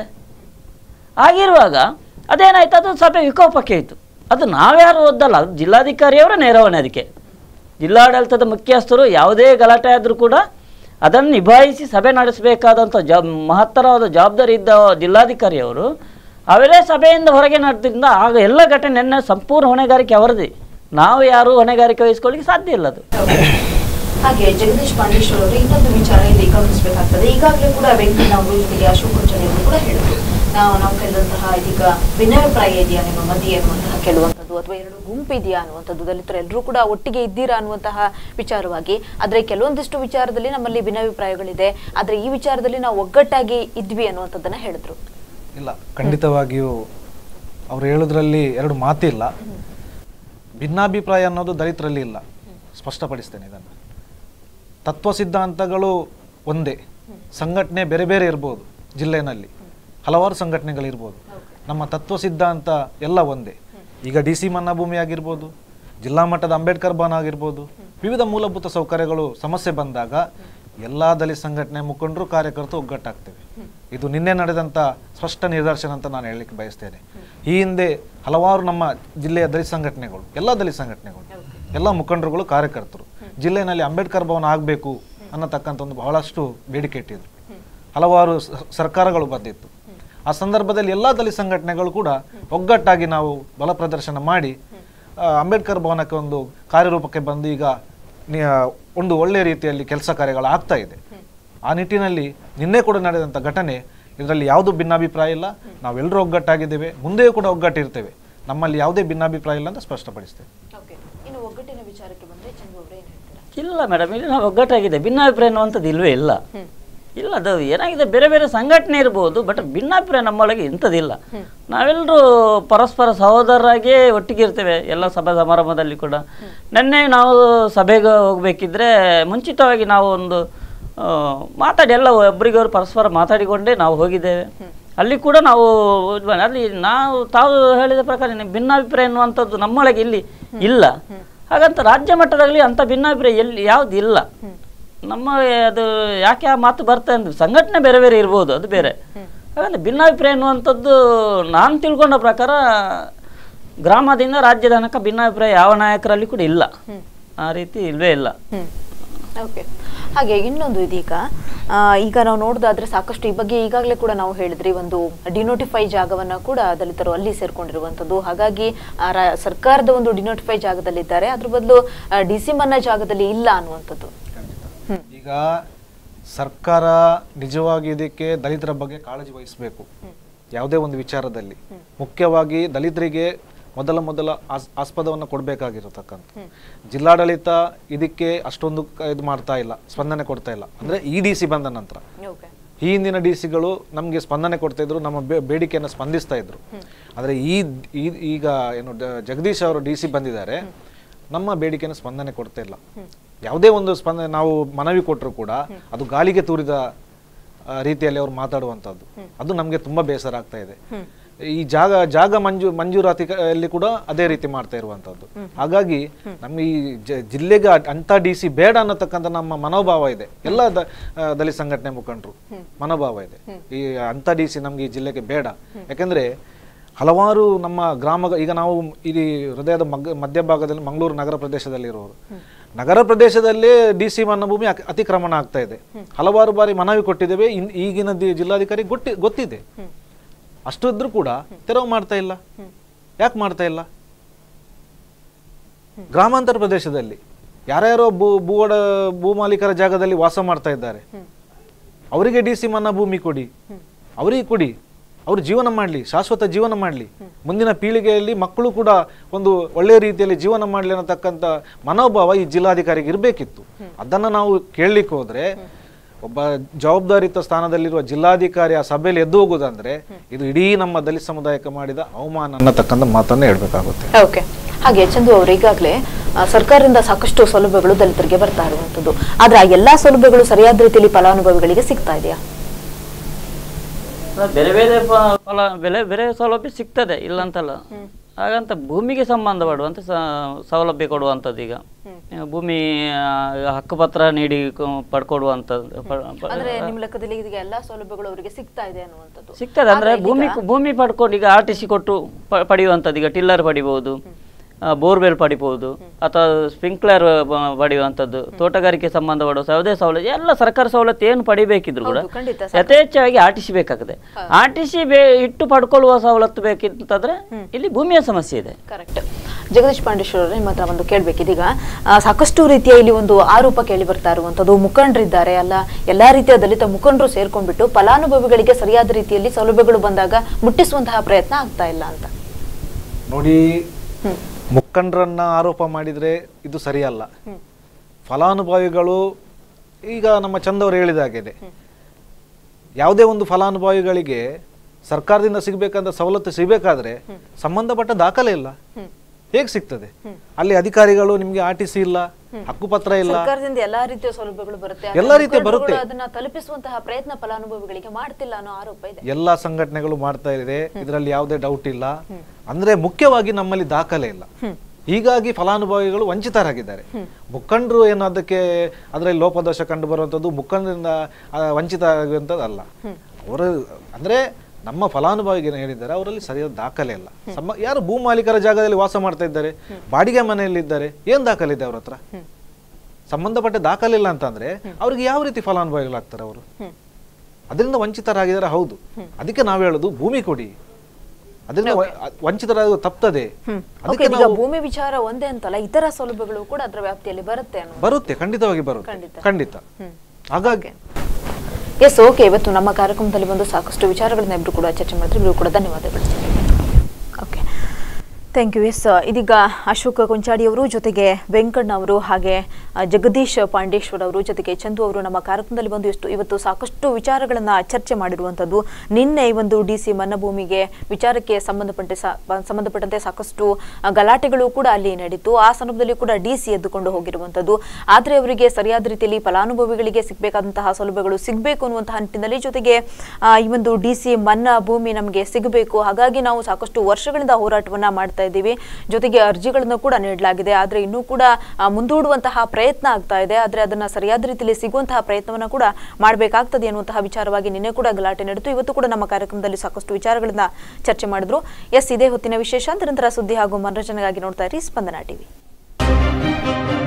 ಆಗಿರುವಾಗ ಅದೇನಾಯ್ತು ಅದು ಸಭೆ ವಿಕೋಪಕ್ಕೆ ಆಯಿತು ಅದು ನಾವ್ಯಾರು ಓದ್ದಲ್ಲ ಅದು ಜಿಲ್ಲಾಧಿಕಾರಿಯವರ ನೇರವಣೆ ಅದಕ್ಕೆ ಜಿಲ್ಲಾಡಳಿತದ ಮುಖ್ಯಸ್ಥರು ಯಾವುದೇ ಗಲಾಟೆ ಆದರೂ ಕೂಡ ಅದನ್ನು ನಿಭಾಯಿಸಿ ಸಭೆ ನಡೆಸಬೇಕಾದಂಥ ಜ ಮಹತ್ತರವಾದ ಜವಾಬ್ದಾರಿ ಇದ್ದ ಜಿಲ್ಲಾಧಿಕಾರಿಯವರು ಅವರೇ ಸಭೆಯಿಂದ ಹೊರಗೆ ನಡೆದ್ರಿಂದ ಆಗ ಎಲ್ಲ ಘಟನೆ ಸಂಪೂರ್ಣ ಹೊಣೆಗಾರಿಕೆ ಅವರದೇ ನಾವು ಯಾರು ಹೊಣೆಗಾರಿಕೆ ವಹಿಸ್ಕೊಳ್ಳಿಕ್ಕೆ ಸಾಧ್ಯ ಇಲ್ಲ ಅದು ಹಾಗೆ ಜಗದೀಶ್ ಪಾಂಡೇಶ್ವರ್ ಅವರು ಇನ್ನೊಂದು ವಿಚಾರ ಇಲ್ಲಿ ಗಮನಿಸಬೇಕಾಗ್ತದೆ ಈಗಾಗಲೇ ಕೂಡ ವೆಂಕಟಣ್ಣ ಅವರು ಜೊತೆಗೆ ಅಶೋಕ್ ಅವರು ಕೂಡ ಹೇಳಿದ್ರು ನಾವು ನಾವು ಕೇಳಿದಂತಹ ಇದೀಗ ಭಿನ್ನಾಭಿಪ್ರಾಯ ಇದೆಯಾ ನಿಮ್ಮ ಮಧ್ಯೆ ಅನ್ನುವಂತಹ ಕೇಳುವಂಥದ್ದು ಅಥವಾ ಎರಡು ಗುಂಪು ಇದೆಯಾ ಅನ್ನುವಂಥದ್ದು ದಲಿತರು ಎಲ್ಲರೂ ಕೂಡ ಒಟ್ಟಿಗೆ ಇದ್ದೀರಾ ಅನ್ನುವಂತಹ ವಿಚಾರವಾಗಿ ಆದ್ರೆ ಕೆಲವೊಂದಿಷ್ಟು ವಿಚಾರದಲ್ಲಿ ನಮ್ಮಲ್ಲಿ ಭಿನ್ನಾಭಿಪ್ರಾಯಗಳಿದೆ ಆದ್ರೆ ಈ ವಿಚಾರದಲ್ಲಿ ನಾವು ಒಗ್ಗಟ್ಟಾಗಿ ಇದ್ವಿ ಅನ್ನುವಂಥದ್ದನ್ನ ಹೇಳಿದ್ರು ಇಲ್ಲ ಖಂಡಿತವಾಗಿಯೂ ಅವ್ರು ಹೇಳೋದ್ರಲ್ಲಿ ಎರಡು ಮಾತಿಲ್ಲ ಭಿನ್ನಾಭಿಪ್ರಾಯ ಅನ್ನೋದು ದಲಿತರಲ್ಲಿ ಇಲ್ಲ ಸ್ಪಷ್ಟಪಡಿಸ್ತೇನೆ ಇದನ್ನು ತತ್ವ ಸಿದ್ಧಾಂತಗಳು ಒಂದೇ ಸಂಘಟನೆ ಬೇರೆ ಬೇರೆ ಇರ್ಬೋದು ಜಿಲ್ಲೆನಲ್ಲಿ ಹಲವಾರು ಸಂಘಟನೆಗಳಿರ್ಬೋದು ನಮ್ಮ ತತ್ವ ಸಿದ್ಧಾಂತ ಎಲ್ಲ ಒಂದೇ ಈಗ ಡಿ ಸಿ ಮನ್ನಾ ಭೂಮಿ ಆಗಿರ್ಬೋದು ಜಿಲ್ಲಾ ಮಟ್ಟದ ಅಂಬೇಡ್ಕರ್ ಭವನ ಆಗಿರ್ಬೋದು ವಿವಿಧ ಮೂಲಭೂತ ಸೌಕರ್ಯಗಳು ಸಮಸ್ಯೆ ಬಂದಾಗ ಎಲ್ಲ ದಲಿತ ಸಂಘಟನೆ ಮುಖಂಡರು ಕಾರ್ಯಕರ್ತರು ಒಗ್ಗಟ್ಟಾಗ್ತೇವೆ ಇದು ನಿನ್ನೆ ನಡೆದಂಥ ಸ್ಪಷ್ಟ ನಿದರ್ಶನ ಅಂತ ನಾನು ಹೇಳಲಿಕ್ಕೆ ಬಯಸ್ತೇನೆ ಈ ಹಿಂದೆ ಹಲವಾರು ನಮ್ಮ ಜಿಲ್ಲೆಯ ದಲಿತ ಸಂಘಟನೆಗಳು ಎಲ್ಲ ದಲಿತ ಸಂಘಟನೆಗಳು ಎಲ್ಲ ಮುಖಂಡರುಗಳು ಕಾರ್ಯಕರ್ತರು ಜಿಲ್ಲೆಯಲ್ಲಿ ಅಂಬೇಡ್ಕರ್ ಭವನ ಆಗಬೇಕು ಅನ್ನತಕ್ಕಂಥ ಒಂದು ಬಹಳಷ್ಟು ಬೇಡಿಕೆ ಇಟ್ಟಿದ್ರು ಹಲವಾರು ಸ- ಸರ್ಕಾರಗಳು ಬಂದಿತ್ತು ಆ ಸಂದರ್ಭದಲ್ಲಿ ಎಲ್ಲ ದಲಿತ ಸಂಘಟನೆಗಳು ಕೂಡ ಒಗ್ಗಟ್ಟಾಗಿ ನಾವು ಬಲ ಪ್ರದರ್ಶನ ಮಾಡಿ ಆ, ಅಂಬೇಡ್ಕರ್ ಭವನಕ್ಕೆ ಒಂದು ಕಾರ್ಯರೂಪಕ್ಕೆ ಬಂದು ಈಗ ನಿ- ಒಂದು ಒಳ್ಳೆಯ ರೀತಿಯಲ್ಲಿ ಕೆಲಸ ಕಾರ್ಯಗಳು ಆಗ್ತಾ ಇದೆ ಆ ನಿಟ್ಟಿನಲ್ಲಿ ನಿನ್ನೆ ಕೂಡ ನಡೆದಂಥ ಘಟನೆ ಇದರಲ್ಲಿ ಯಾವುದು ಭಿನ್ನಾಭಿಪ್ರಾಯ ಇಲ್ಲ ನಾವೆಲ್ಲರೂ ಒಗ್ಗಟ್ಟಾಗಿದ್ದೇವೆ ಮುಂದೆಯೂ ಕೂಡ ಒಗ್ಗಟ್ಟಿರ್ತೇವೆ ನಮ್ಮಲ್ಲಿ ಯಾವುದೇ ಭಿನ್ನಾಭಿಪ್ರಾಯ ಇಲ್ಲ ಅಂತ ಸ್ಪಷ್ಟಪಡಿಸ್ತೇವೆ ಇನ್ನು ಒಗ್ಗಟ್ಟಿನ ವಿಚಾರಕ್ಕೆ ಬಂದ್ರೆ ಚಂದು ಅವರೇ ಏನ್ ಹೇಳ್ತೀರಾ ಇಲ್ಲ ಮೇಡಮ್ ಇಲ್ಲಿ ನಾವು ಒಗ್ಗಟ್ಟಾಗಿದೆ ಭಿನ್ನಾಭಿಪ್ರಾಯ ಅನ್ನುವಂಥದ್ದು ಇಲ್ವೇ ಇಲ್ಲ ಇಲ್ಲ ಅದು ಏನಾಗಿದೆ ಬೇರೆ ಬೇರೆ ಸಂಘಟನೆ ಇರ್ಬೋದು ಬಟ್ ಭಿನ್ನಾಭಿಪ್ರಾಯ ನಮ್ಮೊಳಗೆ ಇಂಥದ್ದಿಲ್ಲ ನಾವೆಲ್ಲರೂ ಪರಸ್ಪರ ಸಹೋದರರಾಗಿಯೇ ಒಟ್ಟಿಗೆ ಇರ್ತೇವೆ ಎಲ್ಲ ಸಭಾ ಸಮಾರಂಭದಲ್ಲಿ ಕೂಡ ನಿನ್ನೆ ನಾವು ಸಭೆಗೆ ಹೋಗ್ಬೇಕಿದ್ರೆ ಮುಂಚಿತವಾಗಿ ನಾವು ಒಂದು ಆ, ಮಾತಾಡಿ ಎಲ್ಲ ಒಬ್ರಿಗೊಬ್ರು ಪರಸ್ಪರ ಮಾತಾಡಿಕೊಂಡೇ ನಾವು ಹೋಗಿದ್ದೇವೆ ಅಲ್ಲಿ ಕೂಡ ನಾವು ಇದ್ ಮಾಡಿ- ಅಲ್ಲಿ ನಾವು ತಾವು ಹೇಳಿದ ಪ್ರಕಾರ ನಿ- ಭಿನ್ನಾಭಿಪ್ರಾಯ ಎನ್ನುವಂಥದ್ದು ನಮ್ಮೊಳಗೆ ಇಲ್ಲಿ ಇಲ್ಲ ಹಾಗಂತ ರಾಜ್ಯ ಮಟ್ಟದಲ್ಲಿ ಅಂಥ ಭಿನ್ನಾಭಿಪ್ರಾಯ ಎಲ್ಲಿ ಯಾವ್ದು ಇಲ್ಲ ನಮ್ಮ ಅದು ಯಾಕೆ ಆ ಮಾತು ಬರ್ತಾ ಅಂದ್ರೆ ಸಂಘಟನೆ ಬೇರೆ ಬೇರೆ ಇರ್ಬೋದು ಅದು ಬೇರೆ ಹಾಗಂದ್ರೆ ಭಿನ್ನಾಭಿಪ್ರಾಯ ಎನ್ನುವಂಥದ್ದು ನಾನು ತಿಳ್ಕೊಂಡ ಪ್ರಕಾರ ಗ್ರಾಮದಿಂದ ರಾಜ್ಯದ ತನಕ ಭಿನ್ನಾಭಿಪ್ರಾಯ ಯಾವ ನಾಯಕರಲ್ಲಿ ಕೂಡ ಇಲ್ಲ ಆ ರೀತಿ ಇಲ್ವೇ ಇಲ್ಲ ಓಕೆ ಹಾಗೆ ಇನ್ನೊಂದು ಇದೀಗ ಆ, ಈಗ ನಾವು ನೋಡೋದಾದ್ರೆ ಸಾಕಷ್ಟು ಈ ಬಗ್ಗೆ ಈಗಾಗಲೇ ಕೂಡ ನಾವು ಹೇಳಿದ್ರಿ ಒಂದು ಡಿನೋಟಿಫೈ ಜಾಗವನ್ನ ಕೂಡ ದಲಿತರು ಅಲ್ಲಿ ಸೇರ್ಕೊಂಡಿರುವಂತದ್ದು ಹಾಗಾಗಿ ಆ, ರಾ- ಸರ್ಕಾರದ ಒಂದು ಡಿನೋಟಿಫೈ ಜಾಗದಲ್ಲಿದ್ದಾರೆ ಅದ್ರ ಬದಲು ಡಿ ಸಿ ಮನ್ನಾ ಜಾಗದಲ್ಲಿ ಇಲ್ಲ ಅನ್ನುವಂಥದ್ದು ಈಗ ಸರ್ಕಾರ ನಿಜವಾಗಿ ಇದಕ್ಕೆ ದಲಿತರ ಬಗ್ಗೆ ಕಾಳಜಿ ವಹಿಸಬೇಕು ಯಾವುದೇ ಒಂದು ವಿಚಾರದಲ್ಲಿ ಮುಖ್ಯವಾಗಿ ದಲಿತರಿಗೆ ಮೊದಲ ಮೊದಲ ಆಸ್- ಆಸ್ಪದವನ್ನು ಕೊಡಬೇಕಾಗಿರತಕ್ಕಂಥ ಜಿಲ್ಲಾಡಳಿತ ಇದಕ್ಕೆ ಅಷ್ಟೊಂದು ಕ- ಇದು ಮಾಡ್ತಾ ಇಲ್ಲ ಸ್ಪಂದನೆ ಕೊಡ್ತಾ ಇಲ್ಲ ಅಂದ್ರೆ ಇ ಡಿ ಸಿ ಬಂದ ನಂತರ ಓಕೆ ಈ ಹಿಂದಿನ ಡಿ ಸಿಗಳು ನಮಗೆ ಸ್ಪಂದನೆ ಕೊಡ್ತಾ ಇದ್ರು ನಮ್ಮ ಬೇ- ಬೇಡಿಕೆಯನ್ನು ಸ್ಪಂದಿಸ್ತಾ ಇದ್ರು ಆದರೆ ಈ ಈ- ಈಗ ಏನು ಡ- ಜಗದೀಶ್ ಅವರು ಡಿ ಸಿ ಬಂದಿದ್ದಾರೆ ನಮ್ಮ ಬೇಡಿಕೆಯನ್ನು ಸ್ಪಂದನೆ ಕೊಡ್ತಾ ಇಲ್ಲ ಯಾವುದೇ ಒಂದು ಸ್ಪಂದನೆ ನಾವು ಮನವಿ ಕೊಟ್ಟರು ಕೂಡ ಅದು ಗಾಳಿಗೆ ತೂರಿದ ಆ, ರೀತಿಯಲ್ಲಿ ಅವ್ರು ಮಾತಾಡುವಂಥದ್ದು ಅದು ನಮಗೆ ತುಂಬಾ ಬೇಸರ ಆಗ್ತಾ ಇದೆ ಈ ಜಾಗ ಜಾಗ ಮಂಜೂ ಮಂಜೂರಾತಿ ಕ- ಅಲ್ಲಿ ಕೂಡ ಅದೇ ರೀತಿ ಮಾಡ್ತಾ ಇರುವಂತದ್ದು ಹಾಗಾಗಿ ನಮ್ಮ ಈ ಜ- ಜಿಲ್ಲೆಗೆ ಅ- ಅಂತ ಡಿ ಸಿ ಬೇಡ ಅನ್ನತಕ್ಕಂಥ ನಮ್ಮ ಮನೋಭಾವ ಇದೆ ಎಲ್ಲ ದ- ಆ, ದಲಿತ ಸಂಘಟನೆ ಮುಖಂಡರು ಮನೋಭಾವ ಇದೆ ಈ ಅಂತ ಡಿ ಸಿ ನಮ್ಗೆ ಈ ಜಿಲ್ಲೆಗೆ ಬೇಡ ಯಾಕಂದ್ರೆ ಹಲವಾರು ನಮ್ಮ ಗ್ರಾಮ ಈಗ ನಾವು ಇಲ್ಲಿ ಹೃದಯದ ಮಗ್ ಮಧ್ಯಭಾಗದಲ್ಲಿ ಮಂಗಳೂರು ನಗರ ಪ್ರದೇಶದಲ್ಲಿರುವವರು ನಗರ ಪ್ರದೇಶದಲ್ಲೇ ಡಿ ಸಿ ವನಭೂಮಿ ಅಕ್- ಅತಿಕ್ರಮಣ ಆಗ್ತಾ ಇದೆ ಹಲವಾರು ಬಾರಿ ಮನವಿ ಕೊಟ್ಟಿದ್ದೇವೆ ಇನ್- ಈಗಿನ ದಿ- ಜಿಲ್ಲಾಧಿಕಾರಿ ಗೊತ್ತಿ ಗೊತ್ತಿದೆ ಅಷ್ಟು ಇದ್ರೂ ಕೂಡ ತೆರವು ಮಾಡ್ತಾ ಇಲ್ಲ ಯಾಕೆ ಮಾಡ್ತಾ ಇಲ್ಲ ಗ್ರಾಮಾಂತರ ಪ್ರದೇಶದಲ್ಲಿ ಯಾರ್ಯಾರೋ ಭೂ ಭೂವಡ ಭೂಮಾಲೀಕರ ಜಾಗದಲ್ಲಿ ವಾಸ ಮಾಡ್ತಾ ಇದ್ದಾರೆ ಅವರಿಗೆ ಡಿ ಸಿ ಮನ್ನಾ ಭೂಮಿ ಕೊಡಿ ಅವರಿಗೆ ಕೊಡಿ ಅವರು ಜೀವನ ಮಾಡಲಿ ಶಾಶ್ವತ ಜೀವನ ಮಾಡಲಿ ಮುಂದಿನ ಪೀಳಿಗೆಯಲ್ಲಿ ಮಕ್ಕಳು ಕೂಡ ಒಂದು ಒಳ್ಳೆಯ ರೀತಿಯಲ್ಲಿ ಜೀವನ ಮಾಡಲಿ ಅನ್ನತಕ್ಕಂಥ ಮನೋಭಾವ ಈ ಜಿಲ್ಲಾಧಿಕಾರಿಗೆ ಇರಬೇಕಿತ್ತು ಅದನ್ನು ನಾವು ಕೇಳಲಿಕ್ಕೆ ಹೋದ್ರೆ ಒಬ್ಬ ಜವಾಬ್ದಾರಿಯುತ ಸ್ಥಾನದಲ್ಲಿರುವ ಜಿಲ್ಲಾಧಿಕಾರಿ ಆ ಸಭೆಯಲ್ಲಿ ಎದ್ದು ಹೋಗುದಂದ್ರೆ ಇದು ಇಡೀ ನಮ್ಮ ದಲಿತ ಸಮುದಾಯಕ್ಕೆ ಮಾಡಿದ ಅವಮಾನ ಅನ್ನತಕ್ಕಂಥ ಮಾತನ್ನೇ ಹೇಳ್ಬೇಕಾಗುತ್ತೆ ಓಕೆ ಹಾಗೆ ಚಂದು ಅವರು ಈಗಾಗಲೇ ಆ, ಸರ್ಕಾರದಿಂದ ಸಾಕಷ್ಟು ಸೌಲಭ್ಯಗಳು ದಲಿತರಿಗೆ ಬರ್ತಾ ಇರುವಂತದ್ದು ಆದ್ರೆ ಆ ಎಲ್ಲಾ ಸೌಲಭ್ಯಗಳು ಸರಿಯಾದ ರೀತಿಯಲ್ಲಿ ಫಲಾನುಭವಿಗಳಿಗೆ ಸಿಗ್ತಾ ಇದೆಯಾ ಬೇರೆ ಬೇರೆ ಪ- ಫಲ ಬೆಲೆ ಬೇರೆ ಸೌಲಭ್ಯ ಸಿಗ್ತದೆ ಇಲ್ಲ ಅಂತಲ್ಲ ಹಾಗಂತ ಭೂಮಿಗೆ ಸಂಬಂಧಪಡುವಂತ ಸ- ಸೌಲಭ್ಯ ಕೊಡುವಂಥದ್ದು ಈಗ ಈಗ ಭೂಮಿ ಆ, ಹಕ್ಕುಪತ್ರ ನೀಡಿ ಕ- ಪಡ್ಕೊಡುವಂಥದ್ದು ಪ- ಪ- ಅಂದ್ರೆ ನಿಮ್ ಲೆಕ್ಕದಲ್ಲಿ ಇದೀಗ ಎಲ್ಲಾ ಸೌಲಭ್ಯಗಳು ಅವರಿಗೆ ಸಿಗ್ತಾ ಇದೆ ಅನ್ನುವಂಥದ್ದು ಸಿಗ್ತದೆ ಅಂದ್ರೆ ಭೂಮಿ ಭೂಮಿ ಪಡ್ಕೊಂಡು ಈಗ ಆರ್ ಟಿ ಸಿ ಕೊಟ್ಟು ಪ- ಪಡೆಯುವಂಥದ್ದು ಈಗ ಟಿಲ್ಲರ್ ಪಡಿಬಹುದು ಬೋರ್ವೆಲ್ ಪಡಿಬಹುದು ಅಥವಾ ಸ್ಪ್ರಿಂಕ್ಲರ್ ಪಡೆಯುವಂಥದ್ದು ತೋಟಗಾರಿಕೆ ಸಂಬಂಧಪಡುವ ಯಾವುದೇ ಸವಲತ್ತು ಎಲ್ಲ ಸರ್ಕಾರ ಸವಲತ್ತು ಏನು ಪಡಿಬೇಕಿದ್ರು ಕೂಡ ಹೌದು, ಖಂಡಿತ ಯಥೇಚ್ಛವಾಗಿ ಆರ್ ಟಿ ಸಿ ಬೇಕಾಗ್ತದೆ ಆರ್ ಟಿ ಸಿ ಬೇ ಇಟ್ಟು ಪಡ್ಕೊಳ್ಳುವ ಸವಲತ್ತು ಬೇಕಿತ್ತಂದ್ರೆ ಇಲ್ಲಿ ಭೂಮಿಯ ಸಮಸ್ಯೆ ಇದೆ ಕರೆಕ್ಟ್ ಜಗದೀಶ್ ಪಾಂಡೇಶ್ವರ ಅವರೇ ನಿಮ್ಮ ಹತ್ರ ಒಂದು ಕೇಳ್ಬೇಕು ಇದೀಗ ಆ, ಸಾಕಷ್ಟು ರೀತಿಯ ಇಲ್ಲಿ ಒಂದು ಆರೋಪ ಕೇಳಿ ಬರ್ತಾ ಇರುವಂತದ್ದು ಮುಖಂಡರಿದ್ದಾರೆ ಅಲ್ಲ ಎಲ್ಲಾ ರೀತಿಯ ದಲಿತ ಮುಖಂಡರು ಸೇರ್ಕೊಂಡ್ಬಿಟ್ಟು ಫಲಾನುಭವಿಗಳಿಗೆ ಸರಿಯಾದ ರೀತಿಯಲ್ಲಿ ಸೌಲಭ್ಯಗಳು ಬಂದಾಗ ಮುಟ್ಟಿಸುವಂತಹ ಪ್ರಯತ್ನ ಆಗ್ತಾ ಇಲ್ಲ ಅಂತ ನೋಡಿ ಮುಖಂಡರನ್ನ ಆರೋಪ ಮಾಡಿದ್ರೆ ಇದು ಸರಿಯಲ್ಲ ಫಲಾನುಭವಿಗಳು ಈಗ ನಮ್ಮ ಚಂದವರು ಹೇಳಿದ ಹಾಗಿದೆ ಯಾವುದೇ ಒಂದು ಫಲಾನುಭವಿಗಳಿಗೆ ಸರ್ಕಾರದಿಂದ ಸಿಗಬೇಕಂತ ಸವಲತ್ತು ಸಿಗಬೇಕಾದ್ರೆ ಸಂಬಂಧಪಟ್ಟ ದಾಖಲೆ ಇಲ್ಲ ಹೇಗೆ ಸಿಗ್ತದೆ ಅಲ್ಲಿ ಅಧಿಕಾರಿಗಳು ನಿಮ್ಗೆ ಆರ್ ಟಿ ಸಿ ಇಲ್ಲ ಹಕ್ಕುಪತ್ರ ಇಲ್ಲ ಸರ್ಕಾರದಿಂದ ಎಲ್ಲಾ ರೀತಿಯ ಸೌಲಭ್ಯಗಳು ಬರುತ್ತೆ ಆದ್ರೆ ಎಲ್ಲಾ ರೀತಿಯ ಮುಖಂಡರುಗಳು ಬರುತ್ತೆ. ಅದನ್ನ ತಲುಪಿಸುವಂತಹ ಪ್ರಯತ್ನ ಫಲಾನುಭವಿಗಳಿಗೆ ಮಾಡ್ತಿಲ್ಲ ಅನ್ನೋ ಆರೋಪ ಇದೆ ಎಲ್ಲಾ ಸಂಘಟನೆಗಳು ಮಾಡ್ತಾ ಇದೆ ಇದರಲ್ಲಿ ಯಾವುದೇ ಡೌಟ್ ಇಲ್ಲ ಅಂದ್ರೆ ಮುಖ್ಯವಾಗಿ ನಮ್ಮಲ್ಲಿ ದಾಖಲೆ ಇಲ್ಲ ಹೀಗಾಗಿ ಫಲಾನುಭವಿಗಳು ವಂಚಿತರಾಗಿದ್ದಾರೆ ಮುಖಂಡರು ಏನು ಅದಕ್ಕೆ ಅದರಲ್ಲಿ ಲೋಪದೋಷ ಕಂಡು ಬರುವಂಥದ್ದು ಮುಖಂಡರಿಂದ ಆ, ವಂಚಿತ ಆಗುವಂಥದ್ದಲ್ಲ ಅವರು ಅಂದ್ರೆ ನಮ್ಮ ಫಲಾನುಭವಿಗೆ ಏನು ಹೇಳಿದ್ದಾರೆ ಅವರಲ್ಲಿ ಸರಿಯಾದ ದಾಖಲೆ ಇಲ್ಲ ಸಮ ಯಾರು ಭೂ ಮಾಲೀಕರ ಜಾಗದಲ್ಲಿ ವಾಸ ಮಾಡ್ತಾ ಇದ್ದಾರೆ ಬಾಡಿಗೆ ಮನೆಯಲ್ಲಿ ಇದ್ದಾರೆ ಏನ್ ದಾಖಲೆ ಇದೆ ಅವ್ರ ಹತ್ರ ಸಂಬಂಧಪಟ್ಟ ದಾಖಲೆ ಇಲ್ಲ ಅಂತಂದ್ರೆ ಅವ್ರಿಗೆ ಯಾವ ರೀತಿ ಫಲಾನುಭವಿಗಳಾಗ್ತಾರೆ ಅವರು ಅದರಿಂದ ವಂಚಿತರಾಗಿದ್ದಾರೆ ಹೌದು ಅದಕ್ಕೆ ನಾವು ಹೇಳೋದು ಭೂಮಿ ಕೊಡಿ ಅದರಿಂದ ವ- ವಂಚಿತರಾಗೋದು ತಪ್ತದೆ ಓಕೆ ಅದಕ್ಕೆ ಈಗ ನಾವು ಭೂಮಿ ವಿಚಾರ ಒಂದೇ ಅಂತಲ್ಲ ಇತರ ಸೌಲಭ್ಯಗಳು ಕೂಡ ಅದರ ವ್ಯಾಪ್ತಿಯಲ್ಲಿ ಬರುತ್ತೆ ಅನ್ನೋ ಬರುತ್ತೆ ಖಂಡಿತವಾಗಿ ಬರುತ್ತೆ ಖಂಡಿತ. ಖಂಡಿತ ಹಾಗಾಗಿ ಎಸ್ ಓಕೆ ಇವತ್ತು ನಮ್ಮ ಕಾರ್ಯಕ್ರಮದಲ್ಲಿ ಬಂದು ಸಾಕಷ್ಟು ವಿಚಾರಗಳನ್ನ ಇಬ್ರು ಕೂಡ ಚರ್ಚೆ ಮಾಡಿದ್ರೆ ಇಬ್ರು ಕೂಡ ಧನ್ಯವಾದಗಳು ಓಕೆ ಥ್ಯಾಂಕ್ ಯು ಎಸ್ ಇದೀಗ ಅಶೋಕ್ ಕೊಂಚಾಡಿ ಅವರು ಜೊತೆಗೆ ವೆಂಕಣ್ಣ ಅವರು ಹಾಗೆ ಆ, ಜಗದೀಶ್ ಪಾಂಡೇಶ್ವರ್ ಅವರು ಜೊತೆಗೆ ಚಂದು ಅವರು ನಮ್ಮ ಕಾರ್ಯಕ್ರಮದಲ್ಲಿ ಬಂದು ಎಷ್ಟು ಇವತ್ತು ಸಾಕಷ್ಟು ವಿಚಾರಗಳನ್ನ ಚರ್ಚೆ ಮಾಡಿರುವಂಥದ್ದು ನಿನ್ನೆ ಈ ಒಂದು ಡಿ ಸಿ ಮನ್ನಭೂಮಿಗೆ ವಿಚಾರಕ್ಕೆ ಸಂಬಂಧಪಟ್ಟ ಸಂಬಂಧಪಟ್ಟಂತೆ ಸಾಕಷ್ಟು ಆ, ಗಲಾಟೆಗಳು ಕೂಡ ಅಲ್ಲಿ ನಡೀತು ಆ ಸಂದರ್ಭದಲ್ಲಿ ಕೂಡ ಡಿ ಸಿ ಎದ್ದುಕೊಂಡು ಹೋಗಿರುವಂಥದ್ದು ಆದರೆ ಅವರಿಗೆ ಸರಿಯಾದ ರೀತಿಯಲ್ಲಿ ಫಲಾನುಭವಿಗಳಿಗೆ ಸಿಗಬೇಕಾದಂತಹ ಸೌಲಭ್ಯಗಳು ಸಿಗಬೇಕು ಅನ್ನುವಂತಹ ನಿಟ್ಟಿನಲ್ಲಿ ಜೊತೆಗೆ ಆ, ಈ ಒಂದು ಡಿ ಸಿ ಮನ್ನಾ ಭೂಮಿ ನಮಗೆ ಸಿಗಬೇಕು ಹಾಗಾಗಿ ನಾವು ಸಾಕಷ್ಟು ವರ್ಷಗಳಿಂದ ಹೋರಾಟವನ್ನ ಮಾಡ್ತಾ ಇದ್ದೀವಿ ಜೊತೆಗೆ ಅರ್ಜಿಗಳನ್ನು ಕೂಡ ನೀಡಲಾಗಿದೆ ಆದರೆ ಇನ್ನೂ ಕೂಡ ಆ, ಮುಂದೂಡುವಂತಹ ಪ್ರಯತ್ನ ಆಗ್ತಾ ಇದೆ ಆದರೆ ಅದನ್ನ ಸರಿಯಾದ ರೀತಿಯಲ್ಲಿ ಸಿಗುವಂತಹ ಪ್ರಯತ್ನವನ್ನ ಕೂಡ ಮಾಡಬೇಕಾಗ್ತದೆ ಅನ್ನುವಂತಹ ವಿಚಾರವಾಗಿ ನಿನ್ನೆ ಕೂಡ ಗಲಾಟೆ ನಡೆದು ಇವತ್ತು ಕೂಡ ನಮ್ಮ ಕಾರ್ಯಕ್ರಮದಲ್ಲಿ ಸಾಕಷ್ಟು ವಿಚಾರಗಳನ್ನ ಚರ್ಚೆ ಮಾಡಿದ್ರು ಎಸ್ ಇದೇ ಹೊತ್ತಿನ ವಿಶೇಷ ನಂತರ ಸುದ್ದಿ ಹಾಗೂ ಮನರಂಜನೆಗಾಗಿ ನೋಡ್ತಾ ಇರಿ ಸ್ಪಂದನ ಟಿವಿ